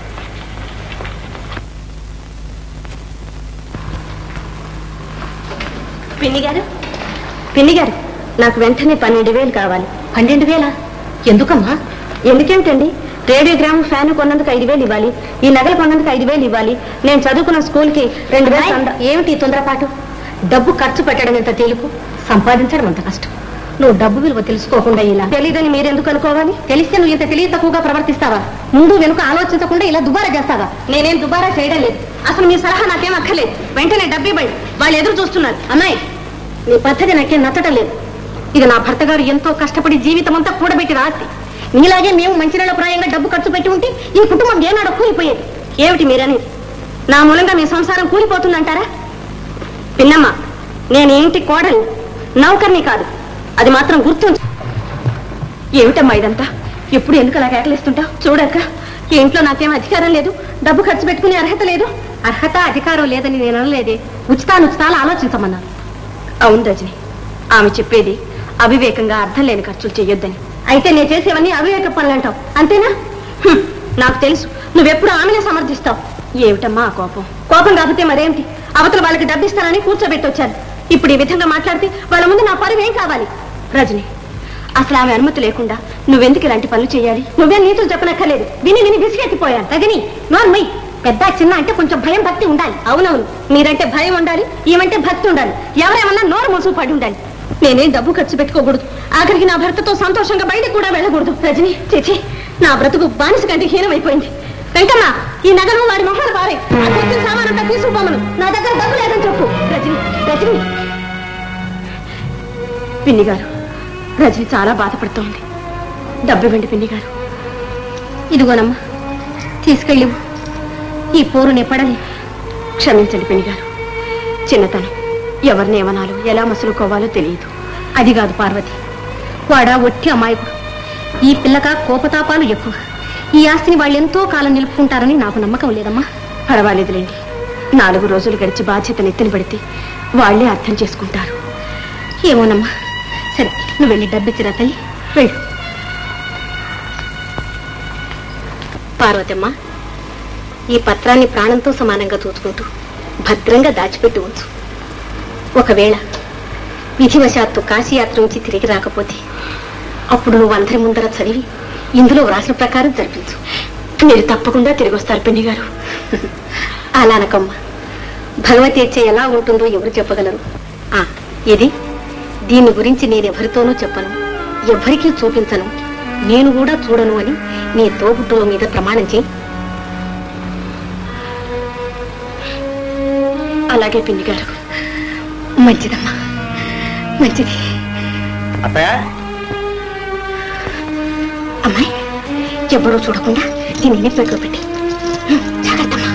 పిన్ని గారు పిన్ని గారు నాకు వెంటనే పన్నెండు వేలు కావాలి పన్నెండు వేల ఎందుకమ్మా ఎందుకేమిటండి రేడియోగ్రామ్ ఫ్యాన్ కొన్నందుకు ఐదు వేలు ఇవ్వాలి ఈ నగలు కొన్నందుకు ఐదు వేలు ఇవ్వాలి నేను చదువుకున్న స్కూల్కి రెండు వేలు సంద- ఏమిటి ఈ తొందరపాటు డబ్బు ఖర్చు పెట్టడం ఎంత తేలిపు సంపాదించడం అంత కష్టం నువ్వు డబ్బు విలువ తెలుసుకోకుండా ఇలా తెలియదని మీరెందుకు అనుకోవాలి తెలిస్తే నువ్వు ఇంత తెలియ తక్కువగా ప్రవర్తిస్తావా ముందు వెనుక ఆలోచించకుండా ఇలా దుబారా చేస్తావా నేనేం దుబారా చేయడం లేదు అసలు మీ సలహా నాకేం అక్కర్లేదు వెంటనే డబ్బు ఇవ్వండి వాళ్ళు ఎదురు చూస్తున్నారు అమ్మాయి నీ పద్ధతి నాకేం నచ్చటం లేదు ఇది నా భర్త గారు ఎంతో కష్టపడి జీవితం అంతా కూడబెట్టి రాసి నీలాగే మేము మంచినీళ్ళ ప్రాయంగా డబ్బు ఖర్చు పెట్టి ఉంటే ఈ కుటుంబం ఏనాడో కూలిపోయేది ఏమిటి మీరనేది నా మూలంగా మీ సంసారం కూలిపోతుందంటారా పిన్నమ్మ నేను ఏంటి కోడలు నౌకర్ని కాదు అది మాత్రం గుర్తుంచు ఏమిటమ్మా ఇదంతా ఎప్పుడు ఎందుకు అలా కేకలేస్తుంటావు చూడక్క ఈ ఇంట్లో నాకేం అధికారం లేదు డబ్బు ఖర్చు పెట్టుకునే అర్హత లేదు అర్హత అధికారం లేదని నేను అనలేదే ఉచితానుచితాలు ఆలోచించమన్నాను అవును రజని ఆమె చెప్పేది అవివేకంగా అర్థం లేని ఖర్చులు చెయ్యొద్దని అయితే నేను చేసేవన్నీ అవివేక పనులు అంటావు అంతేనా హ్మ్, నాకు తెలుసు నువ్వెప్పుడు ఆమెనే సమర్థిస్తావు ఏమిటమ్మా ఆ కోపం కోపం కాకపోతే మరేమిటి అవతల వాళ్ళకి డబ్బిస్తానని కూర్చోబెట్టొచ్చాను ఇప్పుడు ఈ విధంగా మాట్లాడితే వాళ్ళ ముందు నా పరువు ఏం కావాలి రజని అసలు ఆమె అనుమతి లేకుండా నువ్వెందుకు ఇలాంటి పనులు చేయాలి నువ్వే నీతులు చెప్పనక్కర్లేదు విని విని విసిగెత్తిపోయాను రజని నోర్మై పెద్ద చిన్న అంటే కొంచెం భయం భక్తి ఉండాలి అవునవును మీరంటే భయం ఉండాలి ఏమంటే భక్తి ఉండాలి ఎవరేమన్నా నోరు మూసుకు పడి ఉండాలి నేనేం డబ్బు ఖర్చు పెట్టుకోకూడదు ఆఖరికి నా భర్తతో సంతోషంగా బయటకు కూడా వెళ్ళకూడదు రజని చేచి నా బ్రతుకు బానిస కంటే హీనమైపోయింది వెంకన్న ఈ నగలు వాడి మొహాలు పారే ఆ తెచ్చిన సామానంతా తీసుకుపోమను నా దగ్గర డబ్బు లేదని చెప్పు రజని రజని పిన్ని గారు రజని చాలా బాధపడుతోంది డబ్బు ఇవ్వండి పిన్ని గారు ఇదిగోనమ్మా తీసుకెళ్ళి ఈ పోరునే పడని క్షమించండి పిన్ని గారు చిన్నతనం ఎవరిని ఏమనాలో ఎలా మసులుకోవాలో తెలియదు అది కాదు పార్వతి వాడా ఒట్టి అమాయకుడు ఈ పిల్లక కోపతాపాలు ఎక్కువ ఈ ఆస్తిని వాళ్ళు ఎంతో కాలం నిలుపుకుంటారని నాకు నమ్మకం లేదమ్మా పర్వాలేదులేండి నాలుగు రోజులు గడిచి బాధ్యత నెత్తిన పడితే వాళ్ళే అర్థం చేసుకుంటారు ఏమోనమ్మా సరే నువ్వు వెళ్ళి డబ్బిచ్చిరా తల్లి వెళ్ళు పార్వతమ్మ ఈ పత్రాన్ని ప్రాణంతో సమానంగా చూసుకుంటూ భద్రంగా దాచిపెట్టి ఉంచు ఒకవేళ విధివశాత్తు కాశీయాత్ర నుంచి తిరిగి రాకపోతే అప్పుడు నువ్వు అందరి ముందర చదివి ఇందులో వ్రాసిన ప్రకారం జరిపించు మీరు తప్పకుండా తిరిగి వస్తారు పెళ్లి గారు అలానకమ్మ భగవతి ఇచ్చే ఎలా ఉంటుందో ఎవరు చెప్పగలరు ఆ ఇది దీని గురించి నేను ఎవరితోనూ చెప్పను ఎవ్వరికీ చూపించను నేను కూడా చూడను అని నీ తోబుట్టుల మీద ప్రమాణం చేయి అలాగే పిన్ని గారు మంచిదమ్మా మంచిది అత్తయ్య అమ్మాయి ఎవరూ చూడకుండా దీన్ని నెప్పెట్లో పెట్టి జాగ్రత్తమ్మా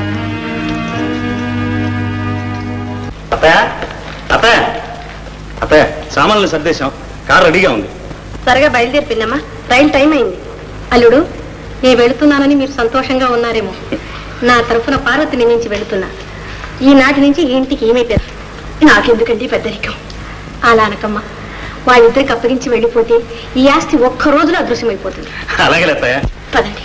అత్తయ్య అత్తయ్య అత్తయ్య సామాన్లు సర్దేశాం కారు రెడీగా ఉంది త్వరగా బయలుదేరి పిన్నమ్మా రైలు టైం అయింది అల్లుడు నేను వెళుతున్నానని మీరు సంతోషంగా ఉన్నారేమో నా తరఫున పార్వతిని నుంచి వెళుతున్నా ఈనాటి నుంచి ఈ ఇంటికి ఏమైపోయారు నాకెందుకండి పెద్దరికం అలా అనకమ్మా వాళ్ళిద్దరికి అప్పగించి వెళ్ళిపోతే ఈ ఆస్తి ఒక్క రోజులో అదృశ్యమైపోతుంది అలాగే అత్తయ్య పదండి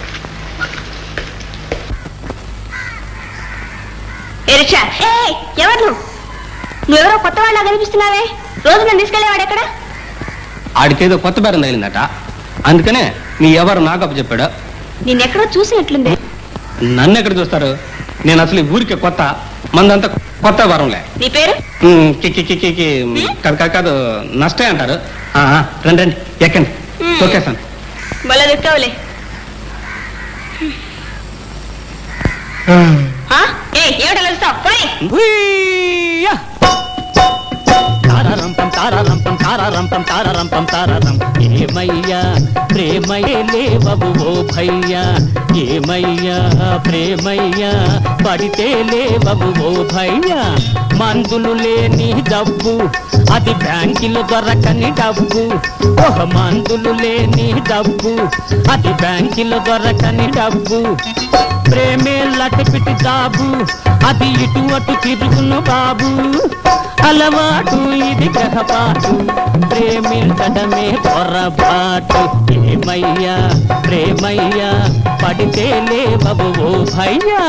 ఏ రిక్షా ఎవరు నువ్వు నువ్వెవరో కొత్త వాళ్ళ కనిపిస్తున్నావే రోజు నన్ను తీసుకెళ్లేవాడు ఎక్కడ ఆడికేదో కొత్త బేరం తగిలిందట అందుకనే మీ ఎవరు నాకు చెప్పాడు నిన్నెక్కడో చూసినట్లుంది నన్ను ఎక్కడ చూస్తారు నేను అసలు ఈ ఊరికి కొత్త మందంతా కొత్త వరంలే నీ పేరు ఉమ్, కి కి కి కి కి కాదు కాదు కాదు నష్టే అంటారు ఆ, ఆ, రండి రండి ఎక్కండి ఉమ్. తొక్కేస్తాను మళ్ళీ దిక్కావులే ఏ ఏమిటో వెళ్తావు తారారంపం తారారంపం తారారంపం తారారంపం తారారం ఏమయ్యా ప్రేమ ఏమయ్యే లేవవు ఓ భయ్యా ఏమయ్యా ప్రేమయ్యా పడితే లేవవు ఓ భయ్యా మందులు లేని డబ్బు అది బ్యాంకులు దొరకని డబ్బు ఒక మందులు లేని డబ్బు అది బ్యాంకులు దొరకని డబ్బు ప్రేమే లటపిటి జాబు అది ఇటు అటు తిరుగును బాబు అలవాటు ఇది గ్రహపాటు ప్రేమించడమే పొరపాటు ఏమయ్యా ప్రేమయ్యా పడితే లేవవు ఓ భయ్యా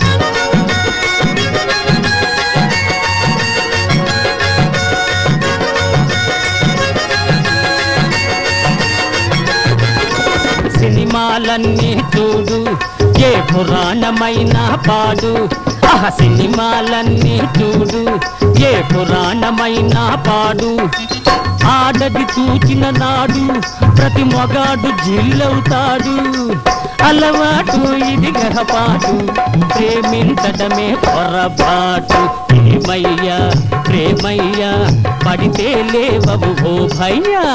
సినిమాలన్నీ చూడు ఏ పురాణమైన పాడు ఆహ సినిమాలన్నీ చూడు ఏ పురాణమైన పాడు ఆడది చూచిన నాడు ప్రతి మొగాడు జిల్లవుతాడు అలవాటు ఇది గ్రహపాటు ప్రేమించడమే పొరపాటు ఏమయ్యా ప్రేమయ్యా పడితే లేవవు ఓ భయ్యా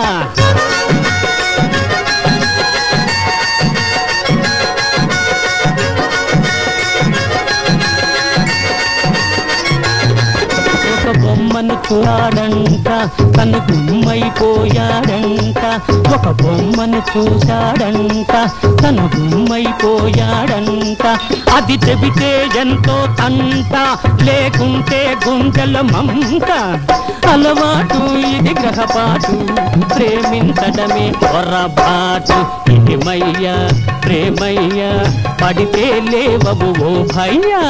ఒక బొమ్మను చూడాడంట తను గుమ్మైపోయాడంట ఒక బొమ్మను చూశాడంట తను గుమ్మైపోయాడంట అది చెబితే ఎంతో తంట లేకుంటే గుండెల మంట అలవాటు ఇది గ్రహపాటు ప్రేమించడమే పొరపాటు ఏమయ్యా ప్రేమయ్యా పడితే లేవవు ఓ భయ్యా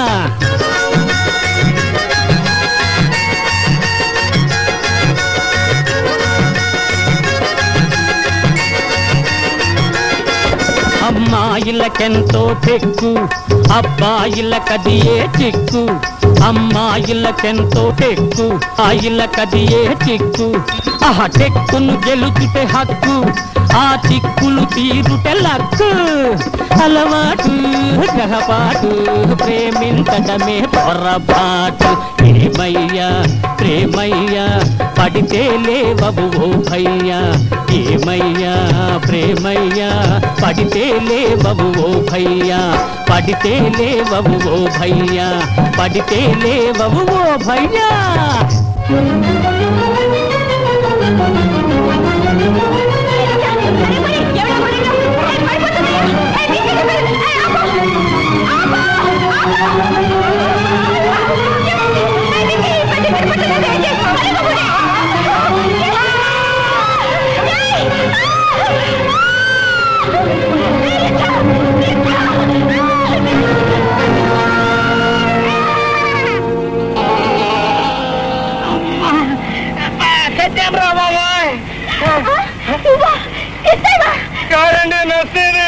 అమ్మాయిలకెంతో టెక్కు అబ్బాయిలకది ఏ చిక్కు అమ్మాయిలకెంతో టెక్కు ఆయిలకది ఏ చిక్కు ఆహ టెక్కును గెలుచుటే హక్కు ఆ చిక్కులు తీరుటే లక్కు అలవాటు గ్రహపాటు ప్రేమించడమే పొరపాటు ఏమయ్యా ప్రేమయ్యా పడితే లేవవు ఓ భయ్యా ఏమయ్యా ప్రేమయ్యా పడితే లేవవు ఓ భయ్యా పడితే లేవవు ఓ భయ్యా పడితే లేవవు ఓ భయ్యా సత్యంరా బాబాయ్ ఎవరండి నచ్చేది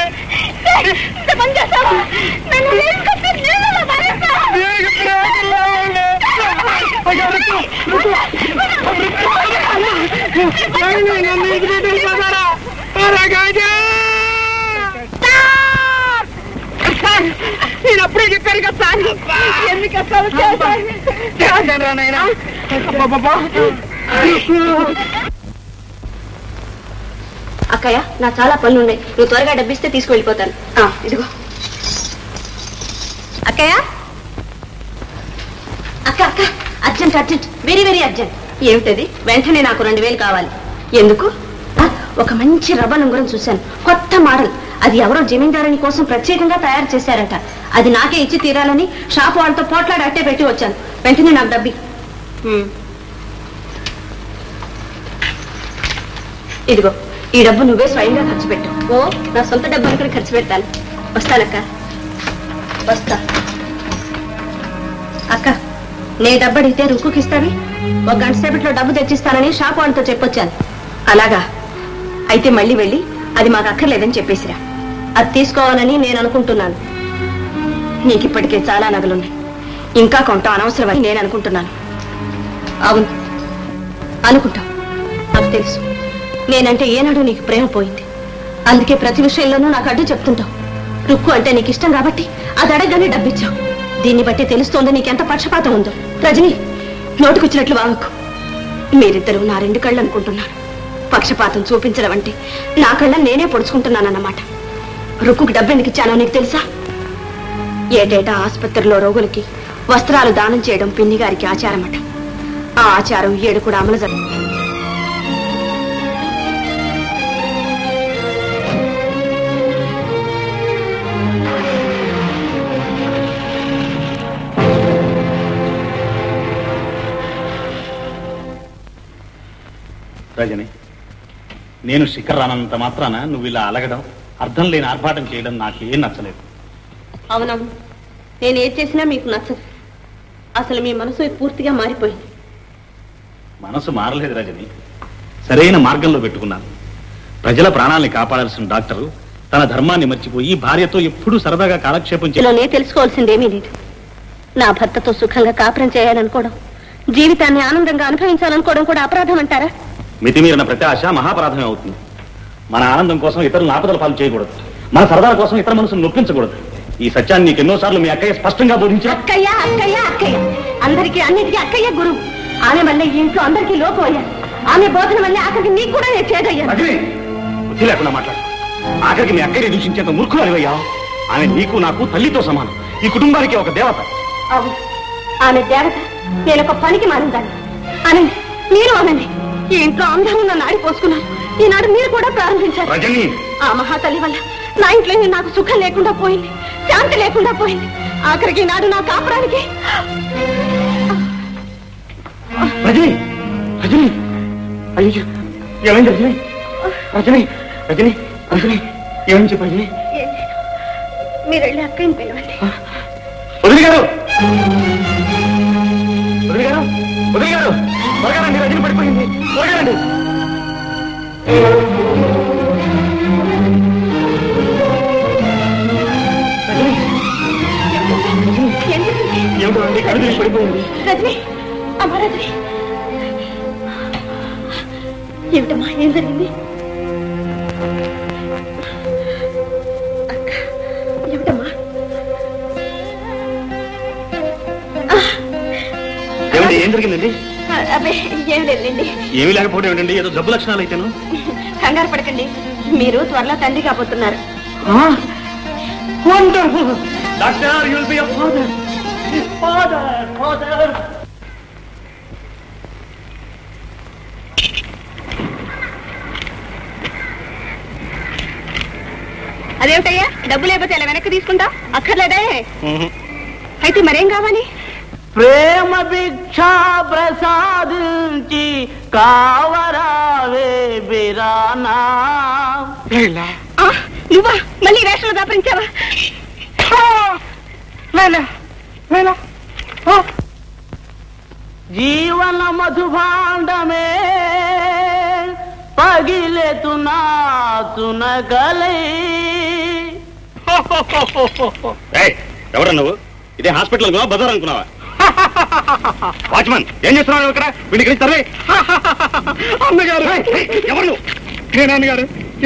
నేను అప్పుడే చెప్పాను కదా సార్ ఎందుకు చేశాను నాయనా బాబా అక్కయ్య నా చాలా పనులు ఉన్నాయి నువ్వు త్వరగా డబ్బిస్తే తీసుకువెళ్ళిపోతాను ఆ, ఇదిగో అక్కయ్య అక్క అక్క urgent urgent very very urgent ఏమిటది వెంటనే నాకు రెండు వేలు కావాలి ఎందుకు ఆ, ఒక మంచి రబ్బర్ ఉంగరం చూశాను కొత్త మోడల్ అది ఎవరో జమీందారుని కోసం ప్రత్యేకంగా తయారు చేశారట అది నాకే ఇచ్చి తీరాలని షాప్ వాళ్ళతో పోట్లాడి అట్టే పెట్టి వచ్చాను వెంటనే నాకు డబ్బి హ్మ్. ఇదిగో ఈ డబ్బు నువ్వే స్వయంగా ఖర్చు పెట్టు ఓ నా సొంత డబ్బు అనుకుని ఖర్చు పెడతాను వస్తానక్క వస్తా అక్క నే డబ్బు అడిగితే రుక్కుకి ఇస్తావి ఒక గంట సేపట్లో డబ్బు తెచ్చిస్తానని షాప్ వాళ్ళతో చెప్పొచ్చాను అలాగా అయితే మళ్ళీ వెళ్ళి అది మాకు అక్కర్లేదని చెప్పేసిరా అది తీసుకోవాలని నేను అనుకుంటున్నాను నీకు ఇప్పటికే చాలా నగలున్నాయి ఇంకా కొంటాం అనవసరమని నేను అనుకుంటున్నాను అవును అనుకుంటాం నాకు తెలుసు నేనంటే ఏనాడు నీకు ప్రేమ పోయింది అందుకే ప్రతి విషయంలోనూ నాకు అడ్డు చెప్తుంటావు రుక్కు అంటే నీకు ఇష్టం కాబట్టి అది అడగగానే డబ్బిచ్చావు దీన్ని బట్టి తెలుస్తోంది నీకెంత పక్షపాతం ఉందో రజని నోటుకొచ్చినట్లు వాగకు మీరిద్దరూ నా రెండు కళ్ళు అనుకుంటున్నాను పక్షపాతం చూపించడం అంటే నా కళ్ళ నేనే పొడుచుకుంటున్నానన్నమాట రుక్కుకి డబ్బు ఎందుకు ఇచ్చానో నీకు తెలుసా ఏటేటా ఆసుపత్రిలో రోగులకి వస్త్రాలు దానం చేయడం పిన్ని గారికి ఆచారమట ఆ ఆచారం ఏడు కూడా అమలు జరుగుతుంది రజని నేను శిఖర్ రానంత మాత్రాన నువ్వు ఇలా అలగడం అర్థం లేని ఆర్భాటం చేయడం నాకేం నచ్చలేదు అవునవును నేను ఏది చేసినా మీకు నచ్చదు అసలు మీ మనసు పూర్తిగా మారిపోయింది మనసు మారలేదు రజని సరైన మార్గంలో పెట్టుకున్నాను ప్రజల ప్రాణాల్ని కాపాడాల్సిన డాక్టరు తన ధర్మాన్ని మర్చిపోయి భార్యతో ఎప్పుడూ సరదాగా కాలక్షేపం చే ఇందులో నేను తెలుసుకోవాల్సిందేమీ లేదు నా భర్తతో సుఖంగా కాపురం చేయాలనుకోవడం జీవితాన్ని ఆనందంగా అనుభవించాలనుకోవడం కూడా అపరాధం అంటారా మితిమీరిన ప్రతి ఆశ మహాపరాధమే అవుతుంది మన ఆనందం కోసం ఇతరులను ఆపదల పాలు చేయకూడదు మన సరదాల కోసం ఇతర మనసును నొప్పించకూడదు ఈ సత్యాన్ని నీకు ఎన్నోసార్లు మీ అక్కయ్య స్పష్టంగా బోధించా అక్కయ్య అక్కయ్య అక్కయ్య అందరికీ అన్నిటికీ అక్కయ్య గురువు ఆమె వల్ల ఈ ఇంట్లో అందరికీ లోపం అయ్యారు ఆమె బోధన వల్ల ఆఖరికి నీకు కూడా నేను చేదయ్యాను అగ్ని బుద్ధి లేకుండా మాట్లాడు ఆఖరికి మీ అక్కయ్య దూషించేంత మూర్ఖులు అనివయ్యా ఆమె నీకు నాకు తల్లితో సమానం ఈ కుటుంబానికి ఒక దేవత అవును ఆమె దేవత నేను ఒక పనికి మారిందాన్ని అనండి మీరు అనండి ఈ ఇంట్లో అందరూ నన్ను ఆడిపోసుకున్నారు ఈనాడు మీరు కూడా ప్రారంభించారు రజని ఆ మహాతల్లి వల్ల నా ఇంట్లో నాకు సుఖం లేకుండా పోయింది శాంతి లేకుండా పోయింది ఆఖరికి నాడు నా కాపురానికి రజని రజని అయ్యో ఏమైంది రజని రజని రజని రజని ఏమని చెప్పు రజని మీరు వెళ్ళి అక్కని పిలవండి వదిలి గారు వదిలి గారు వదిలి గారు త్వరగా రండి రజని పడిపోయింది త్వరగా రండి ఏమిటో అండి కళ్ళు తిరిగి పడిపోయింది రజని అమ్మ రజని ఏమిటమ్మా ఏం జరిగింది అక్క ఏమిటమ్మా ఏమండి ఏం జరిగిందండి అబ్బే ఏం లేదండి ఏమీ లేకపోవడం ఏంటండి ఏదో జబ్బు లక్షణాలు అయితేను కంగారు పడకండి మీరు త్వరలో తండ్రి కాబోతున్నారు wonderful doctor you'll be a father father father అదేమిటయ్యా డబ్బు లేకపోతే ఇలా వెనక్కి తీసుకుంటా అక్కర్లేదే అయితే మరేం కావాలి ప్రేమ భిక్ష ప్రసాదించి కావరావే బిరానా ఆ, నువ్వా మళ్ళీ వేషంలో దాపరించావా జీవన మధుభాండమే పగిలే తునా తునగలై ఏయ్, ఎవరు నువ్వు ఇదే హాస్పిటల్ అనుకున్నావా బజార్ అనుకున్నావా వాచ్మన్ ఏం చేస్తున్నావు నువ్వు ఇక్కడ వీడికి ఇక్కడికి తరలే అన్నగారు ఎవరు నువ్వు నేను అన్నగారు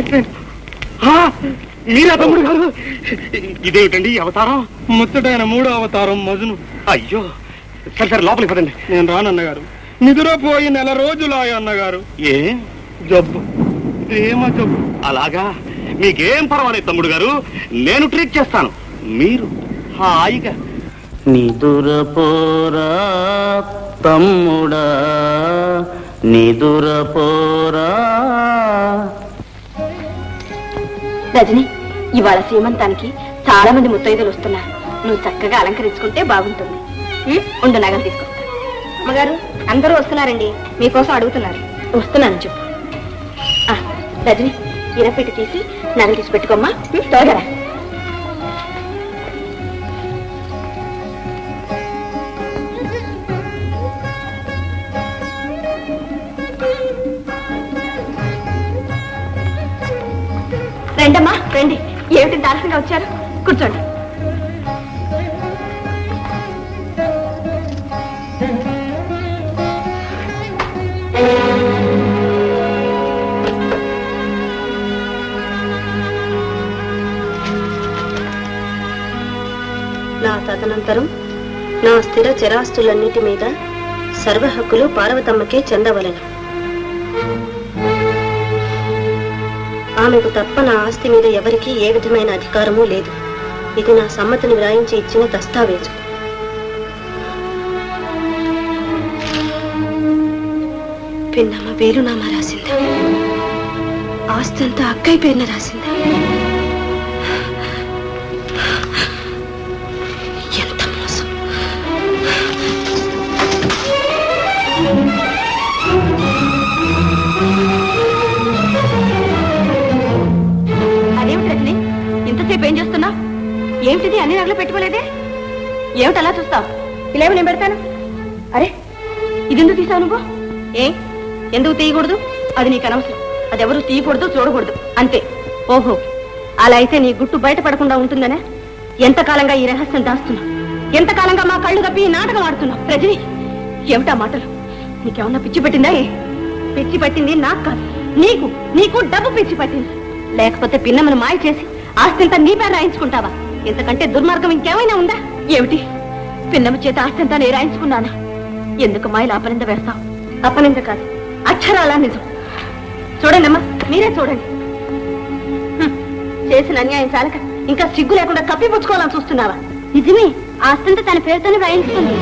మీరా తమ్ముడు గారు ఇదేమిటండి ఈ అవతారం ముచ్చటైన మూడో అవతారం మజును అయ్యో సరే సరే లోపలికి పదండి నేను రానన్నగారు నిద్రపోయి నెల రోజులాయ అన్నగారు ఏ జబ్బు ప్రేమ జబ్బు అలాగా మీకేం పర్వాలేదు తమ్ముడు గారు నేను ట్రీట్ చేస్తాను మీరు హాయిగా నిదుర పోరా తమ్ముడా నిదుర పోరా రజని ఇవాళ సీమంతానికి చాలా మంది ముత్తైదులు వస్తున్నారు నువ్వు చక్కగా అలంకరించుకుంటే బాగుంటుంది ఉం? ఉండు నగలు తీసుకొస్తా అమ్మగారు అందరూ వస్తున్నారండి మీకోసం అడుగుతున్నారు వస్తున్నాను చెప్పు ఆ, రజని ఇరపెట్టి తీసి నగలు తీసి పెట్టుకోమ్మా ఉం, త్వరగా రా. రండమ్మా రండి ఏమిటి ఇంత ఆలస్యంగా వచ్చారు కూర్చోండి నా తదనంతరం నా స్థిర చరాస్తులన్నిటి మీద సర్వ హక్కులు పార్వతమ్మకే చెందవలెను ఆమెకు తప్ప నా ఆస్తి మీద ఎవరికీ ఏ విధమైన అధికారమూ లేదు ఇది నా సమ్మతిని వ్రాయించి ఇచ్చిన దస్తావేజు పిన్నమ్మ వేలునామా రాసిందా ఆస్తి అంతా అక్కయ్య పేరున రాసిందా ఎంత మోసం అదేమిటి రజని ఇంతసేపు ఏం చేస్తున్నా ఏమిటిది అన్ని నగలు పెట్టుకోలేదే ఏమిటి అలా చూస్తావు ఇలావి నేను పెడతాను అరే ఇది ఎందుకు తీసావు నువ్వు ఏ ఎందుకు తీయకూడదు అది నీకు అనవసరం అది ఎవరు తీయకూడదు చూడకూడదు అంతే ఓహో అలా అయితే నీ గుట్టు బయటపడకుండా ఉంటుందనే ఎంతకాలంగా ఈ రహస్యం దాస్తున్నా ఎంతకాలంగా మా కళ్ళు కప్పి ఈ నాటకం ఆడుతున్నావు రజని ఏమిటా మాటలు నీకేమన్నా పిచ్చి పెట్టిందా ఏ పిచ్చి పట్టింది నాకు కాదు నీకు నీకు డబ్బు పిచ్చి పట్టింది లేకపోతే పిన్నమ్మను మాయ చేసి ఆస్తింతా నీ పేరు రాయించుకుంటావా ఇంతకంటే దుర్మార్గం ఇంకేమైనా ఉందా ఏమిటి పిన్నమ్మ చేత ఆస్తింతా నేను రాయించుకున్నానా ఎందుకు మాయలు అపనింద వేస్తావు అపనింద కాదు అక్షరాలా నిజం చూడండి అమ్మా మీరే చూడండి హ్మ్. చేసిన అన్యాయం చాలక ఇంకా సిగ్గు లేకుండా కప్పిపుచ్చుకోవాలని చూస్తున్నావా నిజమే ఆస్తంతా తన పేరుతోనే రాయించుకుంది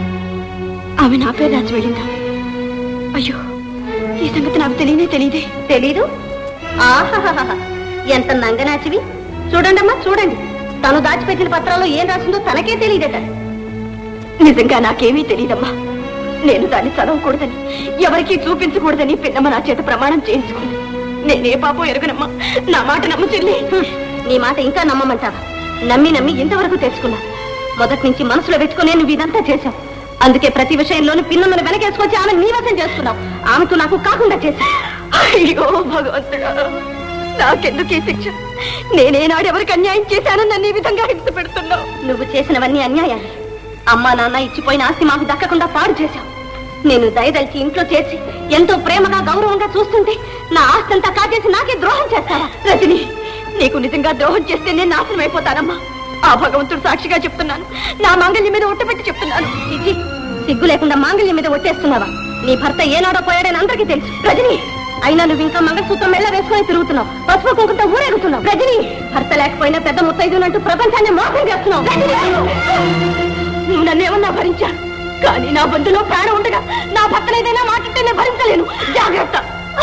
ఆమె నా పేరు రాసి వెళ్ళిందా అయ్యో ఈ సంగతి నాకు తెలియనే తెలియదే తెలీదు ఆహాహాహా ఎంత నంగనాచివి చూడండమ్మా చూడండి తను దాచిపెట్టిన పత్రాల్లో ఏం రాసిందో తనకే తెలియదట నిజంగా నాకేమీ తెలియదమ్మా నేను దాన్ని చదవకూడదని ఎవరికీ చూపించకూడదని పిన్నమ్మ నా చేత ప్రమాణం చేయించుకుంది నేనే పాపం ఎరగనమ్మా నా మాట నమ్ము చెల్లి నీ మాట ఇంకా నమ్మమంటావా నమ్మి నమ్మి ఇంతవరకు తెచ్చుకున్నా మొదటి నుంచి మనసులో పెట్టుకునే నువ్వు ఇదంతా చేశావు అందుకే ప్రతి విషయంలోనూ పిన్నమ్మను వెనకేసుకొచ్చి ఆమె నీ వశం చేస్తున్నావు ఆమెకు నాకు కాకుండా చేశా అయ్యో భగవంతుడా నాకెందుకు ఈ శిక్ష నేనేనాడు ఎవరికి అన్యాయం చేశానని నన్ను ఈ విధంగా హింస పెడుతున్నావు నువ్వు చేసినవన్నీ అన్యాయాలు అమ్మా నాన్న ఇచ్చిపోయిన ఆస్తి మాకు దక్కకుండా పాడు చేశావు నేను దయదలిచి ఇంట్లో చేర్చి ఎంతో ప్రేమగా గౌరవంగా చూస్తుంటే నా ఆస్తి అంతా కాజేసి నాకే ద్రోహం చేస్తావా రజని నీకు నిజంగా ద్రోహం చేస్తే నేను నాశనం అయిపోతానమ్మా ఆ భగవంతుడు సాక్షిగా చెప్తున్నాను నా మాంగళ్యం మీద ఒట్టపెట్టి చెప్తున్నాను చిచి సిగ్గు లేకుండా మాంగళ్యం మీద ఒట్టేస్తున్నావా నీ భర్త ఏనాడో పోయాడని అందరికీ తెలుసు రజని అయినా నువ్వు ఇంకా మంగళసూత్రం మెళ్ళ వేసుకొని తిరుగుతున్నావు పసుపు కుంకుతో ఊరేగుతున్నావు రజని భర్త లేకపోయినా పెద్ద ముత్తైదునంటూ ప్రపంచాన్ని మోసం చేస్తున్నావు రజని! నువ్వు నన్నేమన్నా భరించాను కానీ నా బొందులో ప్రాణం ఉండగా నా భర్తను ఏదైనా మాట్లాడితే నేను భరించలేను జాగ్రత్త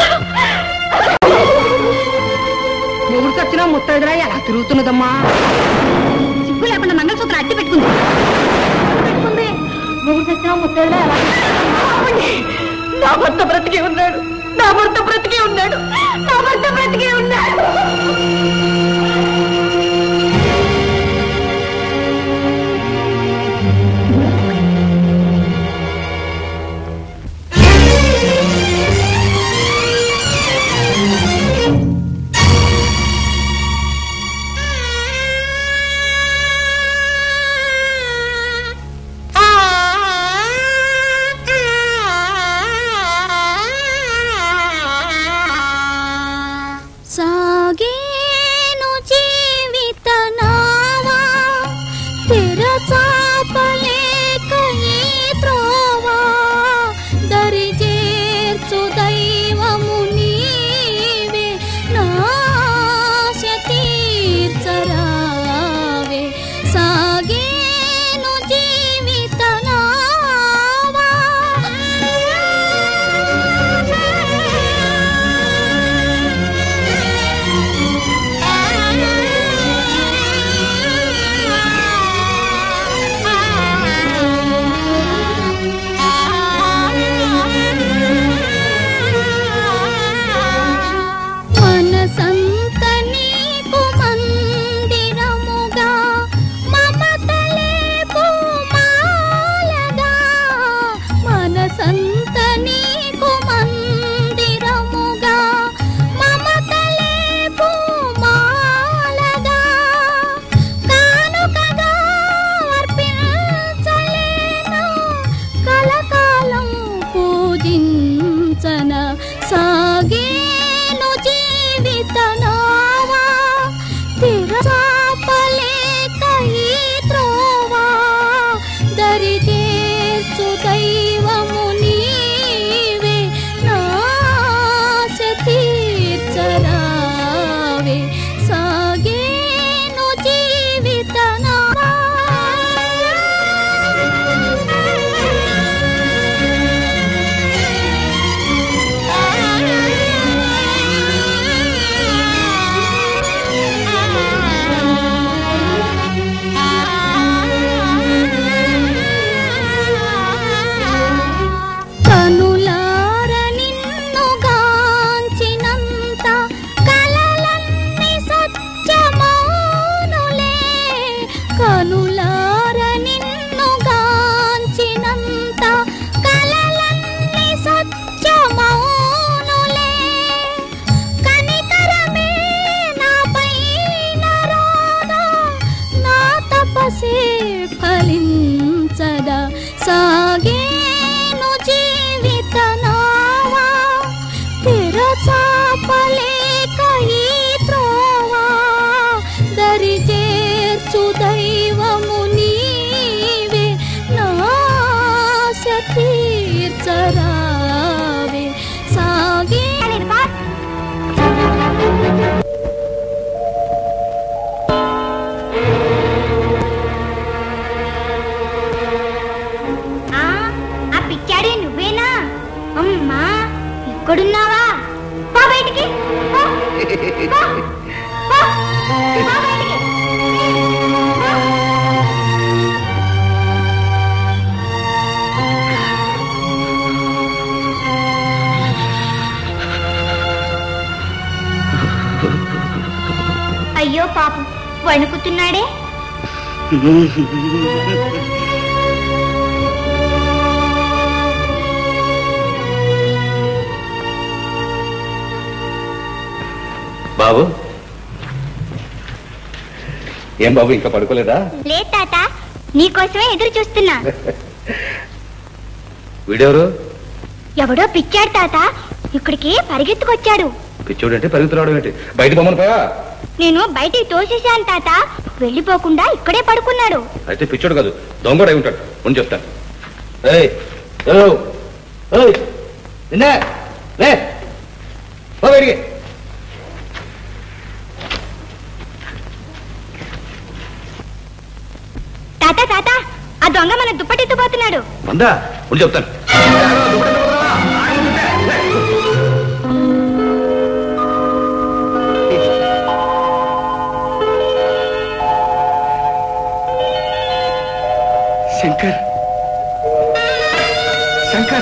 మొగుడు చచ్చినా ముత్తైదురా ఎలా తిరుగుతున్నదమ్మా సిగ్గు లేకుండా మంగళసూత్రం అట్టి పెట్టుకుంది పెట్టుకుంది మొగుడు చచ్చినా ముత్తైదురా ఎలా ఆపండి. నా భర్త బ్రతికే ఉన్నాడు నా భర్త బ్రతికే ఉన్నాడు నా భర్త బ్రతికే ఉన్నాడు సా ఇక్కడున్నావా పో బయటికి పో. పో. పో. పో బయటికి. అయ్యో పాపం వణుకుతున్నాడే బాబు ఏం బాబు ఇంకా పడుకోలేదా లే తాత నీకోసమే ఎదురు చూస్తున్నా వీడెవరు ఎవడో పిచ్చాడు తాత ఇక్కడికి పరిగెత్తుకొచ్చాడు పిచ్చోడు అంటే పరిగెత్తురావడం ఏంటి బయట బొమ్మను పోయా నేను బయటికి తోసేశాను తాత వెళ్ళిపోకుండా ఇక్కడే పడుకున్నాడు అయితే పిచ్చోడు కాదు దొంగడు అయి ఉంటాడు ముందు చెప్తాను ఏయ్ ఏయ్, ఏయ్, నిన్నే లే పో బయటికి తాత తాత ఆ దొంగ మన దుప్పటెత్తుపోతున్నాడు ఉందా ముందు చెప్తాను శంకర్ శంకర్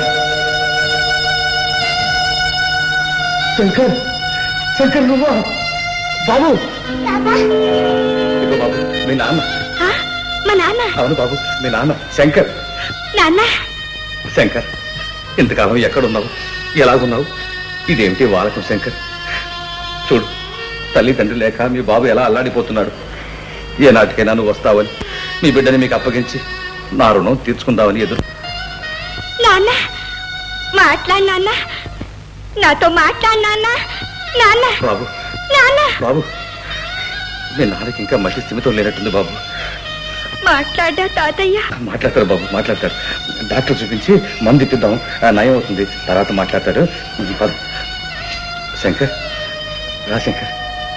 శంకర్ శంకర్ నువ్వా బాబు ఇదిగో బాబు మీ నాన్న ఆ, మా నాన్న అవును బాబు మీ నాన్న శంకర్ నాన్న శంకర్ ఇంతకాలం ఎక్కడున్నావు ఎలాగున్నావు ఇదేమిటి వాలకం శంకర్ చూడు తల్లి తండ్రి లేక మీ బాబు ఎలా అల్లాడిపోతున్నాడు ఏ నాటికైనా నువ్వు వస్తావని మీ బిడ్డని మీకు అప్పగించి నా రుణం తీర్చుకుందామని ఎదురు నాన్న మాట్లాడు నాన్న నాతో మాట్లాడు నాన్న నాన్న బాబు నాన్న బాబు మీ నాన్నకి ఇంకా మట్టి స్థిమితం లేనట్టుంది బాబు మాట్లాడా తాతయ్య మాట్లాడతారు బాబు మాట్లాడతారు డాక్టర్ చూపించి మందు ఇప్పిద్దాం ఆ, నయం అవుతుంది తర్వాత మాట్లాడతాడు పద. శంకర్ రా శంకర్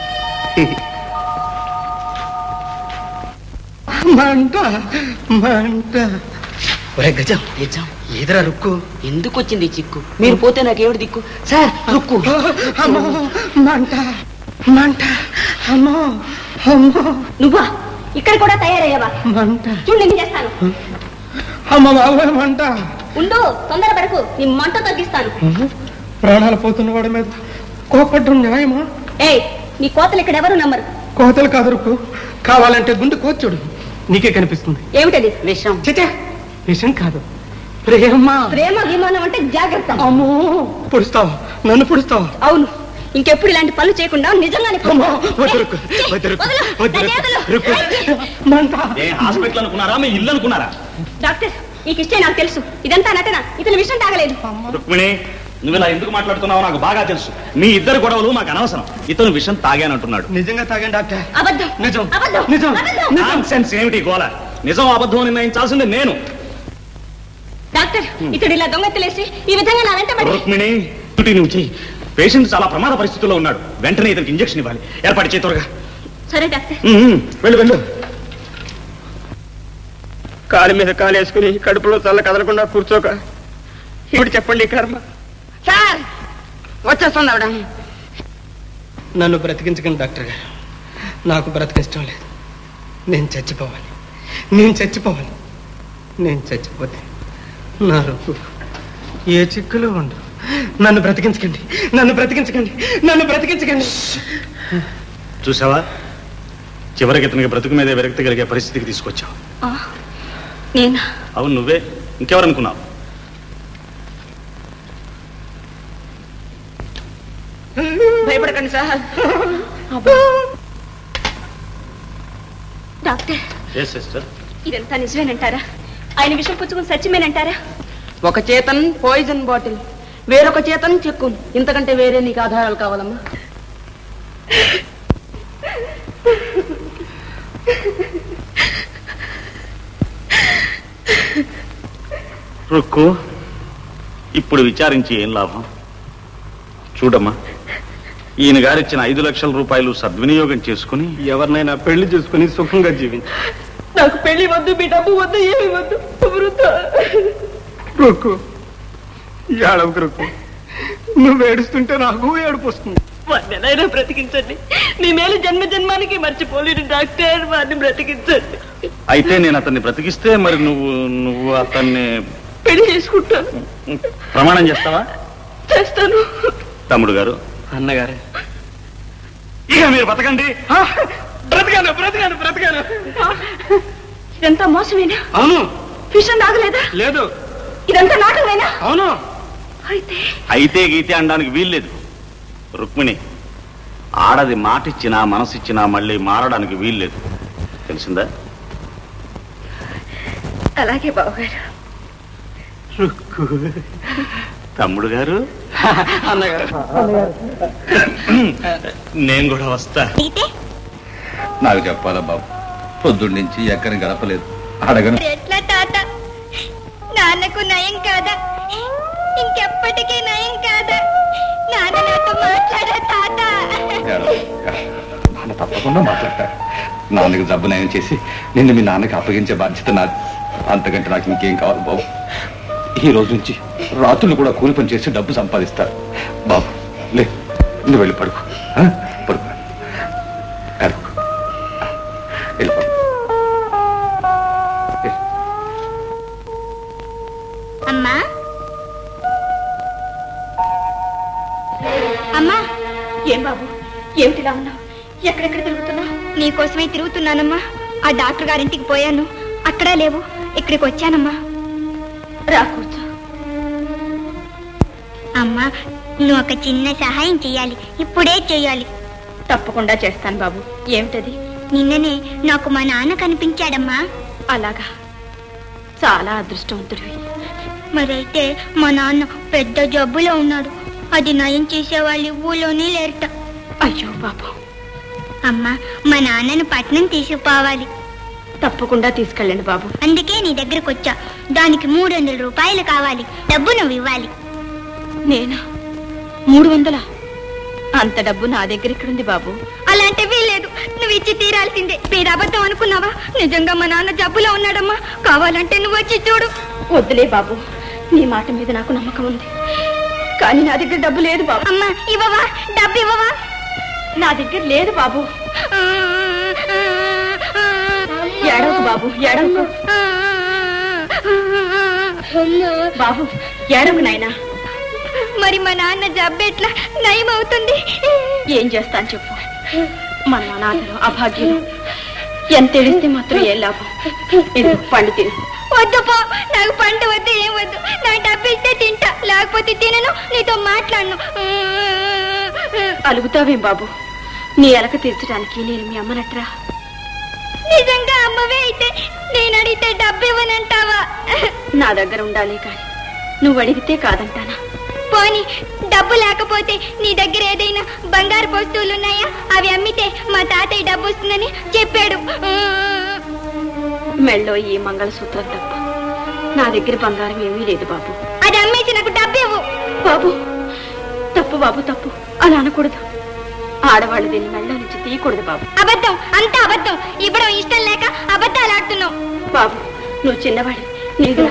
మంట మంట ఒరే గజం నిజం ఎదురా రుక్కు ఎందుకు వచ్చింది ఈ చిక్కు మీరు పోతే నాకేమిటి దిక్కు సార్ రుక్కు అమ్మో మంట మంట అమ్మో అమ్మో నువ్వా ఇక్కడ కూడా తయారయ్యావా మంట చూడు నేను చేస్తాను అమ్మ బాబోయ్ మంట ఉండు తొందరపడకు నీ మంట తగ్గిస్తాను ప్రాణాలు పోతున్న వాడి మీద కోపడ్డం న్యాయమా ఏయ్ నీ కోతలు ఇక్కడ ఎవరు నమ్మరు కోతలు కాదు రుక్కు కావాలంటే గుండు కోచుడు నీకే కనిపిస్తుంది ఏమిటది విషం చిచే విషం కాదు ప్రేమ ప్రేమ విమానం అంటే జాగ్రత్త అమ్మో పుడుస్తావా నన్ను పుడుస్తావా అవును ఇంకెప్పుడు ఇలాంటి పనులు చేయకుండా నిజంగానే అమ్మో వద్దు రుక్కు వద్దు రుక్కు వదలు. వద్దు నన్ను రుక్కు వదలు. రుక్కు మంట ఏ హాస్పిటల్ అనుకున్నారా మీ ఇల్లు అనుకున్నారా డాక్టర్ నీకు ఇష్టే నాకు తెలుసు ఇదంతా నటన ఇతను విషయం తాగలేదు రుక్మిణి నువ్వు ఇలా ఎందుకు మాట్లాడుతున్నావో నాకు బాగా తెలుసు మీ ఇద్దరు గొడవలు మాకు అనవసరం ఇతను విషం తాగానంటున్నాడు నిజంగా తాగండి డాక్టర్ అబద్ధం నిజం అబద్ధం నిజం అబద్ధం నాన్ సెన్స్ ఏమిటి గోల నిజం అబద్ధం నిర్ణయించాల్సింది నేను డాక్టర్ ఇతడు ఇలా దొంగెత్తలేసి ఈ విధంగా నా వెంట పడి రుక్మిణి డ్యూటీ నువ్వు చెయ్యి పేషెంట్ చాలా ప్రమాద పరిస్థితుల్లో ఉన్నాడు వెంటనే ఇతనికి ఇంజెక్షన్ ఇవ్వాలి ఏర్పాటు చేయి త్వరగా సరే డాక్టర్ ఉమ్, ఉమ్, వెళ్ళు వెళ్ళు కాలు మీద కాలు వేసుకుని కడుపులో చల్ల కదలకుండా కూర్చోక ఇప్పుడు చెప్పండి ఈ కర్మ సార్ వచ్చేస్తుంది ఆవిడ నన్ను బ్రతికించకండి డాక్టర్ గారు నాకు బ్రతికించడం లేదు నేను చచ్చిపోవాలి నేను చచ్చిపోవాలి నేను చచ్చిపోతే నా రూపు ఏ చిక్కులు ఉండు నన్ను బ్రతికించకండి నన్ను బ్రతికించకండి నన్ను బ్రతికించకండి చూసావా చివరికి ఇతనికి బ్రతుకు మీద విరక్తి కలిగే పరిస్థితికి తీసుకొచ్చావు నేను అవును నువ్వే ఇంకెవరనుకున్నావు భయపడకండి సార్ డాక్టర్ ఏ సిస్టర్ ఇదంతా నిజమేనంటారా ఆయన విషయం పుచ్చుకుని సత్యమేనంటారా ఒక చేతన్ పాయిజన్ బాటిల్ వేరొక చేతన్ చెక్కు ఇంతకంటే వేరే నీకు ఆధారాలు కావాలమ్మా రుక్కు ఇప్పుడు విచారించి ఏం లాభం చూడమ్మా ఈయన గారిచ్చిన ఐదు లక్షల రూపాయలు సద్వినియోగం చేసుకుని ఎవరినైనా పెళ్లి చేసుకుని సుఖంగా జీవించు నాకు పెళ్లి వద్దు మీ డబ్బు వద్దు ఏమి వద్దు వృద్ధ రుక్కు ఏడవకు రుక్కు నువ్వు ఏడుస్తుంటే నాకు ఏడుపు వస్తుంది వాడిని ఎలాగైనా బ్రతికించండి మీ మేలు జన్మ జన్మానికి మర్చిపోలేడు డాక్టర్ వాడిని బ్రతికించండి అయితే నేను అతన్ని బ్రతికిస్తే మరి నువ్వు నువ్వు అతన్ని పెళ్లి చేసుకుంటాను ప్రమాణం చేస్తావా చేస్తాను తమ్ముడు గారు అన్నగారే ఇక మీరు బతకండి బ్రతకాను బ్రతకాను బ్రతకాను ఇదంతా మోసమేనా అవును విషయం తాగలేదా లేదు ఇదంతా నాటకమేనా అవును అయితే అయితే గీతే అనడానికి వీల్లేదు రుక్మిణి ఆడది మాటిచ్చినా మనసిచ్చినా మళ్ళీ మారడానికి వీల్లేదు తెలిసిందా అలాగే బావగారు తమ్ముడు గారు అన్నగారు నేను కూడా వస్తా నాకు చెప్పాలా బాబు పొద్దున్న నుంచి ఎక్కడిని గడపలేదు అడగను ఎట్లా తాత నాన్నకు నయం కాదా ఇంకెప్పటికీ నయం కాదా నాన్న నాతో మాట్లాడా తాత ఏడవ, ఏడవ. నాన్న తప్పకుండా మాట్లాడతాడు నాన్నకి జబ్బు నయం చేసి నిన్ను మీ నాన్నకి అప్పగించే బాధ్యత నాది అంతకంటే నాకు ఇంకేం కావాలి బాబు ఈ రోజు నుంచి రాత్రులు కూడా కూలి పని చేసి డబ్బు సంపాదిస్తారు బాబు లే నువ్వు వెళ్ళి పడుకో ఆ? పడుకో ఏడవకు. వెళ్ళి పడుకో అమ్మా అమ్మా ఏం బాబు ఏమిటిలా ఉన్నావు ఎక్కడెక్కడ తిరుగుతున్నావు నీకోసమే తిరుగుతున్నానమ్మా ఆ డాక్టర్ గారింటికి పోయాను అక్కడా లేవు ఇక్కడికి వచ్చానమ్మా రా కూర్చో అమ్మా నువ్వు ఒక చిన్న సహాయం చెయ్యాలి ఇప్పుడే చెయ్యాలి తప్పకుండా చేస్తాను బాబు ఏమిటది నిన్ననే నాకు మా నాన్న కనిపించాడమ్మా అలాగా చాలా అదృష్టవంతుడివి మరైతే మా నాన్న పెద్ద జబ్బులో ఉన్నాడు అది నయం చేసేవాళ్ళు ఊళ్ళోనే లేరట అయ్యో పాపం అమ్మా మా నాన్నను పట్నం తీసుకుపోవాలి తప్పకుండా తీసుకెళ్ళండి బాబు అందుకే నీ దగ్గరకు వచ్చా దానికి మూడు వందల రూపాయలు కావాలి డబ్బు నువ్వు ఇవ్వాలి నేనా మూడు వందలా అంత డబ్బు నా దగ్గర ఇక్కడుంది బాబు అలాంటివి లేదు నువ్వు ఇచ్చి తీరాల్సిందే మీరు అబద్ధం అనుకున్నావా నిజంగా మా నాన్న జబ్బులో ఉన్నాడమ్మా కావాలంటే నువ్వు వచ్చి చూడు వద్దులే బాబు నీ మాట మీద నాకు నమ్మకం ఉంది కానీ నా దగ్గర డబ్బు లేదు బాబు అమ్మా ఇవ్వవా డబ్బు ఇవ్వవా నా దగ్గర లేదు బాబు ఏడవకు బాబు ఏడవకు బాబు ఏడవకు నాయనా మరి మా నాన్న జబ్బు ఎట్లా నయం అవుతుంది ఏం చేస్తాను చెప్పు మన అనాథలు అభాగ్యులు ఎంత ఏడిస్తే మాత్రం ఏం లాభం ఇది పండు తిను వద్దు పో నాకు పండు వద్దు ఏం వద్దు నా డబ్బు ఇస్తే తింటా లేకపోతే తినను నీతో మాట్లాడను అలుగుతావేం బాబు నీ ఎలక తీర్చడానికి నేను మీ అమ్మనట్రా నిజంగా అమ్మవే అయితే నేను అడిగితే డబ్బు ఇవ్వనంటావా నా దగ్గర ఉండాలి కానీ నువ్వు అడిగితే కాదంటానా పోనీ డబ్బు లేకపోతే నీ దగ్గర ఏదైనా బంగారు వస్తువులు ఉన్నాయా అవి అమ్మితే మా తాతయ్య డబ్బు వస్తుందని చెప్పాడు మెళ్ళో ఈ మంగళసూత్రం తప్ప నా దగ్గర బంగారం ఏమీ లేదు బాబు అది అమ్మేసి నాకు డబ్బు ఇవ్వు బాబు తప్పు బాబు తప్పు అలా అనకూడదు ఆడవాళ్ళు దీన్ని మెళ్ళ నుంచి తీయకూడదు బాబు అబద్ధం అంతా అబద్ధం ఇవ్వడం ఇష్టం లేక అబద్ధాలు ఆడుతున్నావు బాబు నువ్వు చిన్నవాడి నీకు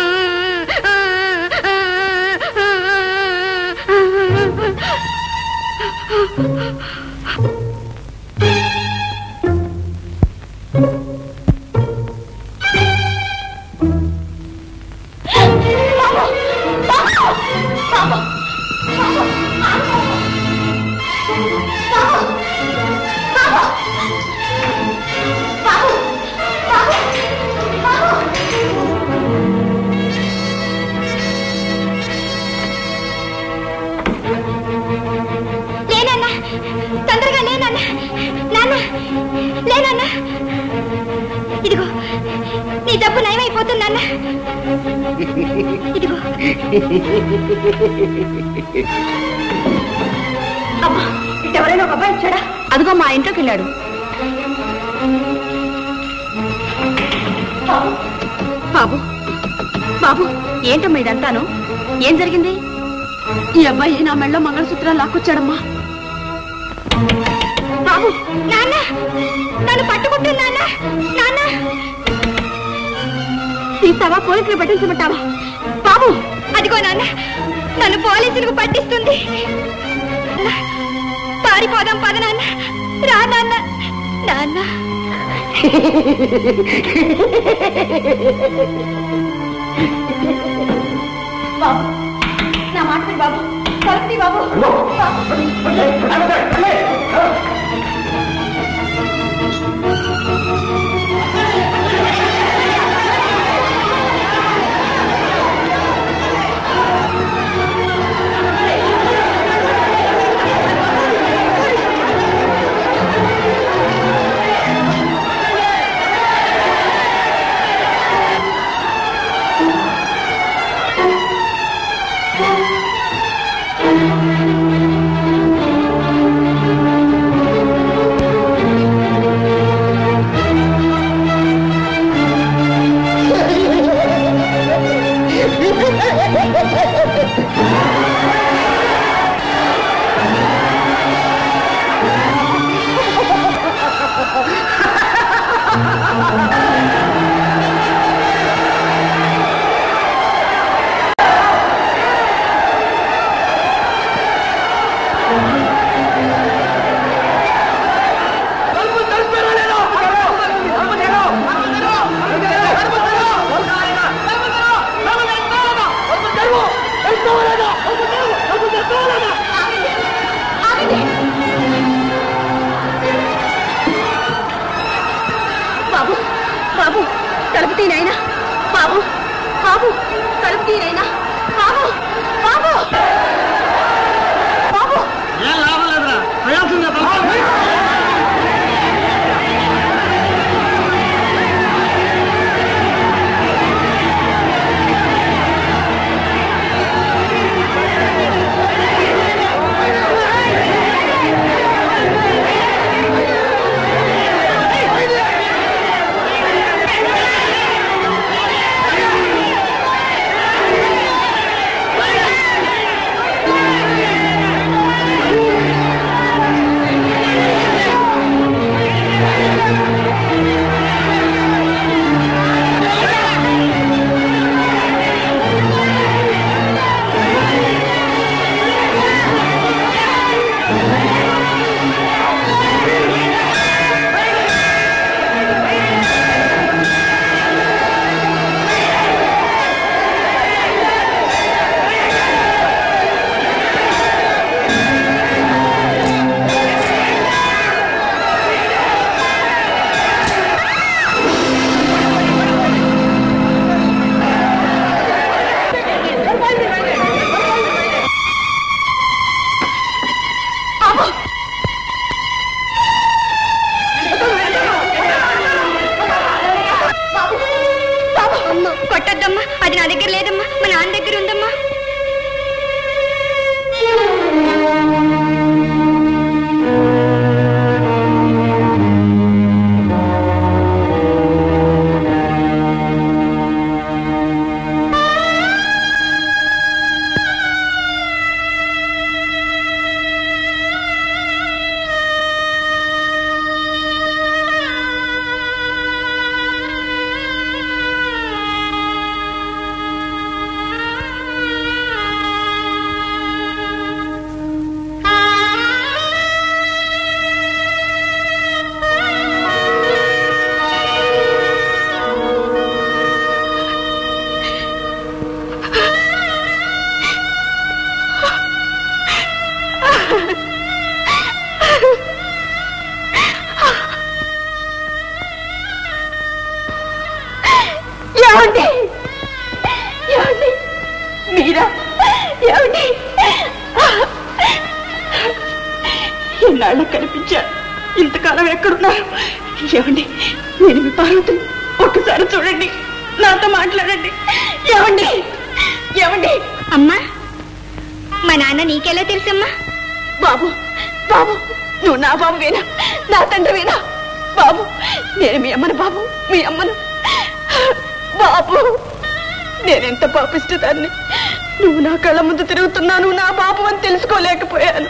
లేనన్నా తొందరగా లేనన్నా నాన్న లేనన్నా ఇదిగో నీ డబ్బు నయమైపోతుందన్నా ఇదిగో అమ్మా ఎవరైనా ఒక అబ్బాయి వచ్చాడా అదిగో మా ఇంట్లోకి వెళ్ళాడు బాబు బాబు ఏంటమ్మా ఇదంతాను ఏం జరిగింది ఈ అబ్బాయి నా మెళ్ళో మంగళసూత్రాలు లాక్కొచ్చాడమ్మా బాబు నాన్న నన్ను పట్టుకుంటుంది నాన్న నాన్న తీస్తావా పోలీసులు పెట్టించమంటావా బాబు అదిగో నాన్న నన్ను పోలీసులకు పట్టిస్తుంది పారిపోదాం పద నాన్న రా నాన్న నాన్న బాబు నా మాట విను బాబు తలుపుతీ బాబు బాబు బాబు తలుపు తీనైనా బాబు బాబు తలుపు తీనైనా బాబు బాబు బాబు ఏం లాభం లేదురా ప్రయాసంగా బాబు కొట్టద్దమ్మా అది నా దగ్గర లేదమ్మా మా నాన్న దగ్గర ఉందమ్మా ఏమండి ఏమండి మీరా ఏమండి ఇన్నాళ్ళు కనిపించా ఇంతకాలం ఎక్కడున్నారు ఏమండి నేను మీ పార్వతిని ఒక్కసారి చూడండి నాతో మాట్లాడండి ఏమండి ఏమండి అమ్మా మా నాన్న నీకెలా తెలుసమ్మా బాబు బాబు నువ్వు నా బాబువేనా నా తండ్రివేనా బాబు నేను మీ అమ్మను బాబు మీ అమ్మను బాబు నేనెంత పాపిస్తుందాన్ని నువ్వు నా కళ్ళ ముందు తిరుగుతున్నాను నా బాబు అని తెలుసుకోలేకపోయాను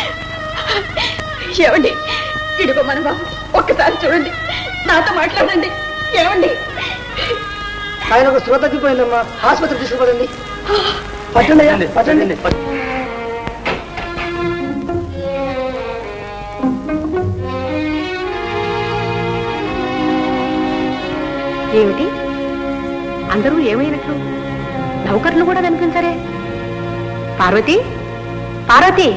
ఏమండి ఇడుగో మన బాబు ఒక్కసారి చూడండి నాతో మాట్లాడండి ఏమండి ఆయనకు స్పృహ తగ్గిపోయిందమ్మా ఆసుపత్రి తీసుకుపడండి పట్టండి అయ్యా పట్టండి ఏమిటి అందరూ ఏమైనట్లు నౌకర్లు కూడా కనిపించరే పార్వతి పార్వతి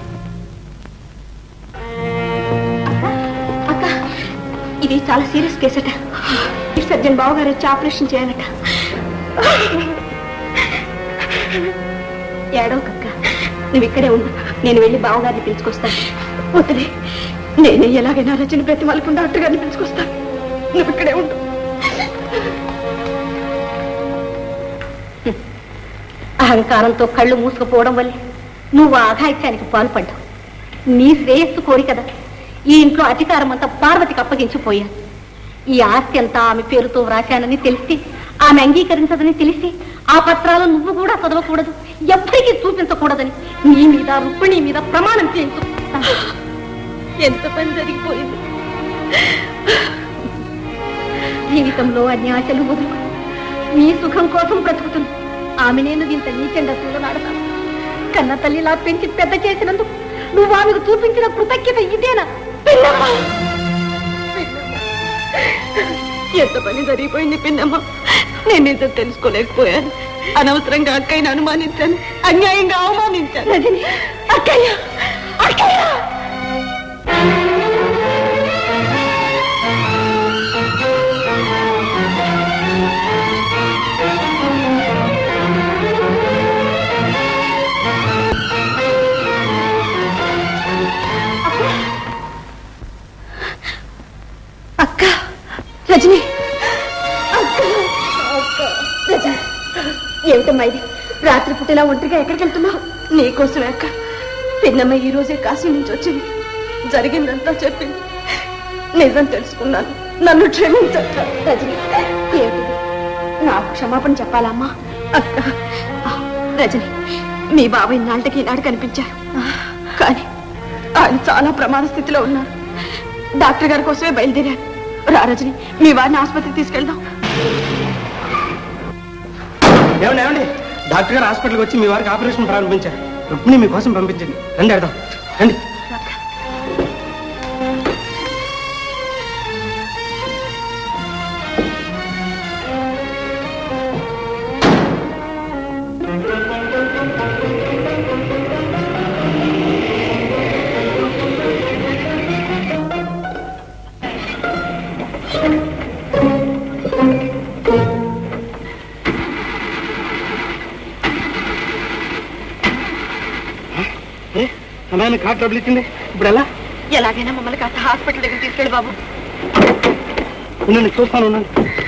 అక్క ఇది చాలా సీరియస్ కేసట ఈ సర్జన్ బావగారు వచ్చి ఆపరేషన్ చేయాలట ఏడవకక్క నువ్వు ఇక్కడే ఉండు నేను వెళ్ళి బావగారిని పిలుచుకొస్తాను వద్దులే నేను ఎలాగైనా రచన ప్రతిమలకు డాక్టర్ గారిని పిలుచుకొస్తాను నువ్వు ఇక్కడే ఉండు అహంకారంతో కళ్ళు మూసుకుపోవడం వల్లే నువ్వు ఆ అఘాయిత్యానికి పాల్పడ్డావు నీ శ్రేయస్సు కోరి కదా ఈ ఇంట్లో అధికారం అంతా పార్వతికి అప్పగించిపోయాను ఈ ఆస్తి అంతా ఆమె పేరుతో వ్రాశానని తెలిసి ఆమె అంగీకరించదని తెలిసి ఆ పత్రాలు నువ్వు కూడా చదవకూడదు ఎప్పటికీ చూపించకూడదని నీ మీద రుక్మిణి మీద ప్రమాణం చేయించు ఎంత పని జరిగిపోయింది జీవితంలో అన్ని ఆశలు వదులు నీ సుఖం కోసం బ్రతుకుతుంది ఆమె నేను ఇంత నీచంగా చూడనాడతాను కన్న తల్లిలా పెంచి పెద్ద చేసినందుకు నువ్వు ఆమెకు చూపించిన కృతజ్ఞత ఇదేనా పిన్నమ్మ! పిన్నమ్మ! ఎంత పని జరిగిపోయింది పిన్నమ్మ నేను నిజం తెలుసుకోలేకపోయాను అనవసరంగా అక్కయ్యని అనుమానించాను అన్యాయంగా అవమానించాను అక్కయ్య అక్కయ్య అక్క రజని అక్క అక్క రజని ఏమిటమ్మా ఇది రాత్రి పూట ఇలా ఒంటరిగా ఎక్కడికి వెళ్తున్నావు నీకోసమే అక్క పిన్నమ్మ ఈ రోజే కాశీ నుంచి వచ్చింది జరిగిందంతా చెప్పింది నిజం తెలుసుకున్నాను నన్ను క్షమించక్క రజని ఏమిటి నాకు క్షమాపణ చెప్పాలమ్మా అక్క ఆ, రజని మీ బాబాయ్ నాళ్ళకి ఈనాడు కనిపించారు కానీ ఆయన చాలా ప్రమాద స్థితిలో ఉన్నారు డాక్టర్ గారి కోసమే బయలుదేరారు రా రజని మీ వారిని ఆసుపత్రికి తీసుకెళ్దాం ఏమండి ఏమండి డాక్టర్ గారు హాస్పిటల్కి వచ్చి మీ వారికి ఆపరేషన్ ప్రారంభించారు రుక్మిణి మీకోసం పంపించింది రండి అడదాం రండి ఏ అమ్మాయిని కార్డు డబ్బులు ఇచ్చింది ఇప్పుడు ఎలా ఎలాగైనా మమ్మల్ని కాస్త హాస్పిటల్ దగ్గర తీసుకెళ్ళి బాబు ఉండండి చూస్తాను ఉండండి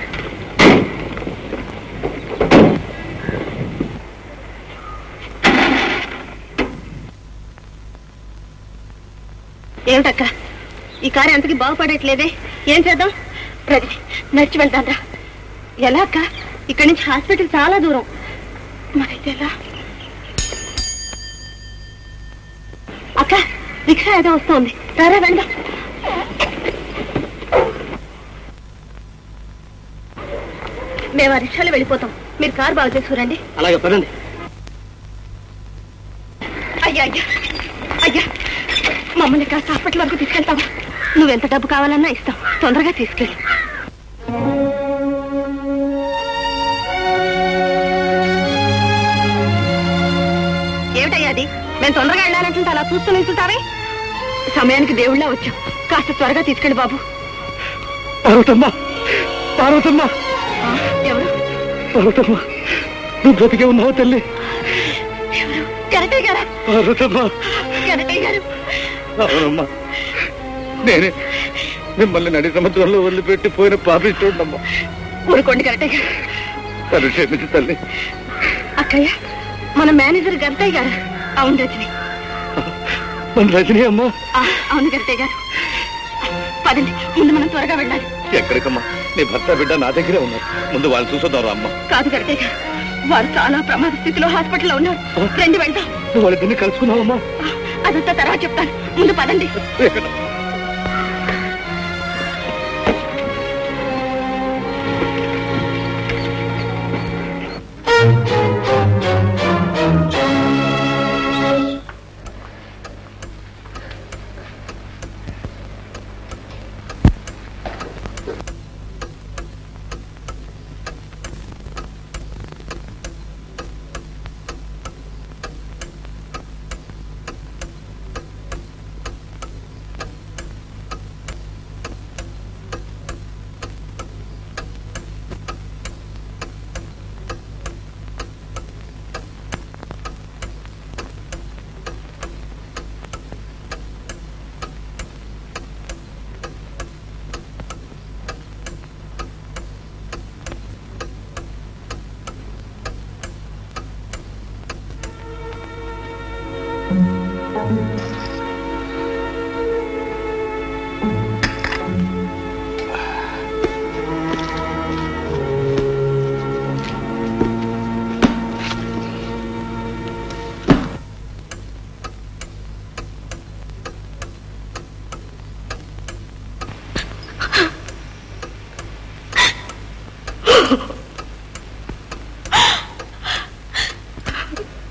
ఏమిటక్క ఈ కారు ఎంతకి బాగుపడట్లేదే ఏం చేద్దాం రజని నడిచి వెళ్దాం రా ఎలా అక్క ఇక్కడి నుంచి హాస్పిటల్ చాలా దూరం మరైతే ఎలా అక్క రిక్షా ఏదో వస్తోంది రారా వెళ్దాం మేము ఆ రిక్షాలో వెళ్ళిపోతాం మీరు కారు బాగు చేసుకురండి అలాగే పదండి అయ్యా అయ్యా అయ్యా మమ్మల్ని కాస్త హాస్పిటల్ వరకు తీసుకెళ్తావా నువ్వెంత డబ్బు కావాలన్నా ఇస్తాం తొందరగా తీసుకెళ్ళి ఏమిటయ్యా అది మేము తొందరగా వెళ్ళాలంటుంటే అలా చూస్తూ నిల్చుంటావే సమయానికి దేవుళ్ళ వచ్చాం కాస్త త్వరగా తీసుకెళ్ళి బాబు పార్వతమ్మ పార్వతమ్మ ఎవరు పార్వతమ్మ నువ్వు బ్రతికే ఉన్నావు తల్లి కరెక్టే గారా పార్వతమ్మ కరెక్టే గారు అవునమ్మా నేనే మిమ్మల్ని నడి సముద్రంలో వదిలిపెట్టి పోయిన పాపిస్తుండమ్మా ఊరుకోండి కరెక్టే గారు తను క్షమించు తల్లి అక్కయ్య మన మేనేజర్ గర్తయ్య గారు అవును రజని మన రజనీ అమ్మ ఆ, అవును గర్తయ్య గారు పదండి ముందు మనం త్వరగా వెళ్ళాలి ఎక్కడికమ్మా నీ భర్త బిడ్డ నా దగ్గరే ఉన్నారు ముందు వాళ్ళని చూసొద్దాం అమ్మా కాదు గర్తయ్య గారు వారు చాలా ప్రమాద స్థితిలో హాస్పిటల్లో ఉన్నారు రండి వెళ్దాం నువ్వు వాళ్ళిద్దరిని కలుసుకున్నావమ్మా అదంతా తర్వాత చెప్తాను ముందు పదండి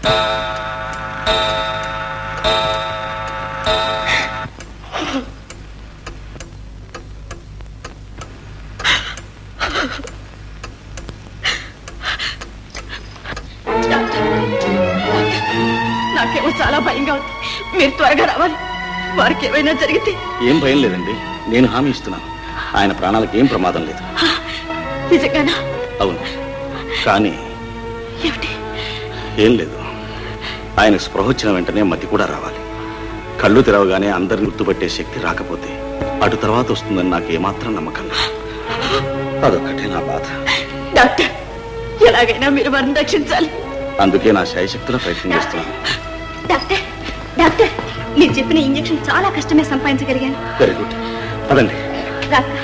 నాకేమో చాలా భయంగా ఉంది మీరు త్వరగా రావాలి వారికి ఏమైనా జరిగితే ఏం భయం లేదండి నేను హామీ ఇస్తున్నాను ఆయన ప్రాణాలకు ఏం ప్రమాదం లేదు నిజంగానా అవును కానీ ఏమిటి ఏం లేదు ఆయన స్పృహ వచ్చిన వెంటనే మతి కూడా రావాలి కళ్ళు తెరవగానే అందరిని గుర్తుపట్టే శక్తి రాకపోతే అటు తర్వాత వస్తుందని నాకు ఏమాత్రం నమ్మకం లేదు అదొక్కటే నా బాధ డాక్టర్ ఎలాగైనా మీరు వారిని రక్షించాలి అందుకే నా శాయశక్తుల ప్రయత్నం చేస్తున్నాను డాక్టర్ డాక్టర్ మీరు చెప్పిన ఇంజెక్షన్ చాలా కష్టమే సంపాదించగలిగాను వెరీ గుడ్ పదండి డాక్టర్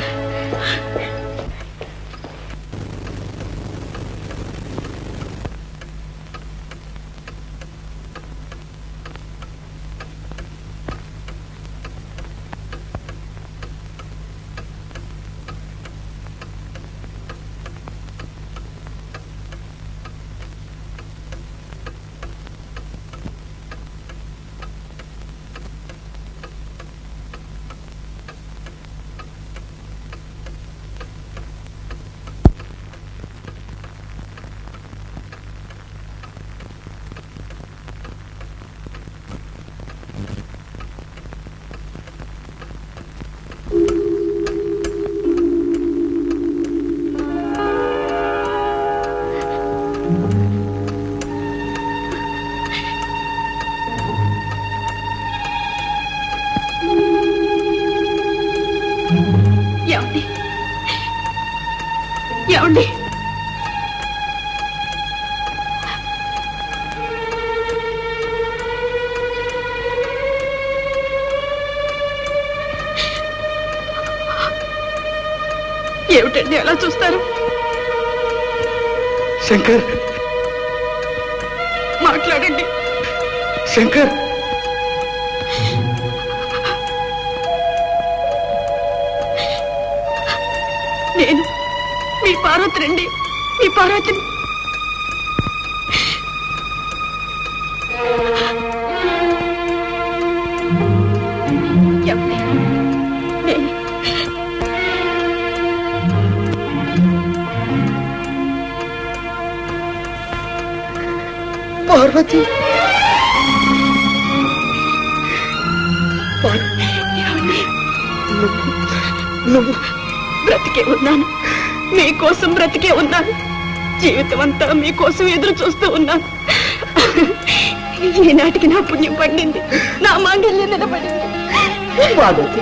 ఏమండి ఏమండి ఏమిటండి అలా చూస్తారు శంకర్ మాట్లాడండి శంకర్ నేను మీ పార్వతినండి మీ పార్వతిని ఏమండి? నేను పార్వతి ఏమండి? నువ్వు బ్రతికే ఉన్నాను మీకోసం బ్రతికే ఉన్నాను జీవితం అంతా మీకోసం ఎదురు చూస్తూ ఉన్నాను ఈనాటికి నా పుణ్యం పండింది నా మాంగళ్యం నిలబడింది పార్వతి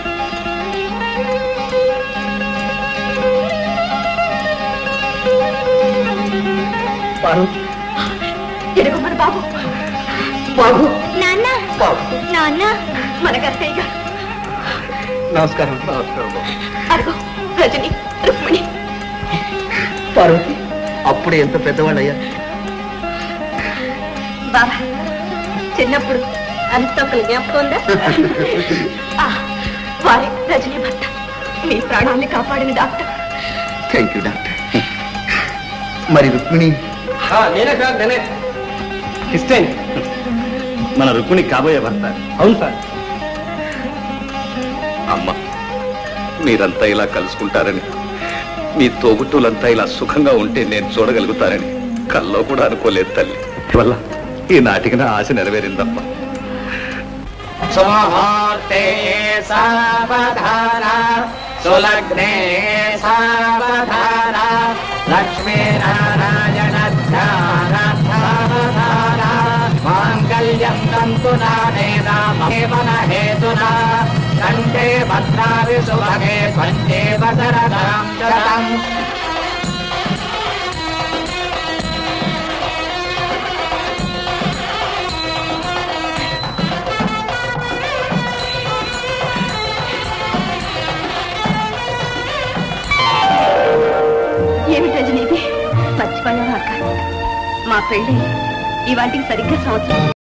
పార్వతి ఎరుగు మన బాబు బాబు నాన్న బాబు నాన్న మన కత్తయ్య గారు నమస్కారం నమస్కారం బాబు అరుగు రజని రుక్మిణి పార్వతి అప్పుడే ఎంత పెద్దవాళ్ళు అయ్యారు బాబా చిన్నప్పుడు అంత ఒకరి జ్ఞాపకం ఉందా ఆ, వారి రజనీ భర్త మీ ప్రాణాన్ని కాపాడిన డాక్టర్ థ్యాంక్ యూ డాక్టర్ మరి రుక్మిణి నేనే సార్ నేనే క్రిస్టియన్ మన రుక్మిణి కాబోయే భర్త అవును సార్ అమ్మ మీరంతా ఇలా కలుసుకుంటారని మీ తోబుట్టులంతా ఇలా సుఖంగా ఉంటే నేను చూడగలుగుతానని కల్లో కూడా అనుకోలేదు తల్లి వల్ల ఈ నాటికి నా ఆశ నెరవేరిందమ్మా సుముహూర్తే సావధాన సులగ్నే సావధాన లక్ష్మీనారాయణ ధ్యాన సావధాన మాంగళ్యం తంతు నానేన హేతునా కంఠే భద్రావి సుభగే పంచే వసరధరం శతం ఏమిటి రజనీ ఇది మర్చిపోయావా అక్క మా పెళ్ళి ఇవాటికి సరిగ్గా సంవత్సరం